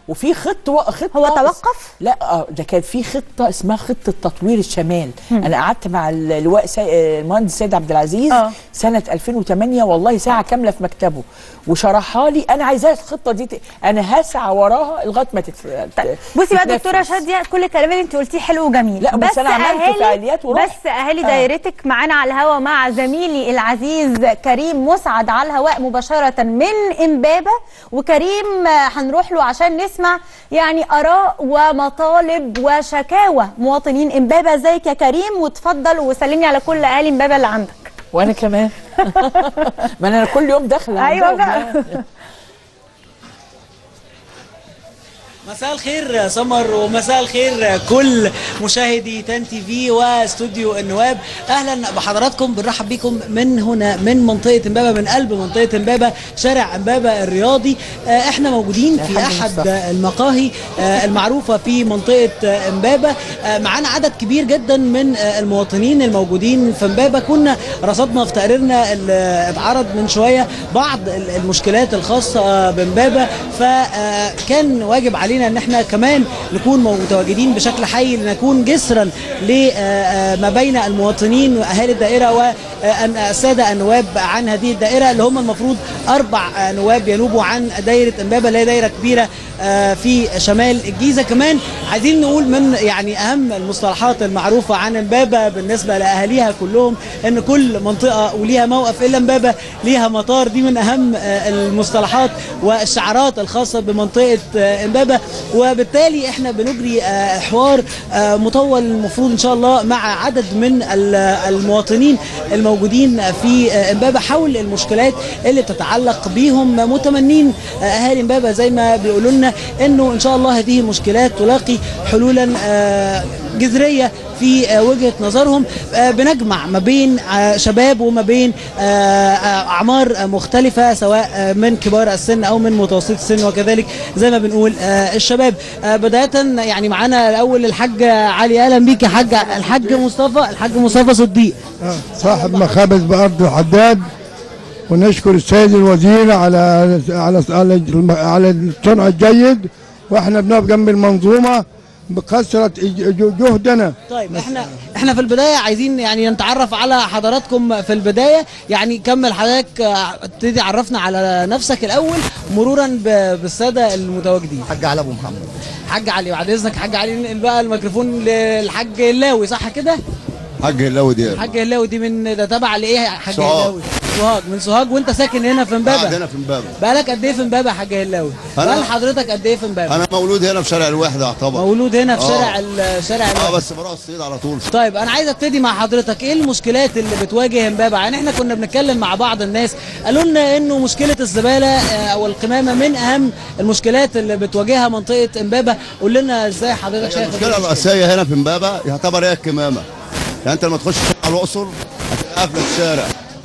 وفي خطه خطه هو توقف؟ لا اه ده كان في خطه اسمها خطه تطوير الشمال انا قعدت مع اللواء سي... آه، المهندس سيد عبد العزيز آه. سنه 2008 والله ساعه كامله في مكتبه وشرحها لي انا عايزاها الخطه دي ت... انا هسعى وراها لغايه ما تتف... بصي بقى تتنفذ. دكتوره شاديه كل الكلام اللي انت قلتيه حلو وجميل لا، بس أنا عملت أهالي- فعاليات ورحت. بس اهالي آه. دايرتك معانا على الهوا مع زميلي العزيز كريم مسعد على الهواء مباشره من امبابه وكريم آه، هنروح له عشان نسمع يعني اراء ومطالب وشكاوى مواطنين امبابه ازيك يا كريم وتفضل وسلمني على كل اهالي امبابه اللي عندك وانا كمان ما انا كل يوم داخله ايوه عندهم بقى يعني. مساء الخير يا سمر ومساء الخير كل مشاهدي تان تي في واستوديو النواب اهلا بحضراتكم بنرحب بيكم من هنا من منطقه امبابه من قلب منطقه امبابه شارع امبابه الرياضي آه، احنا موجودين في حاج احد مصطفى. المقاهي آه، المعروفه في منطقه آه، امبابه آه، معانا عدد كبير جدا من آه، المواطنين الموجودين في امبابه كنا رصدنا في تقريرنا اللي اتعرض من شويه بعض ال- المشكلات الخاصه بامبابه فكان واجب علينا ان احنا كمان نكون متواجدين بشكل حي لنكون جسرا لما بين المواطنين واهالي الدائره والساده النواب عن هذه الدائره اللي هم المفروض اربع آه، نواب ينوبوا عن دايره امبابه اللي هي دايره كبيره آه، في شمال الجيزه كمان عايزين نقول من يعني اهم المصطلحات المعروفه عن امبابه بالنسبه لاهاليها كلهم ان كل منطقه وليها موقف الا امبابه ليها مطار دي من اهم آه، المصطلحات والشعارات الخاصه بمنطقه آه، امبابه وبالتالي احنا بنجري آه، حوار آه، مطول المفروض ان شاء الله مع عدد من ال- المواطنين الموجودين في آه، امبابه حول المشكلات اللي بتتعلق بيهم متمنين آه، اهالي امبابه زي ما بيقولوا لنا انه ان شاء الله هذه المشكلات تلاقي حلولا آه، جذريه في آه، وجهه نظرهم آه، بنجمع ما بين آه، شباب وما بين آه، آه، اعمار آه، مختلفه سواء آه، من كبار السن او من متوسط السن وكذلك زي ما بنقول آه، الشباب آه، بدايه يعني معانا الاول الحاج علي اهلا بيك يا حاج الحاج مصطفى الحاج مصطفى صديق صاحب مخابز بأرض الحداد ونشكر السيد الوزير على على على, على الصنع الجيد واحنا بنقف جنب المنظومه بكثره ج- جهدنا طيب احنا احنا في البدايه عايزين يعني نتعرف على حضراتكم في البدايه يعني كمل حضرتك آه، ابتدي عرفنا على نفسك الاول مرورا ب- بالساده المتواجدين حاج علي ابو محمد حاج علي بعد اذنك حاج علي ننقل بقى الميكروفون للحاج اللاوي صح كده حاج هلاوي دي حاج اللاوي دي من ده تبع لايه يا حاج سوهاج. اللاوي سوهاج من سوهاج وانت ساكن هنا في قاعد امبابه هنا في امبابه بقالك قد ايه في امبابه يا حاج اللاوي أنا- بقال حضرتك قد ايه في امبابه انا مولود هنا في شارع الوحده يعتبر مولود هنا في آه. شارع ال- شارع اه الوحدة. بس بروح الصعيد على طول طيب انا عايز ابتدي مع حضرتك ايه المشكلات اللي بتواجه امبابه يعني احنا كنا بنتكلم مع بعض الناس قالوا لنا انه مشكله الزباله آه، او القمامه من اهم المشكلات اللي بتواجهها منطقه امبابه قول لنا ازاي حضرتك شايف المشكله الرئيسيه هنا في امبابه يعتبر هي الكمامه يعني انت لما تخش شارع الاقصر هتلاقي قافله الشارع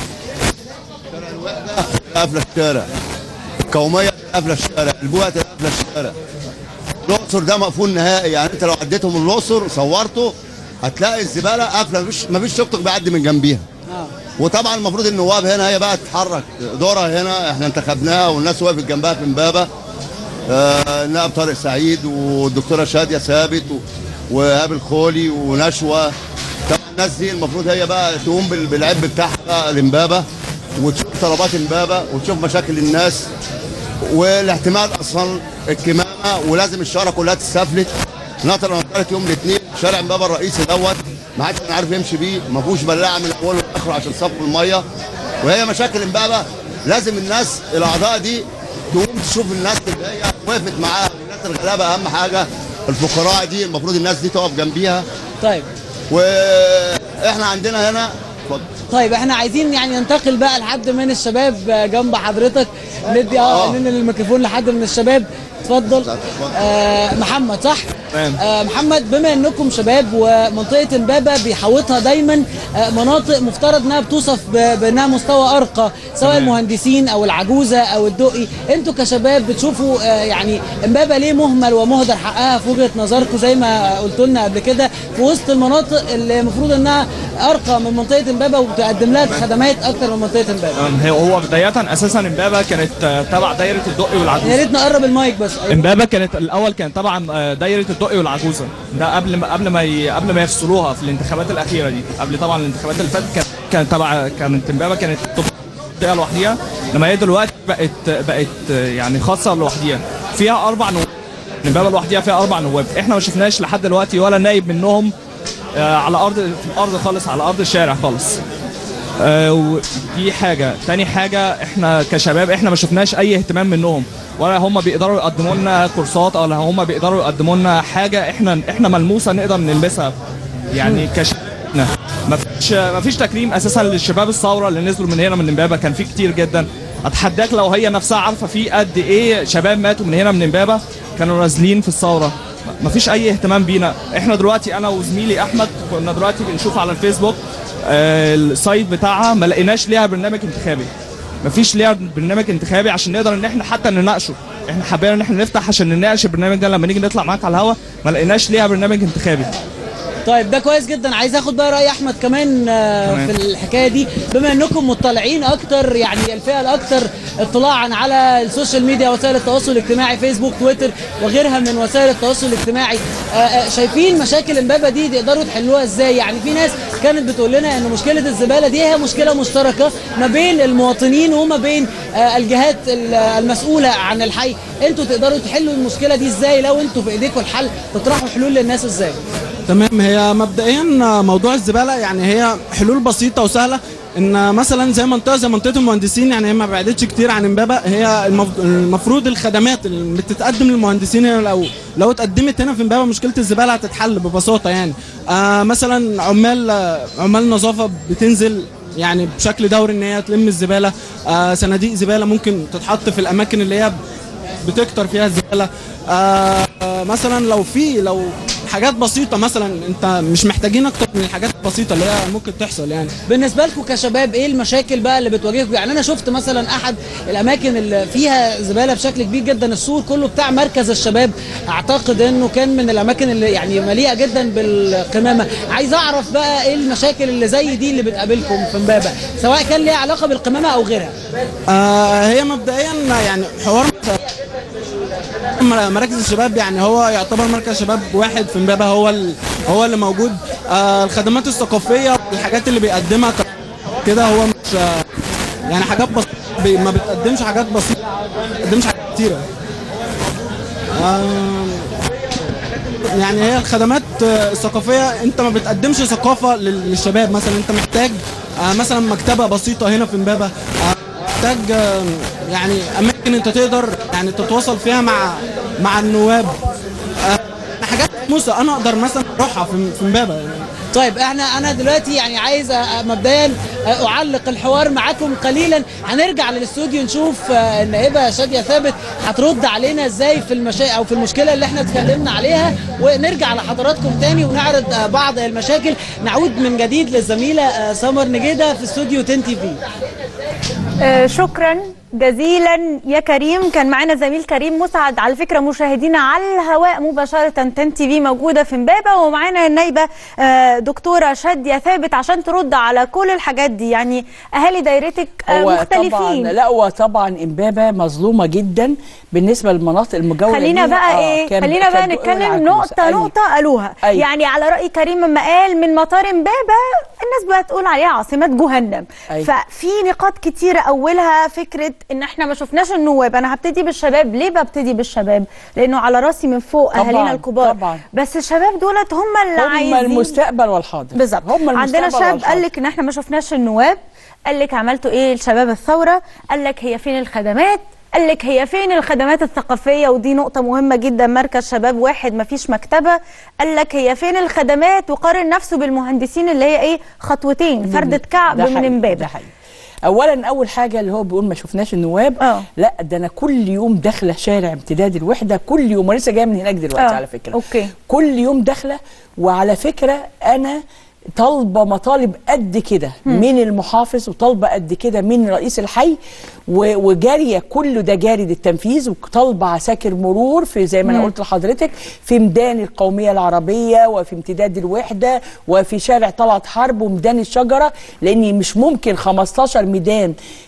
شارع الوحده هتلاقي قافله الشارع الكوميه هتلاقي قافله الشارع البوهه هتلاقي قافله الشارع الاقصر ده مقفول نهائي يعني انت لو عديته من الاقصر صورته هتلاقي الزباله قافله مفيش مفيش توك توك بيعدي من جنبيها وطبعا المفروض النواب هنا هي بقى تتحرك دورها هنا احنا انتخبناها والناس وقفت جنبها في امبابه آه، النائب طارق سعيد والدكتوره شاديه ثابت و- وهاب الخولي ونشوى طبعا الناس دي المفروض هي بقى تقوم بال- بالعب بتاعها بقى لامبابه وتشوف طلبات امبابه وتشوف مشاكل الناس والاحتمال اصلا الكمامه ولازم الشوارع كلها تستفلت نطر نطرت يوم الاثنين شارع امبابه الرئيسي دوت ما حدش كان عارف يمشي بيه ما فيهوش بلاعه من اوله لاخره عشان صف الميه وهي مشاكل امبابه لازم الناس الاعضاء دي تقوم تشوف الناس اللي هي وقفت معاها الناس الغلابه اهم حاجه الفقراء دي المفروض الناس دي تقف جنبيها طيب واحنا عندنا هنا اتفضل. طيب احنا عايزين يعني ننتقل بقى لحد من الشباب آه، جنب حضرتك ندي اه ننقل الميكروفون لحد من الشباب اتفضل آه محمد صح؟ تمام. آه محمد بما انكم شباب ومنطقه امبابه بيحوطها دايما آه مناطق مفترض انها بتوصف ب- بانها مستوى ارقى سواء تمام. المهندسين او العجوزه او الدقي انتوا كشباب بتشوفوا آه يعني امبابه ليه مهمل ومهدر حقها في وجهه نظركم زي ما قلت لنا قبل كده في وسط المناطق اللي المفروض انها ارقى من منطقه امبابه وبتقدم لها خدمات اكتر من منطقه امبابه أم، هي- هو بداية أساسا إمبابة كانت آه، تبع دايره الدقي والعجوزه يا ريت نقرب المايك بس أيوة. امبابه كانت الاول كان طبعا آه، دايره الدقي والعجوزه ده قبل ما قبل ما ي... قبل ما يفصلوها في الانتخابات الاخيره دي قبل طبعا الانتخابات اللي فاتت كانت كانت تبع كانت امبابه كانت منطقه لوحديها لما هي دلوقتي بقت بقت آه، يعني خاصه لوحديها فيها اربع نواب امبابه لوحديها فيها اربع نواب احنا ما شفناش لحد دلوقتي ولا نايب منهم آه، على ارض في الارض خالص على ارض الشارع خالص آه، ودي حاجة تاني حاجة احنا كشباب احنا ما شفناش اي اهتمام منهم ولا هم بيقدروا يقدموا لنا كورسات ولا هم بيقدروا يقدموا لنا حاجة احنا احنا ملموسة نقدر نلبسها يعني كشباب ما فيش ما فيش تكريم اساسا للشباب الثورة اللي نزلوا من هنا من امبابة كان في كتير جدا اتحداك لو هي نفسها عارفة في قد ايه شباب ماتوا من هنا من امبابة كانوا نازلين في الثورة ما فيش اي اهتمام بينا احنا دلوقتي انا وزميلي احمد كنا دلوقتي بنشوف على الفيسبوك آه، السايت بتاعها ما لقيناش ليها برنامج انتخابي ما فيش ليها برنامج انتخابي عشان نقدر ان احنا حتى نناقشه احنا حابين ان احنا نفتح عشان نناقش البرنامج ده لما نيجي نطلع معاك على الهوا ما لقيناش ليها برنامج انتخابي طيب ده كويس جدا عايز اخد بقى راي احمد كمان آه، تمام. في الحكايه دي بما انكم مطلعين اكتر يعني الفئه الاكثر اطلاعا على السوشيال ميديا وسائل التواصل الاجتماعي فيسبوك تويتر وغيرها من وسائل التواصل الاجتماعي آه، آه، شايفين مشاكل امبابه دي تقدروا تحلوها ازاي يعني في ناس كانت بتقول لنا ان مشكله الزباله دي هي مشكله مشتركه ما بين المواطنين وما بين آه، الجهات ال- المسؤوله عن الحي انتوا تقدروا تحلوا المشكله دي ازاي لو انتوا في ايديكم الحل تطرحوا حلول للناس ازاي تمام هي مبدئيا موضوع الزباله يعني هي حلول بسيطه وسهله ان مثلا زي منطقه زي منطقه المهندسين يعني هي ما بعدتش كتير عن امبابه هي المف- المفروض الخدمات اللي بتتقدم للمهندسين هنا لو لو اتقدمت هنا في امبابه مشكله الزباله هتتحل ببساطه يعني آه مثلا عمال آه، عمال نظافه بتنزل يعني بشكل دوري ان هي تلم الزباله آه صناديق زباله ممكن تتحط في الاماكن اللي هي بتكتر فيها الزباله آه آه، مثلا لو في لو حاجات بسيطه مثلا انت مش محتاجين اكتر من الحاجات البسيطه اللي هي ممكن تحصل يعني بالنسبه لكم كشباب ايه المشاكل بقى اللي بتواجهكم يعني انا شفت مثلا احد الاماكن اللي فيها زباله بشكل كبير جدا السور كله بتاع مركز الشباب اعتقد انه كان من الاماكن اللي يعني مليئه جدا بالقمامه عايز اعرف بقى ايه المشاكل اللي زي دي اللي بتقابلكم في امبابه سواء كان ليها علاقه بالقمامه او غيرها آه هي مبدئيا يعني حوار مر- مراكز الشباب يعني هو يعتبر مركز شباب واحد في امبابه هو ال- هو اللي موجود آه الخدمات الثقافيه والحاجات اللي بيقدمها ك- كده هو مش آه يعني حاجات بسيطه بي- ما بتقدمش حاجات بسيطه ما بتقدمش حاجات كتيره آه يعني هي الخدمات آه، الثقافيه انت ما بتقدمش ثقافه لل- للشباب مثلا انت محتاج آه، مثلا مكتبه بسيطه هنا في امبابه آه، محتاج آه، يعني اماكن انت تقدر يعني تتواصل فيها مع مع النواب آه، حاجات ملموسه انا اقدر مثلا اروحها في في امبابه يعني طيب احنا انا دلوقتي يعني عايز أ- مبدئيا اعلق الحوار معاكم قليلا هنرجع للاستوديو نشوف آه، النائبه شاديه ثابت هترد علينا ازاي في المشا او في المشكله اللي احنا اتكلمنا عليها ونرجع لحضراتكم تاني ونعرض آه، بعض المشاكل نعود من جديد للزميله آه، سمر نجيده في استوديو 10 تي في آه، شكرا جزيلا يا كريم كان معانا زميل كريم مسعد على فكره مشاهدينا على الهواء مباشره 10 تي في موجوده في امبابه ومعانا النايبه آه، دكتوره شاديه ثابت عشان ترد على كل الحاجات دي يعني اهالي دايرتك آه، هو مختلفين طبعا لا هو طبعا امبابه مظلومه جدا بالنسبه للمناطق المجاوره خلينا ليها. بقى آه، ايه كان- خلينا بقى كان دقي نتكلم والعجوز. نقطه أيوة. نقطه قالوها أيوة. يعني على راي كريم لما قال من مطار امبابه الناس بتقول عليها عاصمه جهنم أيوة. ففي نقاط كتيره اولها فكره ان احنا ما شفناش النواب انا هبتدي بالشباب ليه ببتدي بالشباب لانه على راسي من فوق طبعاً، اهالينا الكبار طبعاً. بس الشباب دولت هم اللي هم عايزين المستقبل والحاضر بالظبط هم عندنا المستقبل شاب والحاضر. قال لك ان احنا ما شفناش النواب قال لك عملتوا ايه لشباب الثوره قال لك هي فين الخدمات قال لك هي فين الخدمات الثقافيه ودي نقطه مهمه جدا مركز شباب واحد ما فيش مكتبه قال لك هي فين الخدمات وقارن نفسه بالمهندسين اللي هي ايه خطوتين فرده كعب ده من حقيقي، امبابه ده حقيقي. اولا اول حاجه اللي هو بيقول ما شفناش النواب اه لا ده انا كل يوم داخله شارع امتداد الوحده كل يوم ولسه جايه من هناك دلوقتي آه، على فكره اوكي كل يوم داخله وعلى فكره انا طالبه مطالب قد كده مم. من المحافظ وطالبه قد كده من رئيس الحي و- وجاريه كله ده جاري للتنفيذ وطالبه عساكر مرور في زي ما انا مم. قلت لحضرتك في ميدان القوميه العربيه وفي امتداد الوحده وفي شارع طلعت حرب وميدان الشجره لان مش ممكن 15 ميدان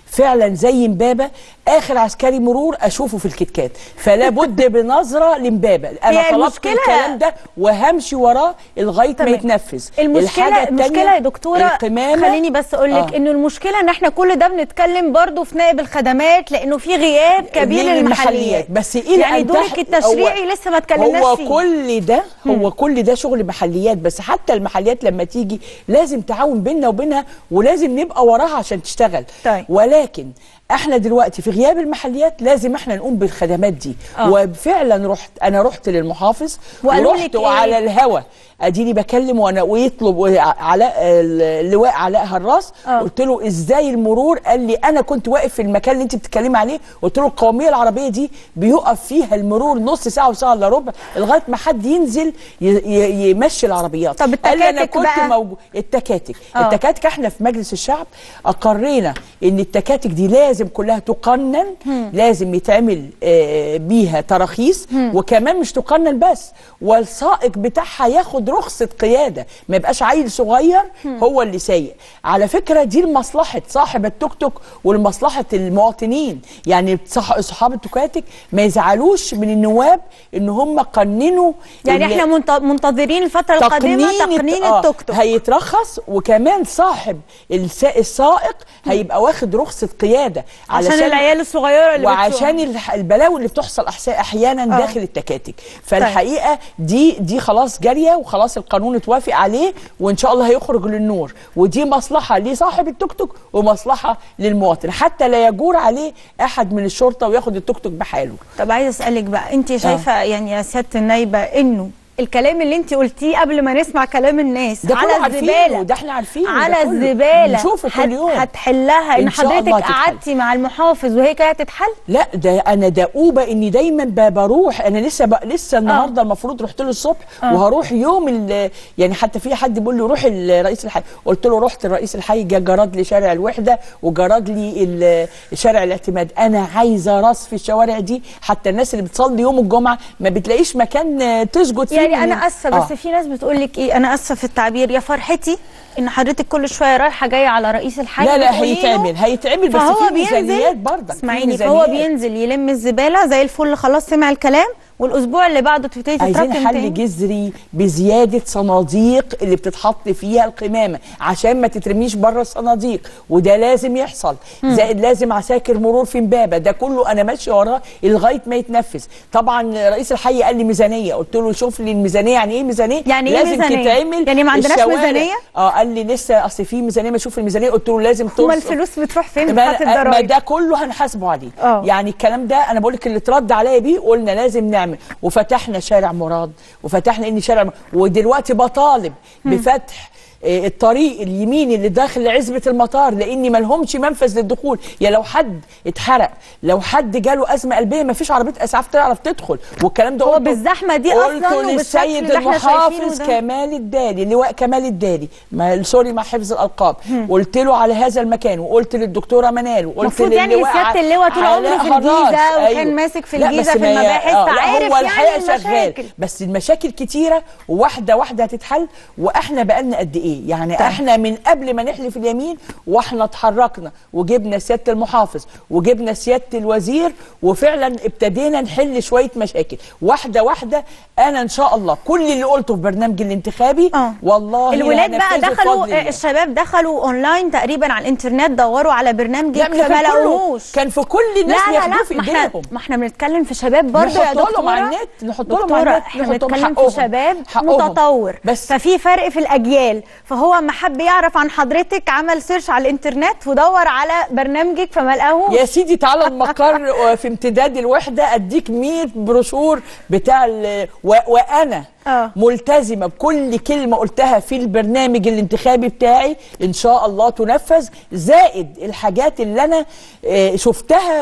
فعلا زي امبابه اخر عسكري مرور اشوفه في الكتكات فلا بد بنظره لامبابه انا هي طلبت المشكلة- الكلام ده وهمشي وراه لغايه ما تمام. يتنفذ المشكله الحاجة المشكله التانية، يا دكتوره القمامة خليني بس اقول لك آه. انه المشكله ان احنا كل ده بنتكلم برضو في نائب الخدمات لانه في غياب كبير من للمحليات بس الى يعني أن دورك تح- التشريعي هو- لسه ما اتكلمناش هو فيه كل ده هو كل ده شغل محليات بس حتى المحليات لما تيجي لازم تعاون بيننا وبينها ولازم نبقى وراها عشان تشتغل طيب. ولكن احنا دلوقتي في غياب المحليات لازم احنا نقوم بالخدمات دي آه. وفعلا رحت انا رحت للمحافظ وقالوا لك ورحت إيه؟ وعلى الهوا اديني بكلم وانا ويطلب علاء اللواء علاء هراس آه. قلت له ازاي المرور قال لي انا كنت واقف في المكان اللي انت بتتكلمي عليه قلت له القوميه العربيه دي بيقف فيها المرور نص ساعه وساعه الا ربع لغايه ما حد ينزل ي- ي- يمشي العربيات طب قال لي انا التكاتك كنت بقى؟ موجود التكاتك آه. التكاتك احنا في مجلس الشعب اقرينا ان التكاتك دي لازم كلها تقنن مم. لازم يتعمل آه، بيها تراخيص مم. وكمان مش تقنن بس والسائق بتاعها ياخد رخصه قياده ما يبقاش عيل صغير مم. هو اللي سايق على فكره دي لمصلحه صاحب التوك توك ولمصلحه المواطنين يعني صح- اصحاب التكاتك ما يزعلوش من النواب ان هم قننوا يعني ال- احنا منت- منتظرين الفتره القادمه تقنين آه، التوك توك هيترخص وكمان صاحب السا- السائق هيبقى واخد رخصه قياده عشان العيال الصغيره اللي وعشان بتسوق. الح- البلاوي اللي بتحصل أحس- احيانا آه. داخل التكاتك فالحقيقه دي دي خلاص جاريه وخلاص القانون اتوافق عليه وان شاء الله هيخرج للنور ودي مصلحه لصاحب التوك توك ومصلحه للمواطن حتى لا يجور عليه احد من الشرطه وياخد التوك توك بحاله طب عايزه اسالك بقى انت شايفه يعني يا سياده النايبه انه الكلام اللي انت قلتيه قبل ما نسمع كلام الناس ده على كله عارفينه، الزباله ده احنا عارفينه، على ده كله الزباله بنشوفه كل هت- يوم. هتحلها ان إن شاء الله حضرتك هتتحل. قعدتي مع المحافظ وهي كانت هتتحل لا ده انا دؤوبه اني دايما ب- بروح انا لسه ب... لسه النهارده المفروض رحت له الصبح آه. وهروح يوم ال... يعني حتى في حد بيقول لي روح الرئيس الحي قلت له رحت الرئيس الحي جا جرد لي شارع الوحده وجرد لي ال... شارع الاعتماد انا عايزه رصف الشوارع دي حتى الناس اللي بتصلي يوم الجمعه ما بتلاقيش مكان آه، تسجد فيه يعني من- انا اسفه بس آه. في ناس بتقول لك ايه انا اسفه في التعبير يا فرحتي ان حضرتك كل شويه رايحه جايه على رئيس الحي لا لا بتقولي له- هيتعمل هيتعمل بس فهو في ميزانيات بينزل- برضك في اسمعيني فهو ميزانيات. بينزل يلم الزباله زي الفل خلاص سمع الكلام والاسبوع اللي بعده تبتدي عايزين تتركم حل تاني جذري بزياده صناديق اللي بتتحط فيها القمامه عشان ما تترميش بره الصناديق وده لازم يحصل مم. زائد لازم عساكر مرور في امبابه ده كله انا ماشي وراه لغايه ما يتنفذ طبعا رئيس الحي قال لي ميزانيه قلت له شوف لي الميزانيه يعني ايه ميزانيه يعني إيه لازم ميزانية؟ تتعمل يعني ما عندناش الشوارع. ميزانية؟ اه قال لي لسه اصل في ميزانيه ما اشوف الميزانيه قلت له لازم هما توصل الفلوس بتروح فين ما, بتاعت ما الضرايب ده كله هنحاسبه عليه آه. يعني الكلام ده انا بقول لك اللي اترد عليا بيه قلنا لازم نعمل وفتحنا شارع مراد وفتحنا اني شارع م- ودلوقتي بطالب بفتح آه، الطريق اليميني اللي داخل عزبة المطار لاني ما لهمش منفذ للدخول يا لو حد اتحرق لو حد جاله ازمه قلبيه ما فيش عربيه اسعاف تعرف تدخل والكلام ده هو قلته- بالزحمة دي قلته أصلاً وبالشكل للسيد اللي إحنا شايفينه المحافظ ده. كمال الدالي لواء كمال الدالي ما سوري مع حفظ الالقاب قلت له على هذا المكان وقلت للدكتوره منال وقلت المفروض يعني للواء سيادة اللواء طول علاء عمره في هراس. الجيزة وكان ماسك في لا، الجيزة بس في ما هي- المباحث، آه، لا، فعارف هو يعني الحقيقه المشاكل. شغال بس المشاكل كتيره وواحده واحده هتتحل واحنا بقالنا قد ايه يعني طيب. احنا من قبل ما نحلف اليمين واحنا اتحركنا وجبنا سياده المحافظ وجبنا سياده الوزير وفعلا ابتدينا نحل شويه مشاكل واحده واحده انا ان شاء الله كل اللي قلته في برنامجي الانتخابي والله الولاد بقى هنفذه دخلوا بفضل الله. آه، الشباب دخلوا اونلاين تقريبا على الانترنت دوروا على برنامج لا، ما كان ما كله- لقوهوش كان في كل الناس لا لا بياخدوه لا في ما احنا ايديهم ما احنا بنتكلم في شباب برضه يا نحط لهم دكتوره على النت نحط لهم دكتورة، على النت احنا نحط لهم بنتكلم حقهم. في شباب حقهم. متطور بس ففي فرق في الاجيال فهو ما حب يعرف عن حضرتك عمل سيرش على الانترنت ودور على برنامجك فما لقاهوش يا سيدي تعالى المقر في امتداد الوحده اديك 100 بروشور بتاع ال- و... وانا آه. ملتزمه بكل كلمه قلتها في البرنامج الانتخابي بتاعي ان شاء الله تنفذ زائد الحاجات اللي انا آه، شفتها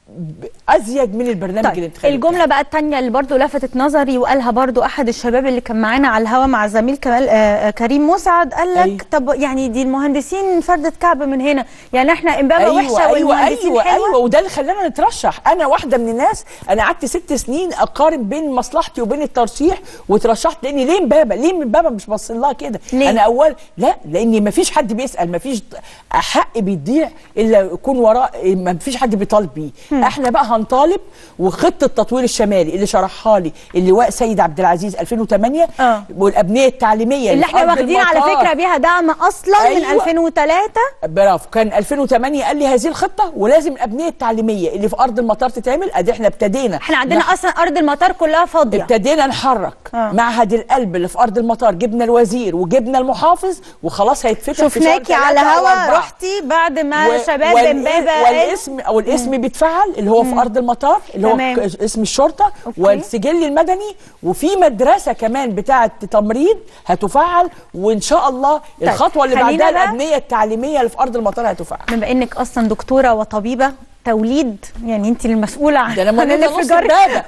ب- ازيد من البرنامج طيب الانتخابي الجمله بقى الثانيه اللي برضو لفتت نظري وقالها برضو احد الشباب اللي كان معانا على الهوا مع زميل كمال آه آه، كريم مسعد قال لك أيوة. طب يعني دي المهندسين فردة كعب من هنا يعني احنا امبابه ايوه وحشه ايوه والمهندسين ايوه حلوه ايوه وده اللي خلانا نترشح انا واحده من الناس انا قعدت ست سنين اقارن بين مصلحتي وبين الترشيح وترشحت لاني ليه امبابه ليه امبابه مش باصين لها كده ليه؟ انا اول لا لان ما فيش حد بيسال ما فيش حق بيضيع الا يكون وراه ما فيش حد بيطالب بيه احنا بقى هنطالب وخطه التطوير الشمالي اللي شرحها لي اللواء سيد عبد العزيز 2008 آه. والابنيه التعليميه اللي في احنا أرض واخدين على المطار. فكره بيها دعم اصلا من أيوة. 2003 برافو كان 2008 قال لي هذه الخطه ولازم الابنيه التعليميه اللي في ارض المطار تتعمل ادي احنا ابتدينا احنا عندنا نح- اصلا ارض المطار كلها فاضيه ابتدينا نحرك آه. معهد القلب اللي في ارض المطار جبنا الوزير وجبنا المحافظ وخلاص هيتفتح في شهر شفناكي على ثلاثة أو هوا أربعة. رحتي بعد ما و- شباب والإ- امبابه قالوا- والاسم او الاسم بيتفعل اللي هو في ارض المطار اللي تمام. هو ك- اسم الشرطه والسجل المدني وفي مدرسه كمان بتاعه تمريض هتفعل وان شاء الله الخطوه اللي خلينا بعدها بقى- الابنيه التعليميه اللي في ارض المطار هتفعل بما انك اصلا دكتوره وطبيبه توليد يعني انت المسؤوله عن ده انا عن مولوده نص الانفجار. امبابه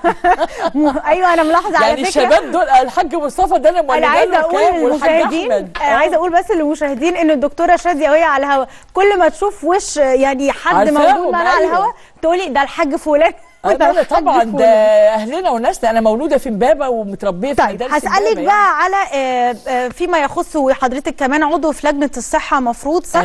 م- ايوه انا ملاحظه على يعني فكره الشباب دول الحاج مصطفى ده انا انا مولوده عايزه له اقول كام والحاج للمشاهدين احمد انا عايزه اقول بس للمشاهدين ان الدكتوره شاديه وهي على الهوا كل ما تشوف وش يعني حد عارفاهم، موجود معانا على أيوة. الهوا تقولي ده الحاج فلان وده أنا الحاج طبعا ده فلان. اهلنا وناسنا انا مولوده في امبابه ومتربيه في طيب مدارس هسألك إمبابة بقى على آه، آه، فيما يخص وحضرتك كمان عضو في لجنة الصحة مفروض صح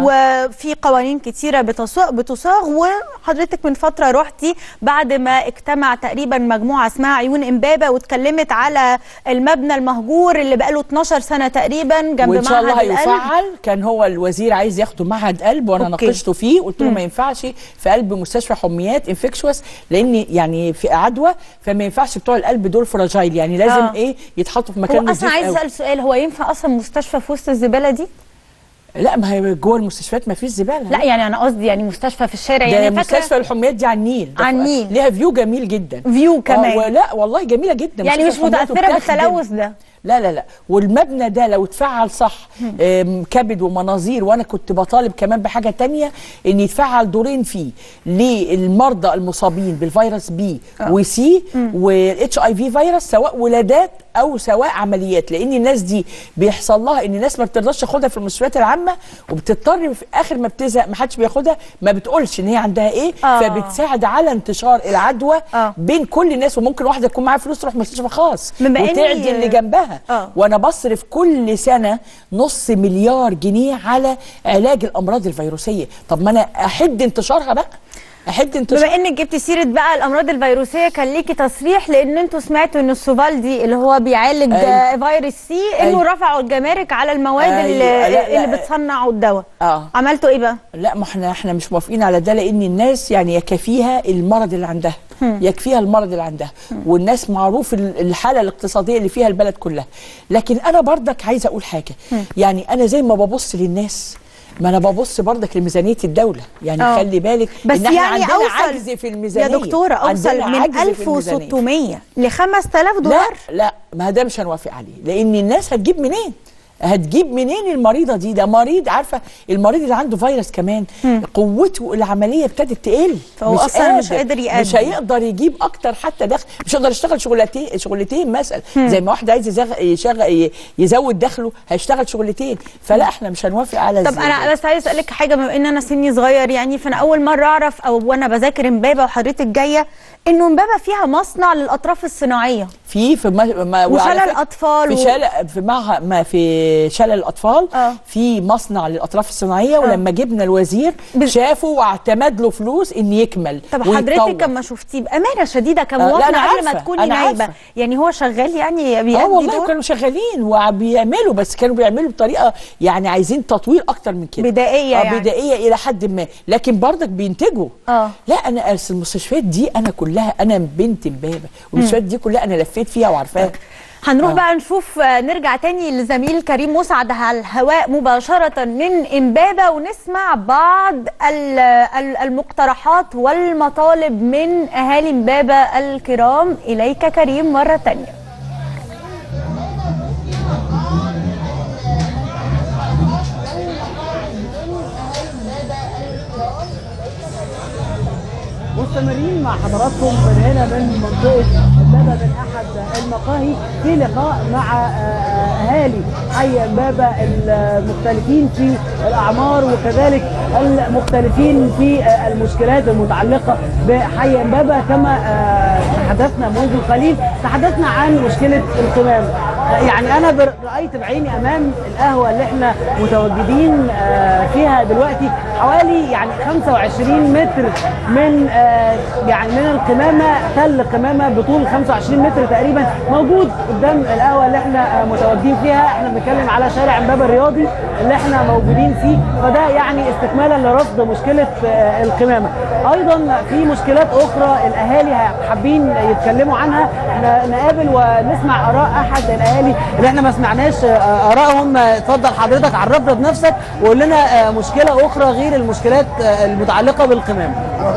وفي قوانين كتيرة بتصاغ بتصاغ وحضرتك من فترة رحتي بعد ما اجتمع تقريبا مجموعة اسمها عيون امبابة واتكلمت على المبنى المهجور اللي بقاله 12 سنة تقريبا جنب وان شاء الله معهد القلب هيفعل كان هو الوزير عايز ياخده معهد قلب وانا أوكي. ناقشته فيه قلت له مم. ما ينفعش في قلب مستشفى حميات انفكشوس لان يعني في عدوى فما ينفعش بتوع القلب دول فراجايل يعني لازم آه. ايه يتحطوا في مكان هو اصلا نضيف عايز قوي. اسال سؤال هو ينفع اصلا مستشفى في وسط الزبالة دي؟ لا ما هي جوه المستشفيات ما فيش زباله لا يعني انا قصدي يعني مستشفى في الشارع ده يعني فاكرة مستشفى الحميات دي على النيل ده على ف- النيل. ليها فيو جميل جدا فيو كمان. آه لا والله جميله جدا يعني مستشفى مش الحميات متأثرة وبتخدم. بالتلوث ده لا لا لا والمبنى ده لو اتفعل صح آم، كبد ومناظير وانا كنت بطالب كمان بحاجه تانية ان يتفعل دورين فيه للمرضى المصابين بالفيروس بي آه. وسي والاتش اي في فيروس سواء ولادات او سواء عمليات لان الناس دي بيحصل لها ان الناس ما بترضاش تاخدها في المستشفيات العامه وبتضطر في اخر ما بتزهق ما حدش بياخدها ما بتقولش ان هي عندها ايه آه. فبتساعد على انتشار العدوى بين كل الناس وممكن واحده تكون معاها فلوس تروح مستشفى خاص بما إني- وتعدي اللي جنبها آه. وانا بصرف كل سنه نص مليار جنيه على علاج الامراض الفيروسيه طب ما انا احد انتشارها بقى احد انتشارها بما انك جبت سيره بقى الامراض الفيروسيه كان ليكي تصريح لان انتوا سمعتوا ان السوفالدي اللي هو بيعالج أيوة. آه، فيروس سي انه أيوة. رفعوا الجمارك على المواد أيوة. اللي, لا، لا. اللي بتصنعوا الدواء اه عملتوا ايه بقى لا ما احنا احنا مش موافقين على ده لان الناس يعني يكفيها المرض اللي عندها يكفيها المرض اللي عندها والناس معروف ال- الحاله الاقتصاديه اللي فيها البلد كلها لكن انا برضك عايزه اقول حاجه يعني انا زي ما ببص للناس ما انا ببص برضك لميزانيه الدوله يعني آه. خلي بالك بس ان احنا يعني عندنا اوصل عجز في الميزانيه يا دكتوره اوصل عندنا من عجز في الميزانية. 1600 ل 5000 دولار لا لا ما ده مش هنوافق عليه لان الناس هتجيب منين هتجيب منين المريضه دي ده مريض عارفه المريض اللي عنده فيروس كمان قوته العمليه ابتدت تقل فهو أصلاً مش قادر يأدي. مش هيقدر يجيب اكتر حتى دخل مش هيقدر يشتغل شغلتين شغلتين مثلا مم. زي ما واحد عايز يزغ... يشغل يزود دخله هيشتغل شغلتين فلا احنا مش هنوافق على طب الزيادة. انا بس عايز اسالك حاجه بما ان انا سني صغير يعني فانا اول مره اعرف او وانا بذاكر امبابه وحضرتك جايه انه امبابه فيها مصنع للاطراف الصناعيه في في ما ما وشلل وعلى فكرة أطفال في و- شلل في معها ما في شلل الاطفال آه. في مصنع للاطراف الصناعيه ولما جبنا الوزير شافه واعتمد له فلوس ان يكمل طب ويتطور. حضرتك لما شفتيه بامانه شديده آه، لا، كمواطنه أنا قبل ما عارفة، تكوني أنا نايبه عارفة. يعني هو شغال يعني بيأدي اه والله دور؟ كانوا شغالين وبيعملوا بس كانوا بيعملوا بطريقه يعني عايزين تطوير اكتر من كده بدائية آه يعني. بدائيه الى حد ما لكن برضك بينتجوا اه لا انا أصل المستشفيات دي انا كلها انا بنت امبابه والمستشفيات دي كلها انا لفيت فيها وعارفاها هنروح آه. بقى نشوف آه، نرجع تاني لزميل كريم مسعد على الهواء مباشرة من إمبابة ونسمع بعض ال- ال- المقترحات والمطالب من أهالي إمبابة الكرام إليك كريم مرة تانية مستمرين مع حضراتكم من هنا من منطقة امبابة من أحد المقاهي في لقاء مع آه، أهالي حي امبابة المختلفين في الأعمار وكذلك المختلفين في آه، المشكلات المتعلقة بحي امبابة كما آه، تحدثنا منذ قليل تحدثنا عن مشكلة القمام يعني انا بر- رايت بعيني امام القهوه اللي احنا متواجدين آه، فيها دلوقتي حوالي يعني 25 متر من آه، يعني من القمامه تل قمامه بطول 25 متر تقريبا موجود قدام القهوه اللي احنا آه، متواجدين فيها احنا بنتكلم على شارع امبابه الرياضي اللي احنا موجودين فيه فده يعني استكمالا لرصد مشكله آه، القمامه ايضا في مشكلات اخرى الاهالي حابين يتكلموا عنها ن- نقابل ونسمع اراء احد الاهالي اللي احنا ما سمعناش آه، ارائهم آه، اتفضل حضرتك عرفنا بنفسك وقول لنا آه، مشكله اخرى غير المشكلات آه، المتعلقه بالقمامه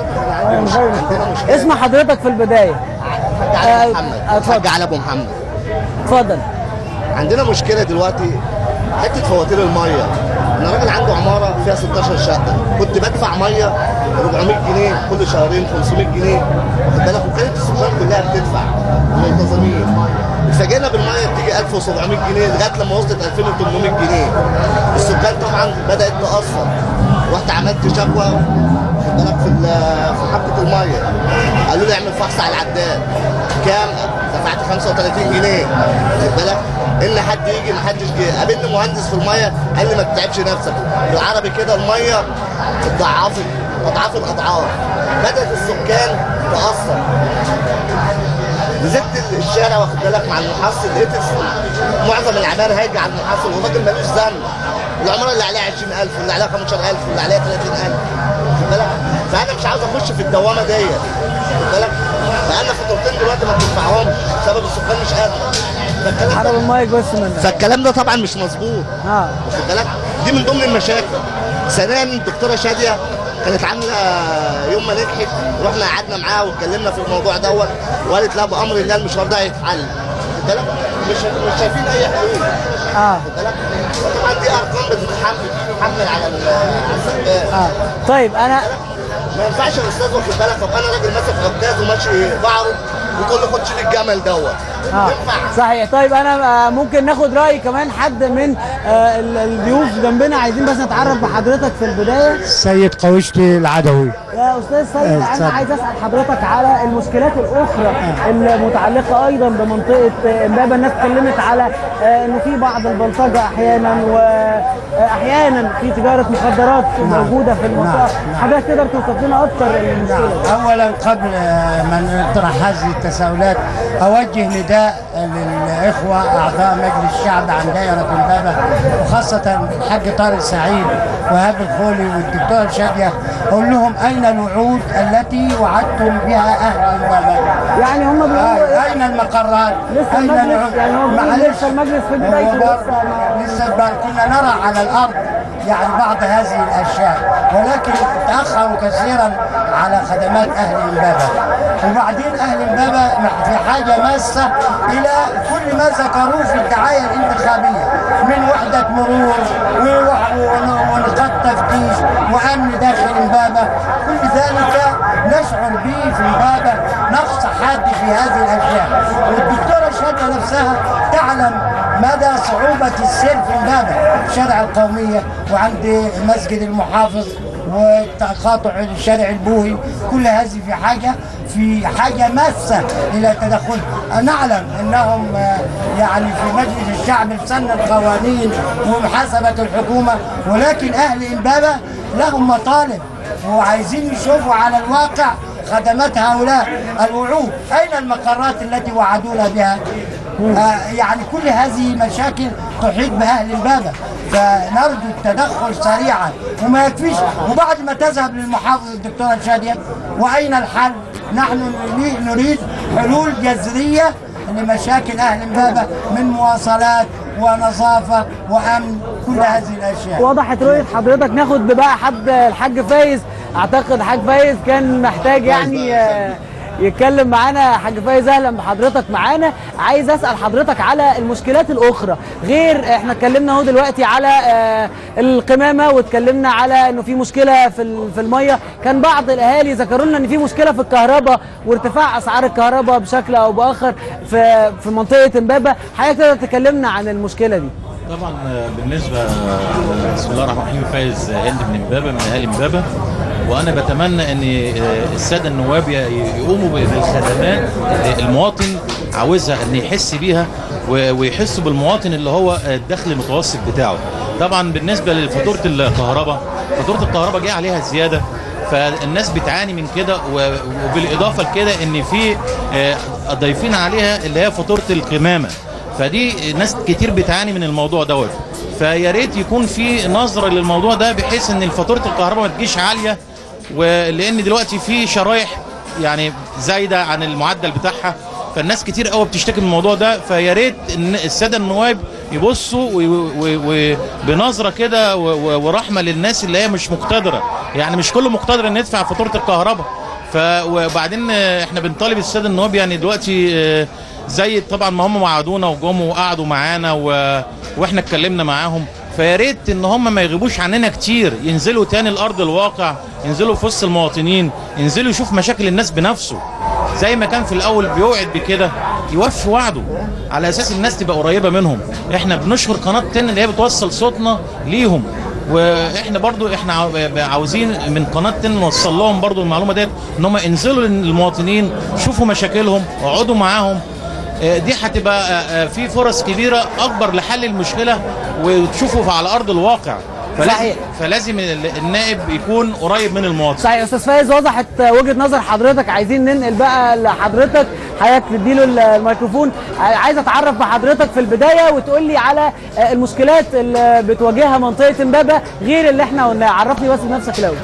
اسم حضرتك في البدايه علي محمد الحاج علي ابو محمد اتفضل عندنا مشكله دلوقتي حته فواتير الميه انا راجل عنده عماره فيها 16 شقه كنت بدفع ميه 400 جنيه كل شهرين 500 جنيه واخد بالك وكانت السكان كلها بتدفع منتظمين اتفاجئنا بالميه بتيجي 1700 جنيه لغايه لما وصلت 2800 جنيه السكان طبعا بدات تاثر رحت عملت شكوى واخد بالك في ال- في محطه الميه قالوا لي اعمل فحص على العداد كام دفعت 35 جنيه واخد بالك ان حد يجي ما حدش جه قابلني مهندس في الميه قال لي ما تتعبش نفسك بالعربي كده الميه اتضاعفت اضعاف الاضعاف بدات السكان تاثر نزلت الشارع واخد بالك مع المحصل لقيت معظم العمال هاجي على المحصل والراجل ملوش ذنب العماره اللي عليها 20000 واللي عليها 15000 واللي عليها 30000 واخد بالك فانا مش عاوز اخش في الدوامه ديت واخد بالك فانا فاتورتين دلوقتي ما بتدفعهمش بسبب السكان مش قادر فالكلام حرب المايك بس منك فالكلام ده طبعا مش مظبوط اه واخد بالك دي من ضمن المشاكل ثانيا الدكتوره شاديه كانت عامله يوم ما نجحت رحنا قعدنا معاها واتكلمنا في الموضوع دوت وقالت لا بامر الله المشوار ده هيتحل واخد بالك مش مش شايفين اي حلول اه واخد بالك طبعا دي ارقام بتتحمل بتتحمل على ال- على السكان اه طيب انا ما ينفعش يا استاذ واخد بالك ابقى انا راجل ماسك عكاز وماشي بعرض وتقول لي خد شيل الجمل دوت اه صحيح طيب انا آه، ممكن ناخد راي كمان حد من آه، ال- الضيوف جنبنا عايزين بس نتعرف بحضرتك في البدايه سيد قوشتي العدوي يا استاذ سيد آه، انا اتفضل. عايز اسال حضرتك على المشكلات الاخرى المتعلقه ايضا بمنطقه آه، امبابه الناس اتكلمت على آه، انه في بعض البلطجه احيانا واحيانا في تجاره مخدرات موجوده في المنطقه حضرتك تقدر توصف لنا اكتر المشكله اولا قبل آه، ما نطرح هذه التساؤلات اوجه نداء للاخوه اعضاء مجلس الشعب عن دائره امبابه وخاصه الحاج طارق سعيد وهاب الخولي والدكتور شاديه اقول لهم اين الوعود التي وعدتم بها اهل امبابه؟ يعني هم بيقولوا آه، اين المقرات؟ لسه اين المجلس- الوعود؟ يعني هو بيقول معلش لسه المجلس في بدايته، هو لسه برضه ما- لسه بقى كنا نرى على الارض يعني بعض هذه الاشياء ولكن تاخروا كثيرا على خدمات اهل امبابه وبعدين اهل امبابه في حاجه ماسه الى كل ما ذكروه في الدعايه الانتخابيه من وحده مرور ووح- ون- ونقاط تفتيش وامن داخل امبابه كل ذلك نشعر به في امبابه نقص حاد في هذه الاشياء والدكتوره شاديه نفسها تعلم مدى صعوبة السير في امبابة الشارع القومية وعند مسجد المحافظ وتقاطع الشارع البوهي كل هذه في حاجة في حاجة ماسة إلى تدخل نعلم أنهم آه، يعني في مجلس الشعب سن القوانين ومحاسبة الحكومة ولكن أهل إمبابة لهم مطالب وعايزين يشوفوا على الواقع خدمات هؤلاء الوعود أين المقرات التي وعدونا بها آه، يعني كل هذه مشاكل تحيط بأهل البابة فنرجو التدخل سريعا وما يكفيش وبعد ما تذهب للمحافظ الدكتورة شادية وأين الحل نحن نريد- نريد حلول جذرية لمشاكل أهل البابة من مواصلات ونظافة وأمن كل هذه الأشياء وضحت رؤيه حضرتك ناخد بقى حد الحاج فايز اعتقد حاج فايز كان محتاج يعني آه، يتكلم معانا حاج فايز اهلا بحضرتك معانا عايز اسال حضرتك على المشكلات الاخرى غير احنا اتكلمنا اهو دلوقتي على آه، القمامه واتكلمنا على انه في مشكله في ال- في الميه كان بعض الاهالي ذكروا لنا ان في مشكله في الكهرباء وارتفاع اسعار الكهرباء بشكل او باخر في في منطقه امبابه حضرتك تقدر تكلمنا عن المشكله دي طبعا آه، بالنسبه آه، بسم الله الرحمن الرحيم فايز هند من امبابه من اهالي امبابه وانا بتمنى ان آه، الساده النواب ي- يقوموا بالخدمات اللي المواطن عاوزها ان يحس بيها و- ويحسوا بالمواطن اللي هو الدخل المتوسط بتاعه طبعا بالنسبه لفاتوره الكهرباء فاتوره الكهرباء جايه عليها زياده فالناس بتعاني من كده و- وبالاضافه لكده ان في آه، ضايفين عليها اللي هي فاتوره القمامه فدي ناس كتير بتعاني من الموضوع دوت فيا ريت يكون في نظره للموضوع ده بحيث ان فاتوره الكهرباء ما تجيش عاليه ولان دلوقتي في شرايح يعني زايده عن المعدل بتاعها فالناس كتير قوي بتشتكي من الموضوع ده فيا ريت ان الساده النواب يبصوا وبنظره كده و- و- ورحمه للناس اللي هي مش مقتدره يعني مش كله مقتدر ان يدفع فاتوره الكهرباء ف وبعدين آه، احنا بنطالب الساده النواب يعني دلوقتي آه، زي طبعا ما هم وعدونا وجم وقعدوا معانا و... واحنا اتكلمنا معاهم فيا ريت ان هم ما يغيبوش عننا كتير ينزلوا تاني الارض الواقع ينزلوا في وسط المواطنين ينزلوا يشوف مشاكل الناس بنفسه زي ما كان في الاول بيوعد بكده يوفي وعده على اساس الناس تبقى قريبه منهم احنا بنشكر قناه تن اللي هي بتوصل صوتنا ليهم واحنا برضو احنا عاو- عاوزين من قناه تن نوصل لهم برضو المعلومه ديت ان هم انزلوا للمواطنين شوفوا مشاكلهم اقعدوا معاهم آه، دي هتبقى آه، آه، في فرص كبيره اكبر لحل المشكله وتشوفوا على ارض الواقع فلازم صحيح. فلازم ال- النائب يكون قريب من المواطن صحيح يا استاذ فايز وضحت وجهه نظر حضرتك عايزين ننقل بقى لحضرتك حضرتك تديله ال- الميكروفون عايز اتعرف بحضرتك في البدايه وتقول لي على المشكلات اللي بتواجهها منطقه امبابه غير اللي احنا قلناه عرفني بس بنفسك الاول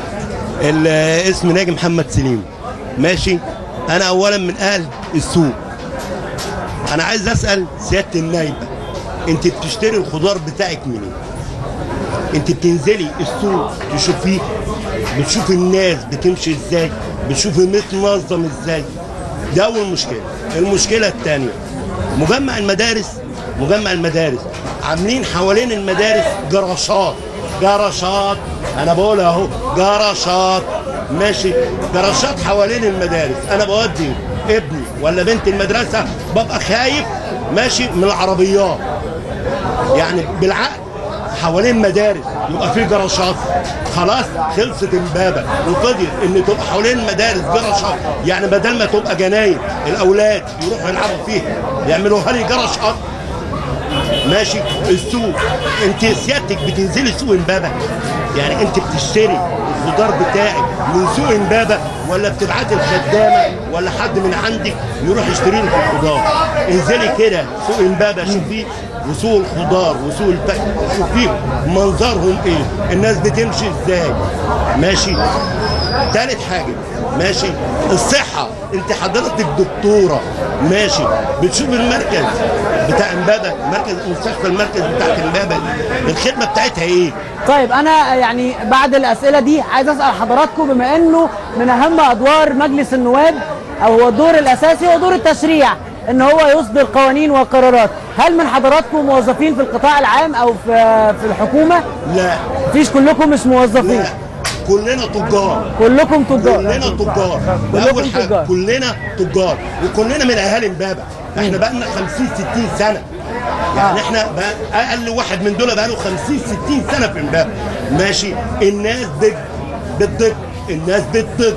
الاسم ناجي محمد سليم ماشي انا اولا من اهل السوق انا عايز اسال سياده النايبه انت بتشتري الخضار بتاعك منين انت بتنزلي السوق تشوفيه بتشوفي الناس بتمشي ازاي بتشوفي متنظم ازاي ده اول مشكله المشكله الثانيه مجمع المدارس مجمع المدارس عاملين حوالين المدارس جراشات جراشات انا بقول اهو جراشات ماشي جراشات حوالين المدارس انا بودي ابني ولا بنت المدرسه ببقى خايف ماشي من العربيات يعني بالعقل حوالين مدارس يبقى في جراشات خلاص خلصت امبابه وفضل ان تبقى حوالين المدارس جراشات يعني بدل ما تبقى جناين الاولاد يروحوا يلعبوا فيها يعملوها لي جراشات ماشي السوق انت سيادتك بتنزلي سوق امبابه يعني انت بتشتري الخضار بتاعك من سوق امبابه ولا بتبعتي الخدامه ولا حد من عندك يروح يشتري لك الخضار انزلي كده سوق امبابه شوفيه وسوق الخضار وسوق الفاكهه شوفيهم منظرهم ايه الناس بتمشي ازاي ماشي تالت حاجه ماشي الصحه انت حضرتك دكتوره ماشي بتشوف المركز بتاع امبابه مركز مستشفى المركز بتاعت امبابه دي الخدمه بتاعتها ايه طيب انا يعني بعد الاسئله دي عايز اسال حضراتكم بما انه من اهم ادوار مجلس النواب او هو الدور الاساسي هو دور التشريع ان هو يصدر قوانين وقرارات هل من حضراتكم موظفين في القطاع العام او في في الحكومه لا مفيش كلكم مش موظفين كلنا تجار كلكم تجار كلنا تجار كلكم واول حاجه تجار. كلنا تجار وكلنا من اهالي امبابه احنا بقى لنا 50 60 سنه يعني احنا بقى اقل واحد من دول بقى له 50 60 سنه في امبابه ماشي الناس بت بتضج الناس بتضج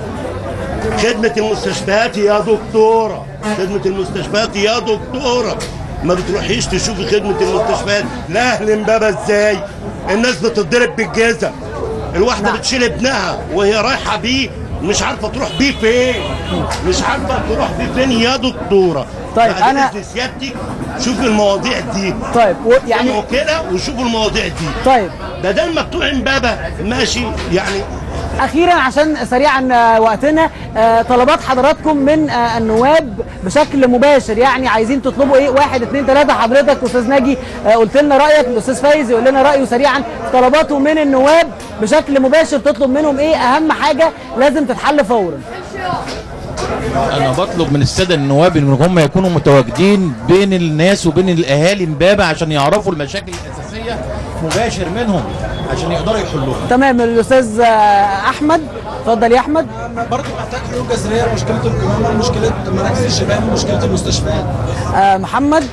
خدمة المستشفيات يا دكتورة خدمة المستشفيات يا دكتورة ما بتروحيش تشوفي خدمة المستشفيات لا أهل امبابة ازاي الناس بتتضرب بالجزم الواحدة بتشيل ابنها وهي رايحة بيه مش عارفة تروح بيه فين مش عارفة تروح بيه فين يا دكتورة طيب بعد أنا- إذن سيادتك شوفي المواضيع دي طيب يعني سمعوا كده وشوفوا المواضيع دي طيب بدل ما بتوع امبابة ماشي يعني اخيرا عشان سريعا آه، وقتنا آه، طلبات حضراتكم من آه، النواب بشكل مباشر يعني عايزين تطلبوا ايه واحد اتنين تلاته حضرتك استاذ ناجي آه، قلت لنا رايك الاستاذ فايز يقول لنا رايه سريعا طلباته من النواب بشكل مباشر تطلب منهم ايه اهم حاجه لازم تتحل فورا انا بطلب من الساده النواب ان هم يكونوا متواجدين بين الناس وبين الاهالي امبابه عشان يعرفوا المشاكل الاساسيه مباشر منهم عشان يقدروا يحلوها تمام الاستاذ آه، احمد اتفضل يا احمد برضه محتاج حلول جذريه لمشكله الكمامه مشكله مراكز الشباب مشكله المستشفيات آه، محمد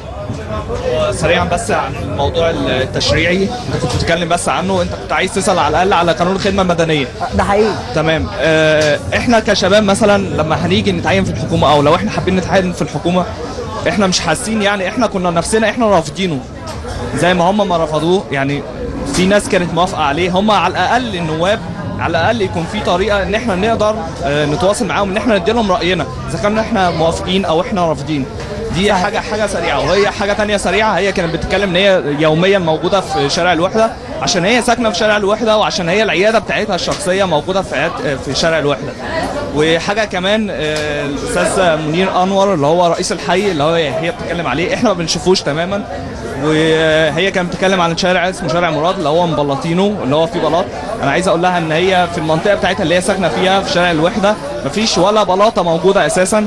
سريعا بس عن الموضوع التشريعي انت كنت بتتكلم بس عنه انت كنت عايز تسال على الاقل على قانون الخدمه المدنيه ده حقيقي تمام اه احنا كشباب مثلا لما هنيجي نتعين في الحكومه او لو احنا حابين نتعين في الحكومه احنا مش حاسين يعني احنا كنا نفسنا احنا رافضينه زي ما هم ما رفضوه يعني في ناس كانت موافقه عليه هم على الاقل النواب على الاقل يكون في طريقه ان احنا نقدر اه نتواصل معاهم ان احنا ندي لهم راينا اذا كنا احنا موافقين او احنا رافضين دي حاجه حاجه سريعه وهي حاجه تانية سريعه هي كانت بتتكلم ان هي يوميا موجوده في شارع الوحده عشان هي ساكنه في شارع الوحده وعشان هي العياده بتاعتها الشخصيه موجوده في عياد في شارع الوحده وحاجه كمان آه، الاستاذ منير انور اللي هو رئيس الحي اللي هو هي بتتكلم عليه احنا ما بنشوفوش تماما وهي كانت بتتكلم عن شارع اسمه شارع مراد اللي هو مبلطينه اللي هو فيه بلاط انا عايز اقول لها ان هي في المنطقه بتاعتها اللي هي ساكنه فيها في شارع الوحده مفيش ولا بلاطه موجوده اساسا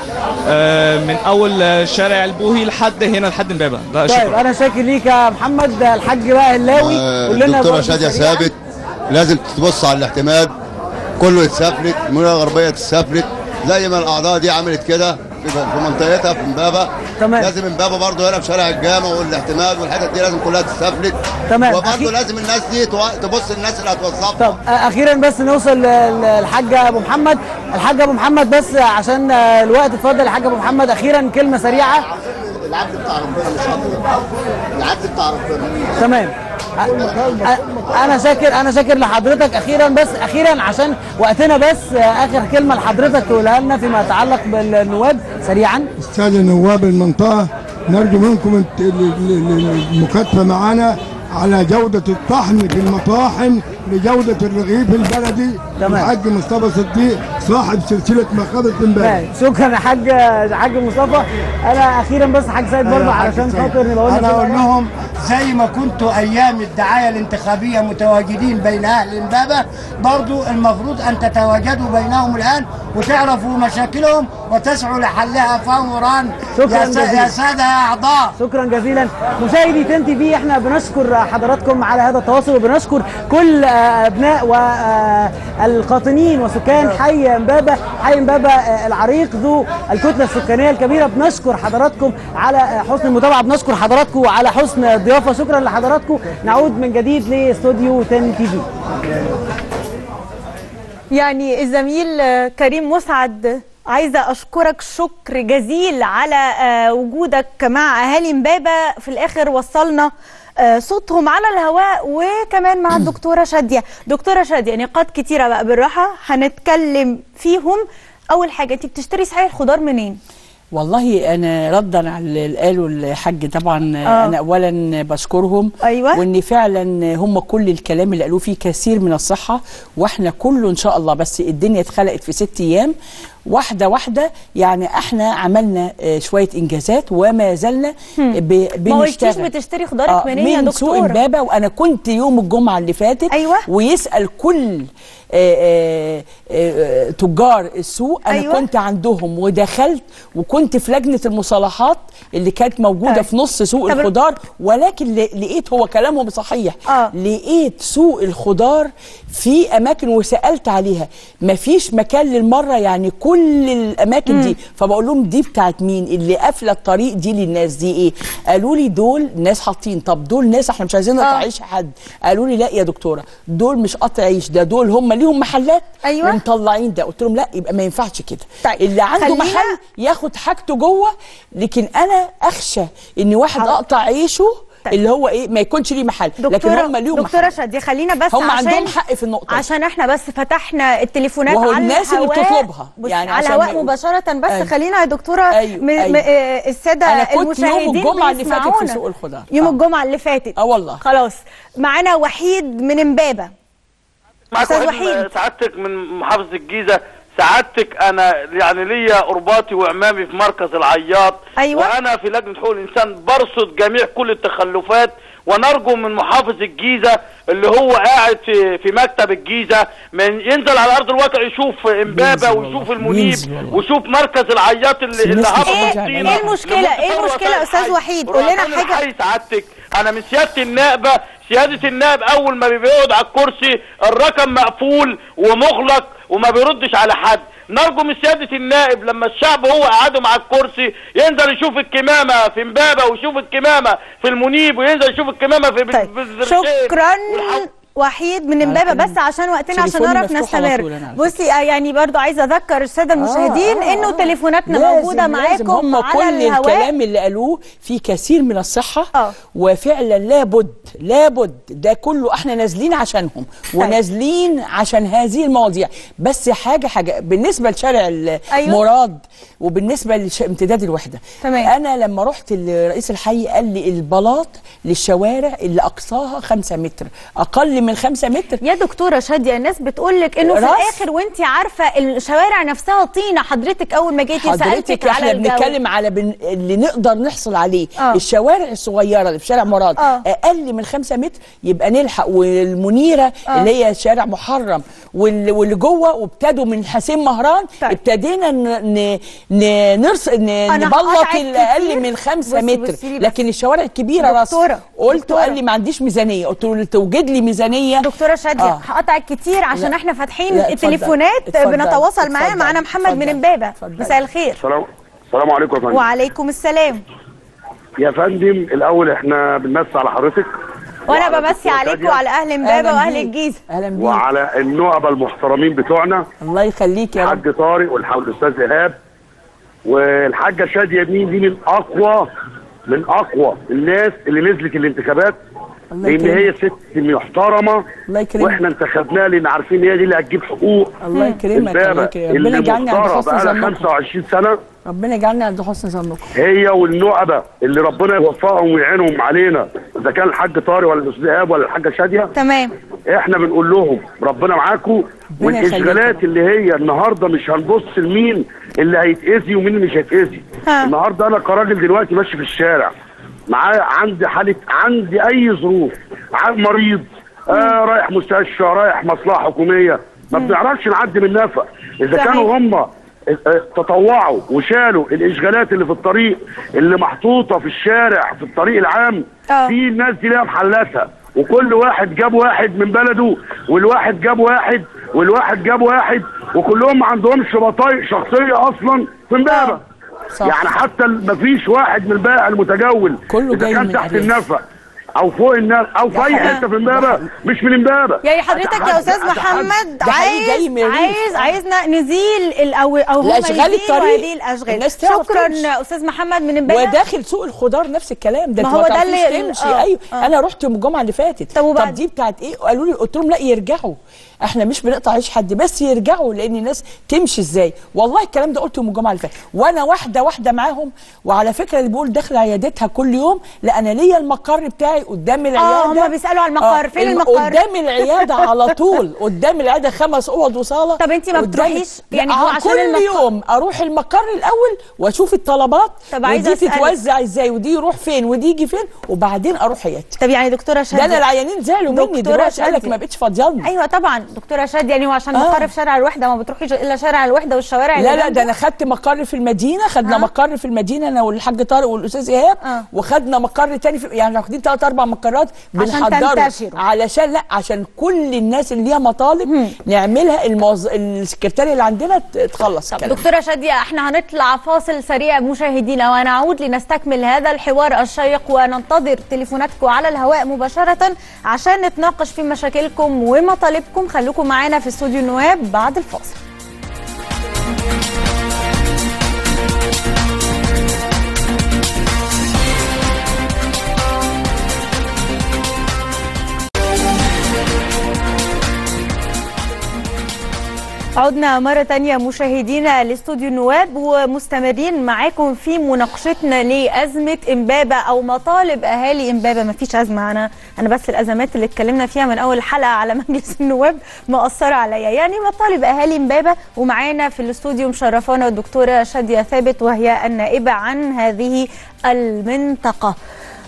آه، من اول آه، شارع البوهي لحد هنا لحد امبابه لا طيب شكرا انا شاكر ليك يا محمد الحاج بقى هلاوي قول لنا الدكتوره برضه شاديه سريعاً. ثابت لازم تبص على الاعتماد كله يتسافلت المنى الغربيه تتسافلت زي ما الاعضاء دي عملت كده في في منطقتها في امبابه تمام. لازم امبابه برضه هنا في شارع الجامع والاعتماد والحتت دي لازم كلها تتسافلت تمام. وبرضه لازم الناس دي تو- تبص للناس اللي هتوظفها طب آه، اخيرا بس نوصل للحاج ابو محمد الحاج ابو محمد بس عشان آه، الوقت اتفضل يا حاج ابو محمد اخيرا كلمه سريعه العدل بتاع ربنا مش اكتر العدل بتاع ربنا تمام أ- أ- انا شاكر انا شاكر لحضرتك اخيرا بس اخيرا عشان وقتنا بس آه، اخر كلمه لحضرتك تقولها لنا فيما يتعلق بالنواب سريعا السادة نواب المنطقة نرجو منكم الت- ال- ال- ال- المكاتفة معنا على جودة الطحن في المطاحن لجودة الرغيف البلدي تمام. الحاج مصطفى صديق صاحب سلسلة مخابز امبارح ماشي. شكرا يا حاج يا حاج مصطفى انا اخيرا بس حاج سيد برضه أيوة يا حاج علشان سيد. خاطر نبقى قلنا انا كده. اقول لهم زي ما كنتوا ايام الدعايه الانتخابيه متواجدين بين اهل امبابه برضو المفروض ان تتواجدوا بينهم الان وتعرفوا مشاكلهم وتسعوا لحلها فورا شكرا يا, س- جزيلا يا ساده يا اعضاء شكرا جزيلا مشاهدي تن تي في احنا بنشكر حضراتكم على هذا التواصل وبنشكر كل آه، ابناء والقاطنين وسكان حي امبابه حي امبابه آه، العريق ذو الكتله السكانيه الكبيره بنشكر حضراتكم على آه، حسن المتابعه بنشكر حضراتكم على حسن الضيافه شكرا لحضراتكم نعود من جديد لاستوديو تن تي في يعني الزميل آه، كريم مسعد عايزة أشكرك شكر جزيل على آه، وجودك مع أهالي امبابة في الآخر وصلنا آه، صوتهم على الهواء وكمان مع الدكتورة شادية دكتورة شادية نقاط كتيرة بقى بالراحة هنتكلم فيهم أول حاجة أنت بتشتري صحيح الخضار منين؟ والله انا ردا على اللي قاله الحاج طبعا آه. آه. انا اولا بشكرهم أيوة. وان فعلا هم كل الكلام اللي قالوه فيه كثير من الصحه واحنا كله ان شاء الله بس الدنيا اتخلقت في ست ايام واحده واحده يعني احنا عملنا آه، شويه انجازات وما زلنا ب- ما قلتيش بنشتغل بتشتري خضارك منين يا من سوق دكتورة؟ امبابه وانا كنت يوم الجمعه اللي فاتت أيوة. ويسال كل آه، آه، آه، تجار السوق انا أيوة. أيوة. كنت عندهم ودخلت وكنت في لجنه المصالحات اللي كانت موجوده طيب. في نص سوق طب- الخضار ولكن ل- لقيت هو كلامهم صحيح آه. لقيت سوق الخضار في اماكن وسالت عليها مفيش مكان للمره يعني كل الاماكن دي فبقول لهم دي بتاعت مين اللي قافله الطريق دي للناس دي ايه قالوا لي دول ناس حاطين طب دول ناس احنا مش عايزين نقطع آه. عيش حد قالوا لي لا يا دكتوره دول مش قطع عيش ده دول هم ليهم محلات أيوة. ومطلعين ده قلت لهم لا يبقى ما ينفعش كده طيب، اللي عنده خلينا- محل ياخد حاجته جوه لكن انا اخشى ان واحد حاضر. اقطع عيشه طيب. اللي هو ايه ما يكونش ليه محل لكن دكتورة هم ليهم دكتورة محل شادية خلينا بس هم عشان عندهم حق في النقطة دي. عشان احنا بس فتحنا التليفونات وهو على الناس اللي الهواء بتطلبها. بص يعني على عشان الهواء ما- مباشرة بس أيوة. خلينا يا دكتورة أيوة، م- أيوة. م- آه، السادة أنا كنت يوم المشاهدين الجمعة اللي فاتت في بيسمعونا. سوق الخضار. يوم آه. الجمعة اللي فاتت اه والله خلاص معانا وحيد من امبابة معاك أستاذ واحد وحيد. من- سعادتك من محافظة الجيزة سعادتك أنا يعني ليا قرباتي وعمامي في مركز العياط أيوة. وأنا في لجنة حقوق الإنسان برصد جميع كل التخلفات ونرجو من محافظ الجيزه اللي هو قاعد في في مكتب الجيزه من ينزل على ارض الواقع يشوف امبابه ويشوف المنيب ويشوف مركز العياط اللي اللي هبط ايه الطينة ايه المشكله ايه المشكله يا استاذ وحيد قول لنا رؤساء حاجه الحي سعادتك انا من سياده النائبه سياده النائب اول ما بيقعد على الكرسي الرقم مقفول ومغلق وما بيردش على حد نرجو من سيادة النائب لما الشعب هو قاعده مع الكرسي ينزل يشوف الكمامة في امبابة ويشوف الكمامة في المنيب وينزل يشوف الكمامة في طيب. شكرا وحيد من امبابه بس عشان وقتنا عشان تليفوني نعرف مفتوح على نستمر طول أنا على بصي آه، يعني برضو عايزه اذكر الساده المشاهدين آه، انه تليفوناتنا لازم- موجوده لازم معاكم هم على كل الهواء الكلام اللي قالوه في كثير من الصحة آه. وفعلا لابد لابد ده كله احنا نازلين عشانهم ونازلين عشان هذه المواضيع بس حاجة حاجة بالنسبة لشارع المراد وبالنسبة لامتداد الوحدة تمام. أنا لما رحت لرئيس الحي قال لي البلاط للشوارع اللي أقصاها خمسة متر أقل من خمسة متر يا دكتوره شاديه الناس بتقول لك انه في راس. الاخر وانت عارفه الشوارع نفسها طينه حضرتك اول ما جيتي حضرتك سالتك احنا على الجو. بنتكلم على بن... اللي نقدر نحصل عليه آه. آه. الشوارع الصغيره اللي في شارع مراد آه. اقل من خمسة متر يبقى نلحق والمنيره آه. آه. اللي هي شارع محرم وال... واللي جوه وابتدوا من حسين مهران طيب. ابتدينا ن... ن... ن... نرص ن... أنا نبلط هقطعك اللي اقل كتير. من خمسة بصي- متر بصي لي بس. لكن الشوارع الكبيره راس دكتورة، قلت دكتورة. قال لي ما عنديش ميزانيه قلت له توجد لي ميزانيه دكتوره شاديه آه. هقطعك كتير عشان لا. احنا فاتحين لا، اتفضل. التليفونات اتفضل. بنتواصل معاه اتفضل. معانا محمد من اتفضل. امبابه مساء الخير السلام السلام عليكم يا فندم وعليكم السلام يا فندم الاول احنا بنمسي على حضرتك وانا وعلى بمسي الدكتورة عليكم شادية. وعلى اهل امبابه أهلاً واهل بيك. الجيزه اهلا بيك وعلى النقبه المحترمين بتوعنا الله يخليك يا رب الحاج طارق والحاج الاستاذ ايهاب والحاجه شاديه مين دي من اقوى من اقوى الناس اللي نزلت الانتخابات الله لان هي يكرمك. ست محترمه الله يكرمك. واحنا انتخبناها لان عارفين هي دي اللي هتجيب حقوق الله يكرمك، امبابة الله يكرمك. ربنا اللي يجعلنا عند مختاره حسن بقالها ظنكم. 25 سنه ربنا يجعلنا عند حسن ظنكم هي والنقبه اللي ربنا يوفقهم ويعينهم علينا اذا كان الحاج طارق ولا الاستاذ ايهاب ولا الحاجه شاديه تمام احنا بنقول لهم ربنا معاكم ربنا يخليكم. والاشغالات اللي هي النهارده مش هنبص لمين اللي هيتاذي ومين اللي مش هيتاذي النهارده انا كراجل دلوقتي ماشي في الشارع معايا عندي حاله عندي اي ظروف ع- مريض آه رايح مستشفى رايح مصلحه حكوميه ما بنعرفش نعدي من نفق اذا صحيح. كانوا هم آه، تطوعوا وشالوا الاشغالات اللي في الطريق اللي محطوطه في الشارع في الطريق العام في الناس دي ليها محلاتها وكل واحد جاب واحد من بلده والواحد جاب واحد والواحد جاب واحد وكلهم ما عندهمش بطايق شخصيه اصلا في امبابه صح. يعني حتى ما فيش واحد من البائع المتجول كله اذا جاي كان من تحت الأرياف. النفق او فوق الناس او في اي حته في امبابه مش من امبابه يعني حضرتك يا استاذ محمد ده حقيقي عايز جاي من الريف. عايز عايزنا نزيل ال- او او هم الأشغال يزيلوا الطريق. هذه الاشغال الناس تعرف شكرا تمشي. استاذ محمد من امبابه وداخل سوق الخضار نفس الكلام ده ما انتوا هو ده تعرفوش اللي- تمشي آه، ايوه آه. انا رحت يوم الجمعه اللي فاتت طب, طب دي بتاعت ايه قالوا لي قلت لهم لا يرجعوا احنا مش بنقطع عيش حد بس يرجعوا لان الناس تمشي ازاي والله الكلام ده قلته يوم الجمعه اللي فاتت وانا واحده واحده معاهم وعلى فكره اللي بيقول داخل عيادتها كل يوم لا انا ليا المقر بتاعي قدام العياده هما بيسألوا على المقر. فين الم- المقر؟ قدام العياده على طول قدام العياده خمس اوض وصاله طب انت ما قدام- بتروحيش؟ يعني لا، هو عشان كل المقر- يوم اروح المقر الاول واشوف الطلبات طب عايزة ودي أسألك. تتوزع ازاي ودي يروح فين ودي يجي فين وبعدين اروح عيادتي طب يعني دكتوره ده شاديه انا العيانين زعلوا مني دكتورة دلوقتي قال لك شادية. ما بقتش فاضيالنا ايوه طبعا دكتوره شاديه يعني هو عشان آه. مقر في شارع الوحده ما بتروحيش الا شارع الوحده والشوارع اللي لا لا جنبه. ده انا خدت مقر في المدينه خدنا آه. مقر في المدينه انا والحاج طارق والاستاذ ايهاب آه. وخدنا مقر تاني في يعني واخدين ثلاث اربع مقرات عشان بنحضره تنتشروا. علشان لا عشان كل الناس اللي ليها مطالب نعملها الموظ... السكرتاريه اللي عندنا ت- تخلص الكلام دكتورة شادية احنا هنطلع فاصل سريع مشاهدينا ونعود لنستكمل هذا الحوار الشيق وننتظر تليفوناتكم على الهواء مباشرة عشان نتناقش في مشاكلكم ومطالبكم خليكم معانا في استوديو النواب بعد الفاصل عدنا مرة تانية مشاهدينا لاستوديو النواب ومستمرين معاكم في مناقشتنا لأزمة إمبابة أو مطالب أهالي إمبابة مفيش أزمة أنا أنا بس الأزمات اللي اتكلمنا فيها من أول حلقة على مجلس النواب مأثرة عليا يعني مطالب أهالي إمبابة ومعانا في الاستوديو مشرفانا الدكتورة شادية ثابت وهي النائبة عن هذه المنطقة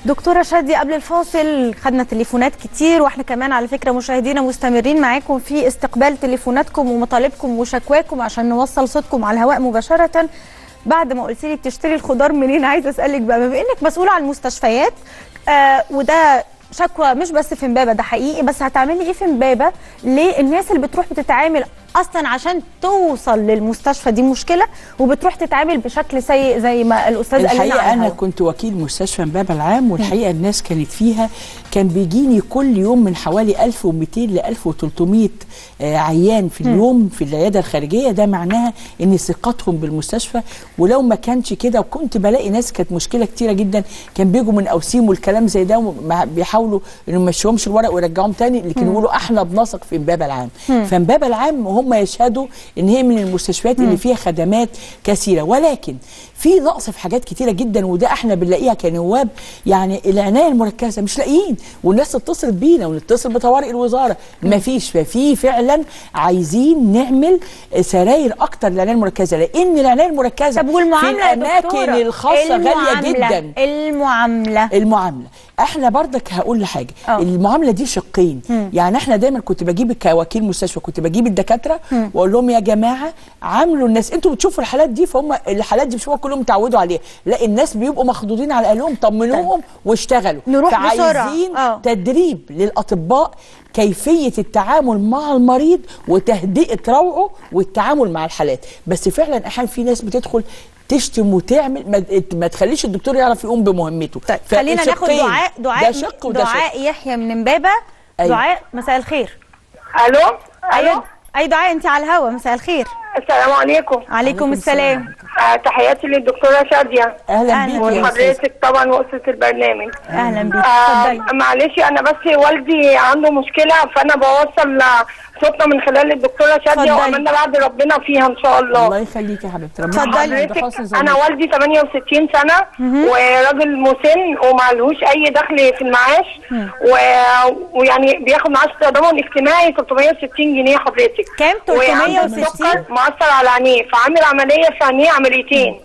دكتورة شادية قبل الفاصل خدنا تليفونات كتير واحنا كمان على فكرة مشاهدينا مستمرين معاكم في استقبال تليفوناتكم ومطالبكم وشكواكم عشان نوصل صوتكم على الهواء مباشرة بعد ما قلت لي بتشتري الخضار منين عايزة اسألك بقى بما انك مسؤولة عن المستشفيات آه وده شكوى مش بس في امبابة ده حقيقي بس هتعملي ايه في امبابة للناس اللي بتروح بتتعامل اصلا عشان توصل للمستشفى دي مشكله وبتروح تتعامل بشكل سيء زي ما الاستاذ قال لنا الحقيقه على انا الهوا. كنت وكيل مستشفى امبابه العام والحقيقه الناس كانت فيها كان بيجيني كل يوم من حوالي 1200 ل 1300 آه، عيان في اليوم في العياده الخارجيه ده معناها ان ثقتهم بالمستشفى ولو ما كانش كده وكنت بلاقي ناس كانت مشكله كتيره جدا كان بيجوا من اوسيم والكلام زي ده وما- بيحاولوا انه ما يمشيهمش الورق ويرجعوهم تاني لكن مم. يقولوا احنا بنثق في امبابه العام مم. فامبابه العام هم يشهدوا ان هي من المستشفيات اللي مم. فيها خدمات كثيره ولكن في نقص في حاجات كتيره جدا وده احنا بنلاقيها كنواب يعني العنايه المركزه مش لاقيين والناس اتصلت بينا ونتصل بطوارئ الوزاره ما فيش ففي فعلا عايزين نعمل سراير اكتر للعنايه المركزه لان العنايه المركزه طب والمعامله في يا الاماكن دكتورة؟ الخاصه غاليه المعاملة- جدا المعامله المعامله احنا برضك هقول لحاجه أه. المعامله دي شقين مم. يعني احنا دايما كنت بجيب كوكيل مستشفى كنت بجيب الدكاتره مم. واقول لهم يا جماعه عاملوا الناس انتوا بتشوفوا الحالات دي فهم الحالات دي مش هم كلهم اتعودوا عليها لا الناس بيبقوا مخضوضين على اهلهم طمنوهم واشتغلوا نروح بسرعة. فعايزين تدريب للاطباء كيفيه التعامل مع المريض وتهدئه روعه والتعامل مع الحالات بس فعلا احيانا في ناس بتدخل تشتم وتعمل ما, ما تخليش الدكتور يعرف يقوم بمهمته طيب خلينا ناخد دعاء دعاء ده شق وده شق دعاء يحيى من امبابه أيوة. دعاء مساء الخير الو ايوه اي دعاء انت على الهوا مساء الخير السلام عليكم عليكم السلام آه تحياتي للدكتوره شاديه اهلا بيكي يا وحضرتك طبعا واسره البرنامج اهلا بيكي آه معلش انا بس والدي عنده مشكله فانا بوصل صوتنا من خلال الدكتوره شاديه اتفضلي. واملنا بعد ربنا فيها ان شاء الله الله يخليكي يا حبيبتي ربنا يخليك ده حسن حضرتك انا ظنك. والدي 68 سنه وراجل مسن ومعلهوش اي دخل في المعاش و... ويعني بياخد معاش تضامن اجتماعي 360 جنيه حضرتك كام 360 السكر مؤثر على عينيه فعامل عمليه في عينيه عمليتين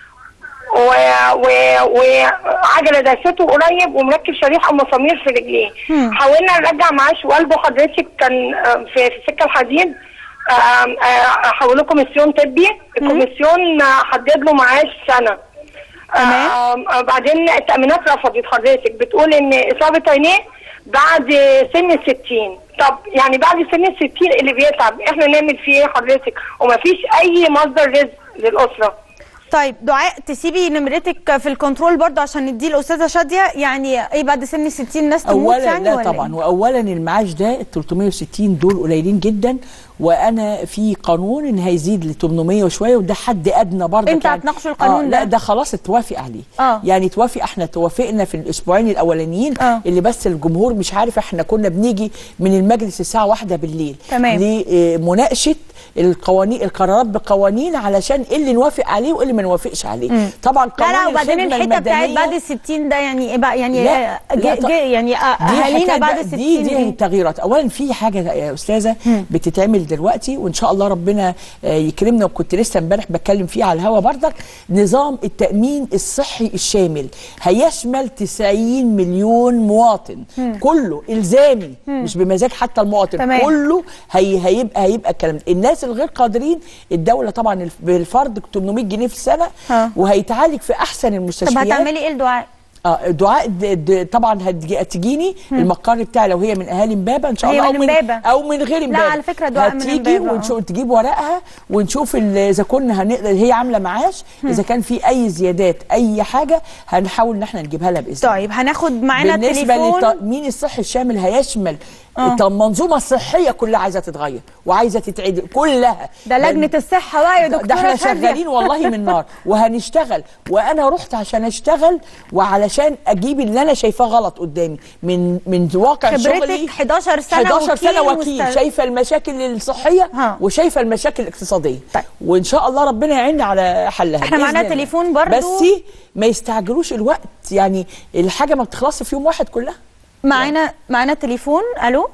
و... و... وعجله داسته قريب ومركب شريحه ومسامير في رجليه حاولنا نرجع معاش والده حضرتك كان آه، في في سكه الحديد آم، آه، حولوا كوميسيون طبي الكوميسيون آه، حدد له معاش سنه آم، آه، بعدين التأمينات رفضت حضرتك بتقول ان اصابة عينيه بعد سن الستين طب يعني بعد سن الستين اللي بيتعب احنا نعمل فيه ايه حضرتك ومفيش اي مصدر رزق للأسرة طيب دعاء تسيبي نمرتك في الكنترول برضه عشان نديه الاستاذه شاديه يعني ايه بعد سن 60 ناس تموت اولا يعني لا ولا طبعا إيه؟ واولا المعاش ده ال 360 دول قليلين جدا وانا في قانون ان هيزيد ل 800 وشويه وده حد ادنى برضه امتى هتناقشوا القانون آه ده؟ لا ده خلاص اتوافق عليه آه. يعني اتوافق احنا توافقنا في الاسبوعين الاولانيين آه. اللي بس الجمهور مش عارف احنا كنا بنيجي من المجلس الساعه واحدة بالليل تمام. لمناقشه القوانين القرارات بقوانين علشان ايه اللي نوافق عليه وايه اللي ما نوافقش عليه مم. طبعا لا قانون لا وبعدين الخدمة الحته بتاعت المدنية بعد ال 60 ده يعني ايه بقى يعني لا، آه، لا جي طب- جي يعني آه، دي اهالينا حكاية بعد بقى- ال 60 دي دي إيه؟ التغييرات اولا في حاجه يا استاذه بتتعمل دلوقتي وان شاء الله ربنا آه، يكرمنا وكنت لسه امبارح بتكلم فيه على الهوا بردك نظام التامين الصحي الشامل هيشمل 90 مليون مواطن مم. كله الزامي مم. مش بمزاج حتى المواطن تمام. كله هي هيبقى هيبقى الكلام ده الناس الغير قادرين الدوله طبعا الف- بالفرد 800 جنيه في السنه ها. وهيتعالج في احسن طب المستشفيات هتعملي ايه الدعاء؟ اه دعاء د- د- طبعا هتجي- هتجيني مم. المقر بتاعي لو هي من اهالي امبابه ان شاء هي الله من او من إمبابة. او من غير لا، امبابه على فكرة دعاء من هتيجي إمبابة، آه. ونشوف تجيب ورقها ونشوف ال- اذا كنا هنقدر هي عامله معاش مم. اذا كان في اي زيادات اي حاجه هنحاول ان احنا نجيبها لها باذن طيب هناخد معانا بالنسبه تليفون للتامين الصحي الشامل هيشمل آه. الت- المنظومه الصحيه كلها عايزه تتغير وعايزه تتعدل كلها ده لجنه الصحه بقى يا ده- دكتوره ده احنا شادية. شغالين والله من نار وهنشتغل وانا رحت عشان اشتغل وعلشان اجيب اللي انا شايفاه غلط قدامي من من واقع خبرتك شغلي 11 سنة 11 سنه وكيل وكيل مست- شايفه المشاكل الصحيه وشايفه المشاكل الاقتصاديه طيب. وان شاء الله ربنا يعيننا على حلها احنا بإذن معانا الله. تليفون برضو. بس ما يستعجلوش الوقت يعني الحاجه ما بتخلصش في يوم واحد كلها معانا معانا تليفون الو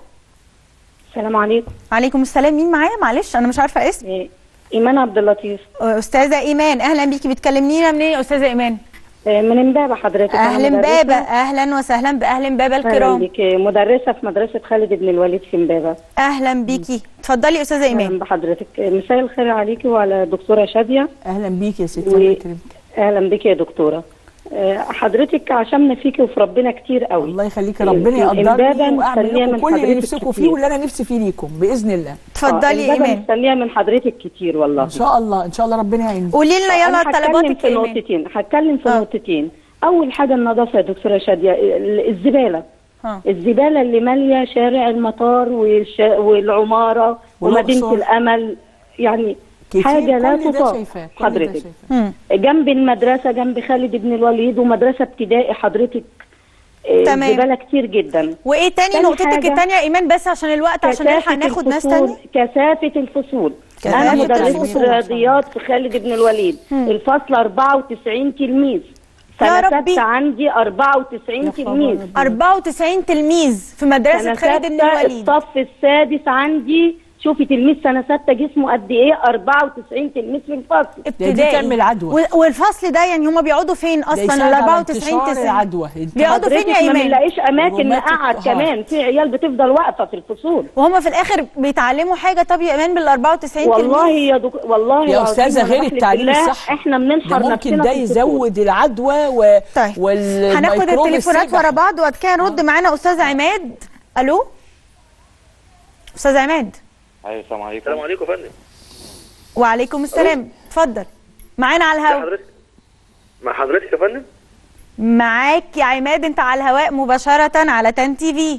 السلام عليكم عليكم السلام مين معايا معلش انا مش عارفه اسم ايمان عبد اللطيف استاذه ايمان اهلا بيكي بتكلمينا منين يا استاذه ايمان من امبابه حضرتك أنا اهلا مدرسة. بابا اهلا وسهلا باهل امبابه اهلا الكرام بك مدرسه في مدرسه خالد بن الوليد في امبابه اهلا بيكي اتفضلي استاذه ايمان اهلا بحضرتك مساء الخير عليكي وعلى دكتوره شاديه اهلا بيكي يا ستي و- الله يكرمك اهلا بك يا دكتوره آه، حضرتك عشمنا فيكي وفي ربنا كتير قوي الله يخليكي ربنا يقدرني واعمل لكم كل اللي نفسكم فيه واللي انا نفسي فيه ليكم باذن الله اتفضلي ايمان مستنيه من حضرتك كتير والله ان شاء الله ان شاء الله ربنا يعينك قولي لنا يلا أنا هتكلم طلباتك في يا إيمان. نقطتين هتكلم في نقطتين اول حاجه النظافه يا دكتوره شاديه ال- الزباله ها. الزباله اللي ماليه شارع المطار والش... والعماره ومدينه والأقصر. الامل يعني كتير، حاجه لا كل ده تطاق شايفاه، كل ده حضرتك شايفاه. جنب المدرسه جنب خالد بن الوليد ومدرسه ابتدائي حضرتك آه، تمام. زباله كتير جدا وايه تاني تاني نقطتك حاجة، التانية يا ايمان بس عشان الوقت عشان كثافة نلحق ناخد ناس الفصول- تانية كثافة الفصول كثافة أنا مدرسة الفصول. رياضيات في خالد بن الوليد الفصل 94 تلميذ يا سنة ربي. ستة عندي 94 تلميذ 94 تلميذ في مدرسه سنة خالد بن ستة الوليد الصف السادس عندي شوفي تلميذ سنة ستة جسمه قد إيه 94 تلميذ في الفصل ابتدائي و- والفصل ده يعني هم بيقعدوا فين اصلا يساعد ال على 94 انتشار 90 العدوى. بيقعدوا فين يا حضرتك ما ايمان بنلاقيش أماكن روماتيك نقعد هارت. كمان في عيال بتفضل واقفة في الفصول وهم في الاخر بيتعلموا حاجه طب يا ايمان بال 94 والله تلميذ؟ يا دك... والله يا العظيم استاذه وأنا غير بحلف التعليم بالله الصحي احنا بننحر ده ممكن نفسنا ده في الفصول. يزود العدوى و... طيب. هناخد التليفونات ورا بعض وبعد كده نرد معانا استاذ عماد الو استاذ عماد ايوه السلام عليكم السلام عليكم يا فندم وعليكم السلام اتفضل معانا على الهواء حضرتك مع حضرتك يا فندم معاك يا عماد انت على الهواء مباشره على تن تي في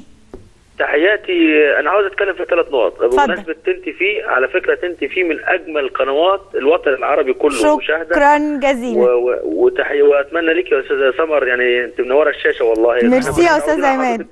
تحياتي انا عاوز اتكلم في ثلاث نقط بمناسبه تنتي في على فكره تنتي في من اجمل قنوات الوطن العربي كله مشاهده شكرا جزيلا و... و... وتحية واتمنى لك يا استاذه سمر يعني انت منوره الشاشه والله ميرسي يا استاذ عماد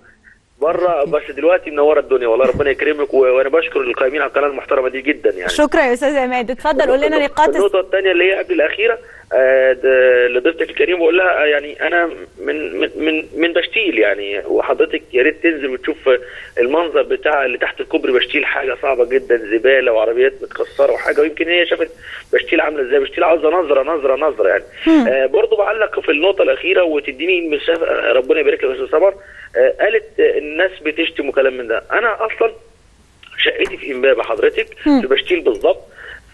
بره بس دلوقتي منوره الدنيا والله ربنا يكرمك و... وانا بشكر القائمين على القناه المحترمه دي جدا يعني شكرا يا استاذ عماد اتفضل قول لنا نقاط النقطة الثانية اللي هي قبل الأخيرة آه، ده- لضيفتك الكريم بقول لها آه، يعني أنا من من من من بشتيل يعني وحضرتك يا ريت تنزل وتشوف المنظر بتاع اللي تحت الكوبري بشتيل حاجة صعبة جدا زبالة وعربيات متكسرة وحاجة ويمكن هي شافت بشتيل عاملة ازاي بشتيل عاوزة نظرة نظرة نظرة يعني آه برضو بعلق في النقطة الأخيرة وتديني مسافة آه، ربنا يبارك لك يا أستاذ سمر آه قالت آه، الناس بتشتم وكلام من ده أنا أصلا شقتي في امبابه حضرتك في بشتيل بالظبط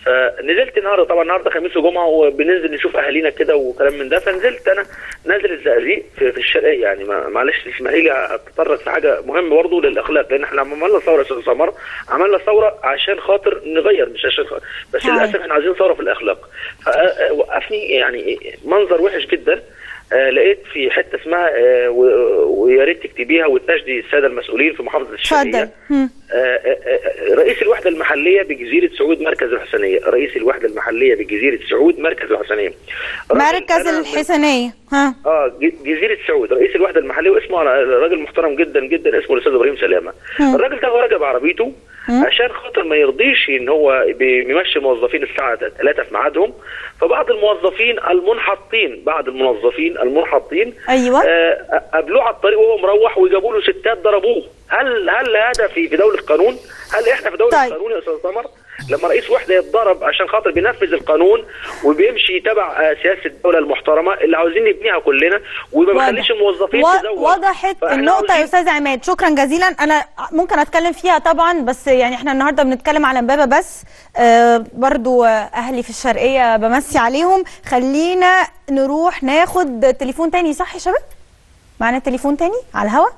فنزلت النهارده طبعا النهارده خميس وجمعه وبننزل نشوف اهالينا كده وكلام من ده فنزلت انا نازل الزقازيق في, في الشرقيه يعني ما- معلش اسمحي لي اتطرق في حاجه مهمه برضه للاخلاق لان احنا لما عملنا ثوره يا استاذ سمر عملنا ثوره عشان خاطر نغير مش عشان خاطر بس هاي. للاسف احنا عايزين ثوره في الاخلاق فوقفني يعني منظر وحش جدا آه لقيت في حته اسمها آه و- ويا ريت تكتبيها وتناشدي الساده المسؤولين في محافظه الشرقيه اتفضل هم. آه، آه، آه، رئيس الوحدة المحلية بجزيرة سعود مركز الحسنية رئيس الوحدة المحلية بجزيرة سعود مركز الحسنية مركز الحسنيه ها اه ج- جزيرة سعود رئيس الوحدة المحلية واسمه على- راجل محترم جدا جدا اسمه الاستاذ ابراهيم سلامة مم. الراجل ده هو راكب عربيته عشان خاطر ما يرضيش ان هو بي- بيمشي الموظفين الساعة 3 في ميعادهم فبعض الموظفين المنحطين بعض الموظفين المنحطين ايوه آه، قابلوه على الطريق وهو مروح وجابوا له ستات ضربوه هل هل هذا في في دوله قانون؟ هل احنا في دوله طيب. قانون يا استاذ سمر؟ لما رئيس وحده يتضرب عشان خاطر بينفذ القانون وبيمشي تبع آه، سياسه الدوله المحترمه اللي عاوزين نبنيها كلنا وما واضح. بيخليش الموظفين و- تزوج وضحت فإحنا النقطة يا عاوزين- أستاذ عماد شكرا جزيلا أنا ممكن أتكلم فيها طبعا بس يعني احنا النهاردة بنتكلم على امبابة بس آه برضو آه، أهلي في الشرقية بمسي عليهم خلينا نروح ناخد تليفون تاني صح يا شباب؟ معانا تليفون تاني على الهوا؟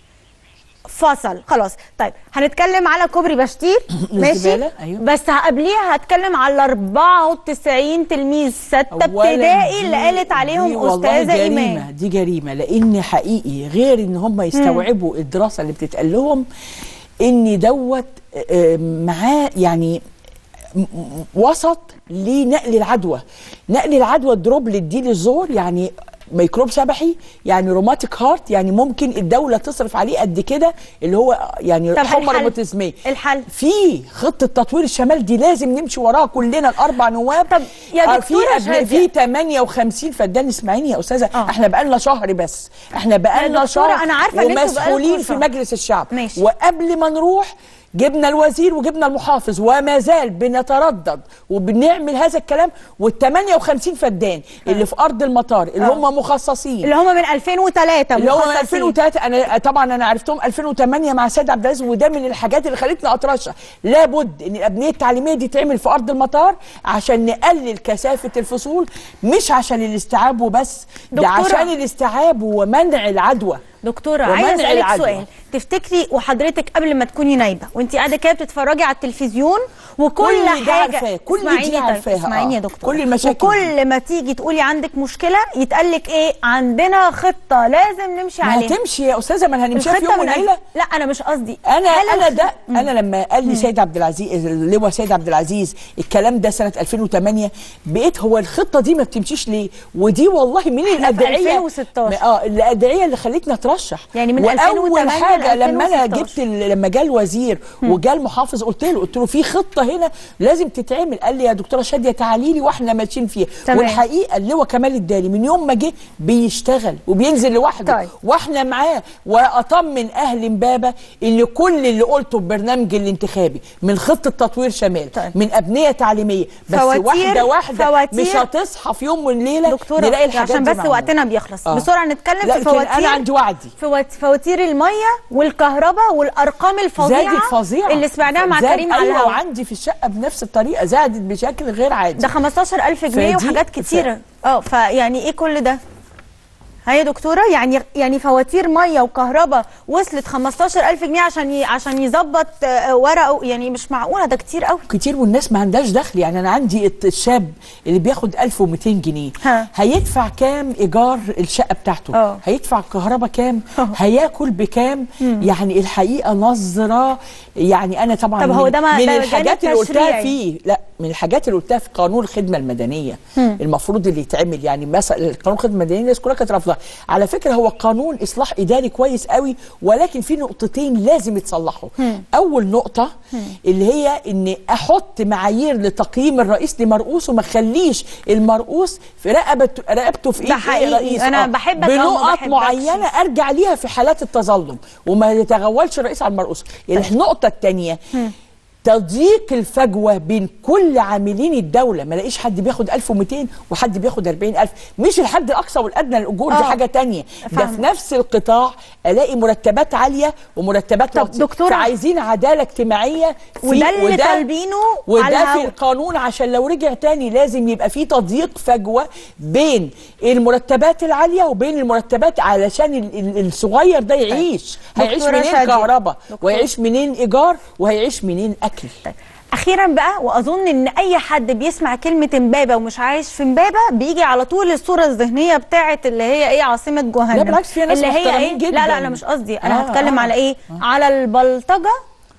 فصل خلاص طيب هنتكلم على كوبري بشتير ماشي الزبالة، أيوة. بس قبليها هتكلم على 94 تلميذ ستة أولاً ابتدائي دي- اللي قالت دي عليهم والله أستاذة جريمة إيمان دي جريمة لأن حقيقي غير إن هم يستوعبوا الدراسة اللي بتتقال لهم إن دوت آه، معاه يعني م- م- وسط لنقل العدوى نقل العدوى الدروبلت دي للزور يعني ميكروب سبحي يعني روماتيك هارت يعني ممكن الدوله تصرف عليه قد كده اللي هو يعني طب حمى الحل؟ روماتيزميه الحل في خطه تطوير الشمال دي لازم نمشي وراها كلنا الاربع نواب طب يا في دكتورة قبل- شادية. في 58 فدان اسمعيني يا استاذه آه. احنا بقالنا شهر بس احنا بقالنا دكتورة، شهر أنا عارفة إن أنتوا ومسؤولين بقالكوا في شهر. مجلس الشعب ماشي. وقبل ما نروح جبنا الوزير وجبنا المحافظ وما زال بنتردد وبنعمل هذا الكلام وال 58 فدان اللي في ارض المطار اللي آه. هم مخصصين اللي هم من 2003 اللي هو من مخصصين. 2003 انا طبعا انا عرفتهم 2008 مع سيد عبد العزيز وده من الحاجات اللي خلتني اترشح لابد ان الابنيه التعليميه دي تعمل في ارض المطار عشان نقلل كثافه الفصول مش عشان الاستيعاب وبس ده دكتورة. عشان الاستيعاب ومنع العدوى دكتوره ومنع عايزه اسالك العدوى. سؤال تفتكري وحضرتك قبل ما تكوني نايبه وانت قاعده كده بتتفرجي على التلفزيون وكل كل دي حاجه عارفاه، كل دي اسمعيني طيب، عارفاها، اسمعيني آه. يا دكتور كل المشاكل وكل ما تيجي تقولي عندك مشكله يتقال لك ايه عندنا خطه لازم نمشي ما عليها هتمشي يا استاذه ما هنمشيها في الخطة يوم من وليله أجل- لا انا مش قصدي انا هل انا الخ- ده انا لما قال لي سيد عبد العزيز اللواء سيد عبد العزيز الكلام ده سنه 2008 بقيت هو الخطه دي ما بتمشيش ليه ودي والله من إحنا في الادعيه 2016. اه الادعيه اللي خلتني اترشح يعني من واول 2008 حاجه لما انا 2016. جبت ال- لما جه الوزير وجا المحافظ قلت له قلت له في خطه هنا لازم تتعمل قال لي يا دكتوره شاديه تعالي لي واحنا ماشيين فيها تمام. والحقيقه اللواء كمال الدالي من يوم ما جه بيشتغل وبينزل لوحده طيب. واحنا معاه واطمن اهل امبابه ان كل اللي قلته في برنامج الانتخابي من خطه تطوير شمال طيب. من ابنيه تعليميه بس فواتير- واحده واحده فواتير- مش هتصحى في يوم وليله دكتوره نلاقي الحاجات عشان دي بس معمولة. وقتنا بيخلص آه. بسرعه نتكلم لا، في لكن فواتير انا عندي وعدي فوات- فواتير الميه والكهرباء والارقام الفظيعه زادت فظيعه اللي سمعناها مع زاد- كريم على ايوه الهوا وعندي في الشقه بنفس الطريقه زادت بشكل غير عادي ده 15000 جنيه فدي- وحاجات كتيره اه فيعني ايه كل ده ها يا دكتوره يعني يعني فواتير ميه وكهرباء وصلت 15000 جنيه عشان ي... عشان يظبط آه، ورقه يعني مش معقوله ده كتير قوي كتير والناس ما عندهاش دخل يعني انا عندي الت- الشاب اللي بياخد 1200 جنيه ها. هيدفع كام ايجار الشقه بتاعته اه. هيدفع كهرباء كام هياكل بكام يعني الحقيقه نظره يعني انا طبعا طب هو من- ده ما- من ده الحاجات جانب اللي قلتها تشريعي. فيه لا من الحاجات اللي قلتها في قانون الخدمه المدنيه مم. المفروض اللي يتعمل يعني مثلا قانون الخدمه المدنيه الناس كلها كانت رافضاه على فكره هو قانون اصلاح اداري كويس قوي ولكن في نقطتين لازم يتصلحوا مم. اول نقطه اللي هي ان احط معايير لتقييم الرئيس لمرؤوسه ما اخليش المرؤوس في رقبته رقبته في ده ايد حقيقي. رئيس أنا آه. بحبك أو ما بنقط بحبكش. معينه ارجع ليها في حالات التظلم وما يتغولش الرئيس على المرؤوس النقطه الثانيه تضييق الفجوه بين كل عاملين الدوله ما لاقيش حد بياخد 1200 وحد بياخد 40000 مش الحد الاقصى والادنى للاجور دي آه. حاجه تانية ده فاهمة. في نفس القطاع الاقي مرتبات عاليه ومرتبات طب واطيه دكتورة- فعايزين عداله اجتماعيه في وده اللي طالبينه على وده في الهوا. القانون عشان لو رجع تاني لازم يبقى في تضييق فجوه بين المرتبات العاليه وبين المرتبات علشان ال- ال- الصغير ده يعيش هيعيش دكتورة منين شادية. كهرباء دكتورة. ويعيش منين ايجار وهيعيش منين اكل اخيرا بقى واظن ان اي حد بيسمع كلمه امبابه ومش عايش في امبابه بيجي على طول الصوره الذهنيه بتاعه اللي هي ايه عاصمه جهنم لا بالعكس فيها ناس اللي هي محترمين ايه جداً. لا لا انا مش قصدي انا آه، هتكلم آه. على ايه على البلطجه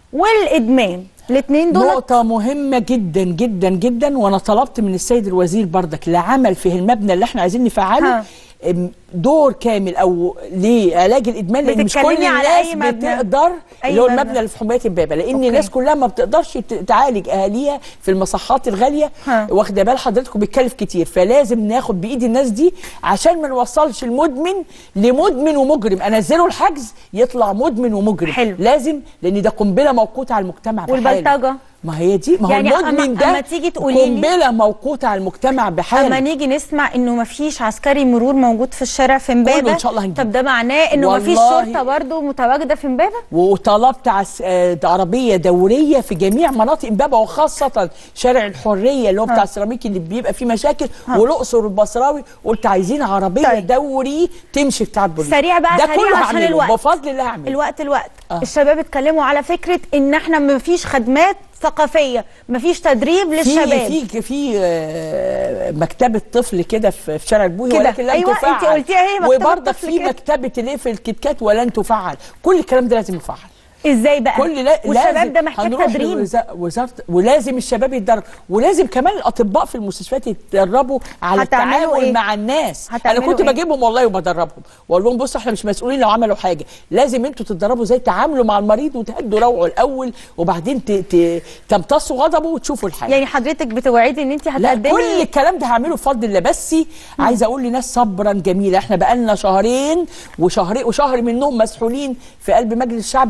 والادمان الاثنين دول نقطة مهمة جدا جدا جدا وانا طلبت من السيد الوزير بردك لعمل في المبنى اللي احنا عايزين نفعله ها. ام، دور كامل او لعلاج الادمان لان مش كل بتتكلمي على الناس أي مبنى؟ بتقدر أي اللي هو مبنى؟ المبنى اللي في حمايه امبابه لان أوكي. الناس كلها ما بتقدرش ت- تعالج اهاليها في المصحات الغاليه ها. واخده بال حضرتك وبيتكلف كتير فلازم ناخد بايد الناس دي عشان ما نوصلش المدمن لمدمن ومجرم انزله الحجز يطلع مدمن ومجرم حلو. لازم لان ده قنبله موقوته على المجتمع بحاله. والبلطجه ما هي دي ما هو يعني المدمن أما- ده أما تيجي تقولي لي- قنبله موقوته على المجتمع بحاله اما نيجي نسمع انه مفيش عسكري مرور موجود في الشارع في امبابه كله إن شاء الله هنجيب. طب ده معناه انه مفيش والله- شرطه برضو متواجده في امبابه وطلبت عس... آه، عربيه دوريه في جميع مناطق امبابه وخاصه شارع الحريه اللي هو بتاع السيراميك اللي بيبقى فيه مشاكل ها. والاقصر والبصراوي قلت عايزين عربيه طيب. دوري تمشي بتاع البوليس سريع بقى ده سريع كله عشان هعمله الوقت. بفضل الله هعمله الوقت الوقت آه. الشباب اتكلموا على فكره ان احنا مفيش خدمات ثقافيه مفيش تدريب في للشباب في في آه، مكتبه طفل كده في في شارع البوهي كده. ولكن لن أيوة، تفعل أنت قلتيها هي مكتبة وبرضك طفل في كده. مكتبه الايه في الكيت ولن تفعل كل الكلام ده لازم يفعل ازاي بقى كل لا والشباب لازم ده محتاج هنروح تدريب لوزا- وزاره ولازم الشباب يتدرب ولازم كمان الاطباء في المستشفيات يتدربوا على هتعملوا التعامل إيه؟ مع الناس انا هتعملوا كنت إيه؟ بجيبهم والله وبدربهم واقول لهم بصوا احنا مش مسؤولين لو عملوا حاجه لازم انتوا تتدربوا ازاي تعاملوا مع المريض وتهدوا روعه الاول وبعدين ت... ت... تمتصوا غضبه وتشوفوا الحاجه يعني حضرتك بتوعدي ان انت لا هتقدمي كل الكلام ده هعمله بفضل الله بس عايزه اقول لناس صبرا جميله احنا بقالنا شهرين وشهرين وشهر منهم مسحولين في قلب مجلس الشعب بالقوانين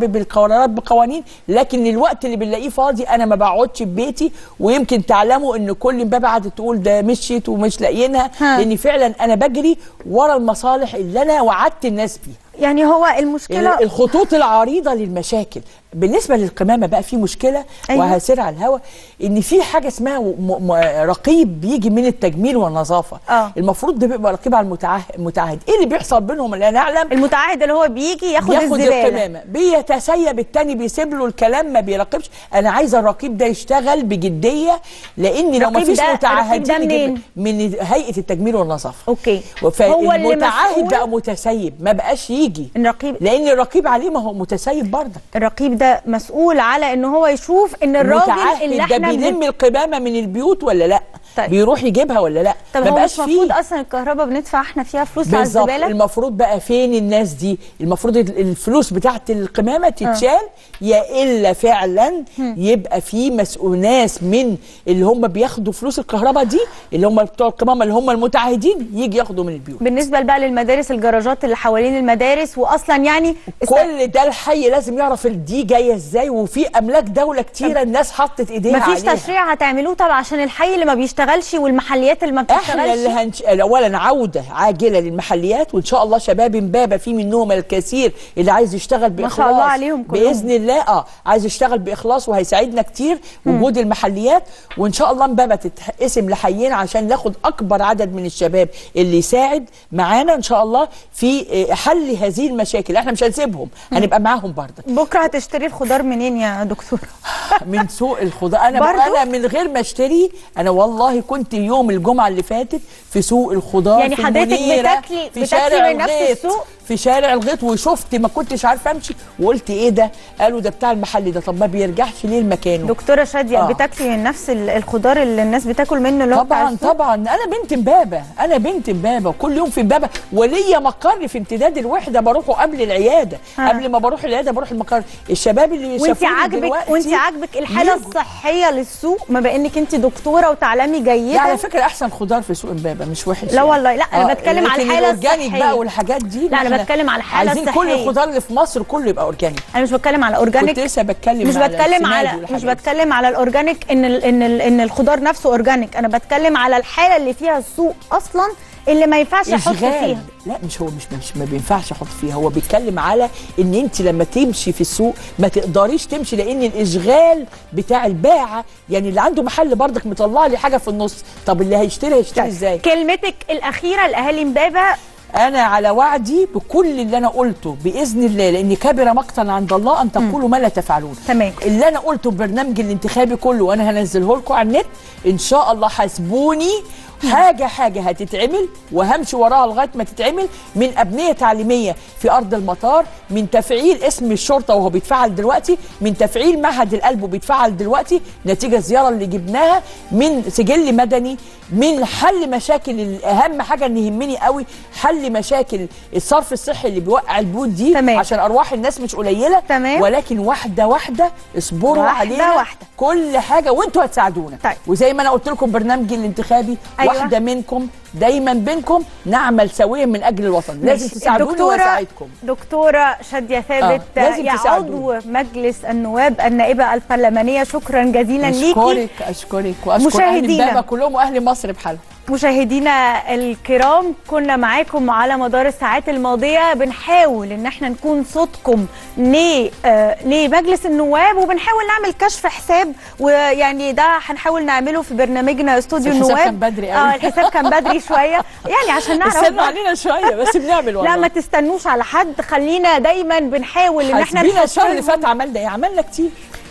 بقرارات بقوانين لكن الوقت اللي بنلاقيه فاضي انا ما بقعدش في بيتي ويمكن تعلموا ان كل امبابه قعدت تقول ده مشيت ومش لاقيينها لان فعلا انا بجري ورا المصالح اللي انا وعدت الناس بيها يعني هو المشكله ال- الخطوط العريضه للمشاكل بالنسبه للقمامه بقى في مشكله أيوة. أيوة. وهسير على الهوا ان في حاجه اسمها م- م- رقيب بيجي من التجميل والنظافه آه. المفروض ده بيبقى رقيب على المتعهد المتعهد ايه اللي بيحصل بينهم لا نعلم المتعهد اللي هو بيجي ياخد, ياخد الزباله القمامه بيتسيب التاني بيسيب له الكلام ما بيراقبش انا عايزه الرقيب ده يشتغل بجديه لان لو ما الرقيب فيش ده- متعهدين الرقيب ده يجيب- من هيئه التجميل والنظافه اوكي هو اللي فالمتعهد مسؤول- بقى متسيب ما بقاش يجي الرقيب لان الرقيب عليه ما هو متسيب برضه الرقيب ده مسؤول على ان هو يشوف ان الراجل المتعهد اللي ده احنا بيلم بن- القمامه من البيوت ولا لا طيب. بيروح يجيبها ولا لا طب ما هو بقاش مش فيه المفروض اصلا الكهرباء بندفع احنا فيها فلوس على بالظبط الزباله المفروض بقى فين الناس دي المفروض ال- الفلوس بتاعت القمامه تتشال يا الا فعلا يبقى في مسؤول ناس من اللي هم بياخدوا فلوس الكهرباء دي اللي هم بتوع القمامه اللي هم المتعهدين يجي ياخدوا من البيوت بالنسبه بقى للمدارس الجراجات اللي حوالين المدارس واصلا يعني كل ده الحي لازم يعرف دي جايه ازاي وفي املاك دوله كتيره الناس حطت ايديها مفيش عليها تشريع هتعملوه طبعا عشان الحي اللي ما بيشتغلش والمحليات اللي ما احنا اللي بتشتغلش هنش... اولا عوده عاجله للمحليات وان شاء الله شباب امبابه في منهم الكثير اللي عايز يشتغل باخلاص شاء الله عليهم كلهم. باذن الله اه عايز يشتغل باخلاص وهيساعدنا كتير وجود المحليات وان شاء الله امبابه تتقسم لحيين عشان ناخد اكبر عدد من الشباب اللي يساعد معانا ان شاء الله في آه، حل هذه المشاكل احنا مش هنسيبهم هنبقى معاهم برضه بكره هتشتري الخضار منين يا دكتور من سوق الخضار انا برضو؟ انا من غير ما اشتري انا والله كنت يوم الجمعه اللي فاتت في سوق الخضار يعني في حضرتك المنيرة، بتاكلي- في بتاكلي شارع من نفس الغيط السوق؟ في شارع الغيط وشفت ما كنتش عارفه امشي وقلت ايه ده قالوا ده بتاع المحل ده طب ما بيرجعش ليه لمكانه دكتوره شاديه آه. بتاكلي من نفس ال- الخضار اللي الناس بتاكل منه اللي هو بتاع طبعا السوق؟ طبعا انا بنت امبابه انا بنت امبابه وكل يوم في امبابه وليا مقر في امتداد الوحده بروحه قبل العياده ها. قبل ما بروح العياده بروح المقر الشباب اللي وانت شافوني عاجبك دلوقتي وانت عاجبك الحاله يجوا. الصحيه للسوق ما بانك انت دكتوره وتعلمي جيدا لا على فكره احسن خضار في سوق امبابه مش وحش لا يعني. والله، لا، أنا بتكلم على لكن الحالة الاورجانيك الصحية. بقى والحاجات دي لا، أنا ما إحنا بتكلم على الحالة عايزين كل الصحية. الخضار اللي في مصر كله يبقى اورجانيك انا مش بتكلم على اورجانيك كنت لسه بتكلم مش على بتكلم السماد على والحاجات مش دي. بتكلم على الاورجانيك ان ال ان ال ان الخضار نفسه اورجانيك انا بتكلم على الحاله اللي فيها السوق اصلا اللي ما ينفعش احط إشغال. فيها لا مش هو مش, مش ما بينفعش احط فيها هو بيتكلم على ان انت لما تمشي في السوق ما تقدريش تمشي لان الاشغال بتاع الباعه يعني اللي عنده محل برضك مطلع لي حاجه في النص طب اللي هيشتري هيشتري ازاي كلمتك الاخيره لاهالي امبابه انا على وعدي بكل اللي انا قلته باذن الله لان كبر مقتا عند الله ان تقولوا ما لا تفعلون تمام اللي انا قلته في برنامج الانتخابي كله وانا هنزله لكم على النت ان شاء الله حاسبوني حاجه حاجه هتتعمل وهمشي وراها لغايه ما تتعمل من ابنيه تعليميه في ارض المطار من تفعيل اسم الشرطه وهو بيتفعل دلوقتي من تفعيل معهد القلب وبيتفعل دلوقتي نتيجه الزياره اللي جبناها من سجل مدني من حل مشاكل اهم حاجه ان يهمني قوي حل مشاكل الصرف الصحي اللي بيوقع البيوت دي تمام. عشان ارواح الناس مش قليله تمام. ولكن واحده واحده اصبروا واحدة علينا واحدة. كل حاجه وانتوا هتساعدونا طيب. وزي ما انا قلت لكم برنامجي الانتخابي أيوة. واحده منكم دايما بينكم نعمل سويا من اجل الوطن لازم ماشي. تساعدوني الدكتورة- واساعدكم دكتورة شادية ثابت آه، لازم يا تساعدوني. عضو مجلس النواب النائبة البرلمانية شكرا جزيلا ليكي اشكرك اشكرك واشكر اهل مشاهدينا. امبابه كلهم واهل مصر بحالهم مشاهدينا الكرام كنا معاكم على مدار الساعات الماضية بنحاول ان احنا نكون صوتكم ل- آه، لمجلس النواب وبنحاول نعمل كشف حساب ويعني ده هنحاول نعمله في برنامجنا استوديو الحساب النواب كان بدري قوي. اه الحساب كان بدري شوية يعني عشان نعرف استنوا علينا شويه بس بنعمل والله لا ما تستنوش على حد خلينا دايما بنحاول ان احنا حاسبينا نحط الشهر اللي لهم- فات عملنا ايه عملنا كتير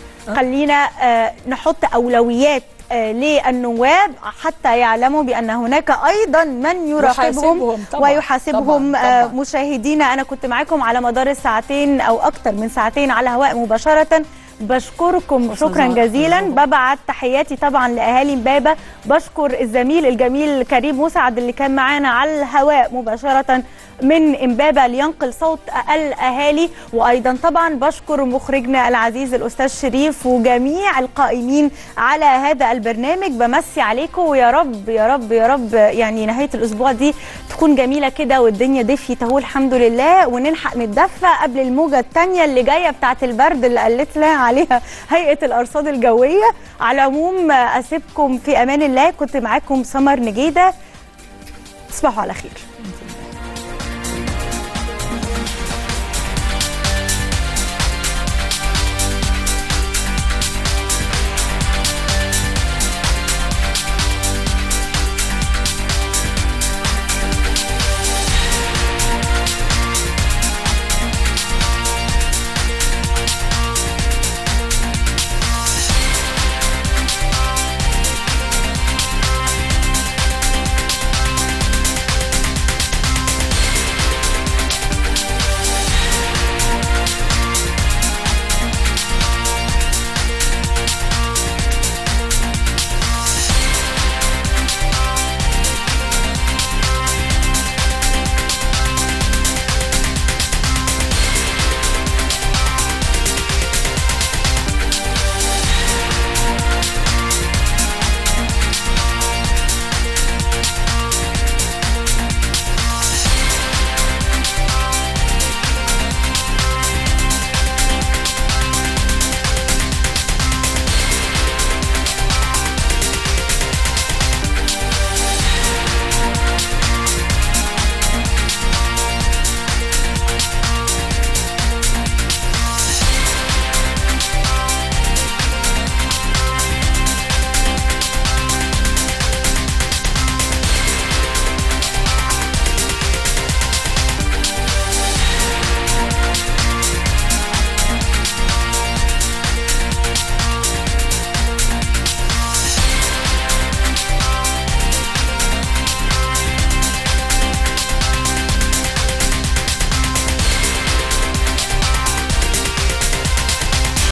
خلينا آه، نحط اولويات آه، للنواب حتى يعلموا بان هناك ايضا من يراقبهم يحاسبهم طبعاً، ويحاسبهم طبعاً، آه، طبعاً. مشاهدينا انا كنت معاكم على مدار الساعتين او اكتر من ساعتين على هواء مباشره بشكركم شكرا زهر. جزيلا ببعت تحياتي طبعا لاهالي امبابه بشكر الزميل الجميل كريم مسعد اللي كان معانا على الهواء مباشره من امبابه لينقل صوت الاهالي وايضا طبعا بشكر مخرجنا العزيز الاستاذ شريف وجميع القائمين على هذا البرنامج بمسي عليكم ويا رب يا رب يا رب يعني نهايه الاسبوع دي تكون جميله كده والدنيا دفيت اهو الحمد لله ونلحق نتدفى قبل الموجه الثانيه اللي جايه بتاعه البرد اللي قالت لها عليها هيئه الارصاد الجويه على العموم اسيبكم في امان الله كنت معاكم سمر نجيده تصبحوا على خير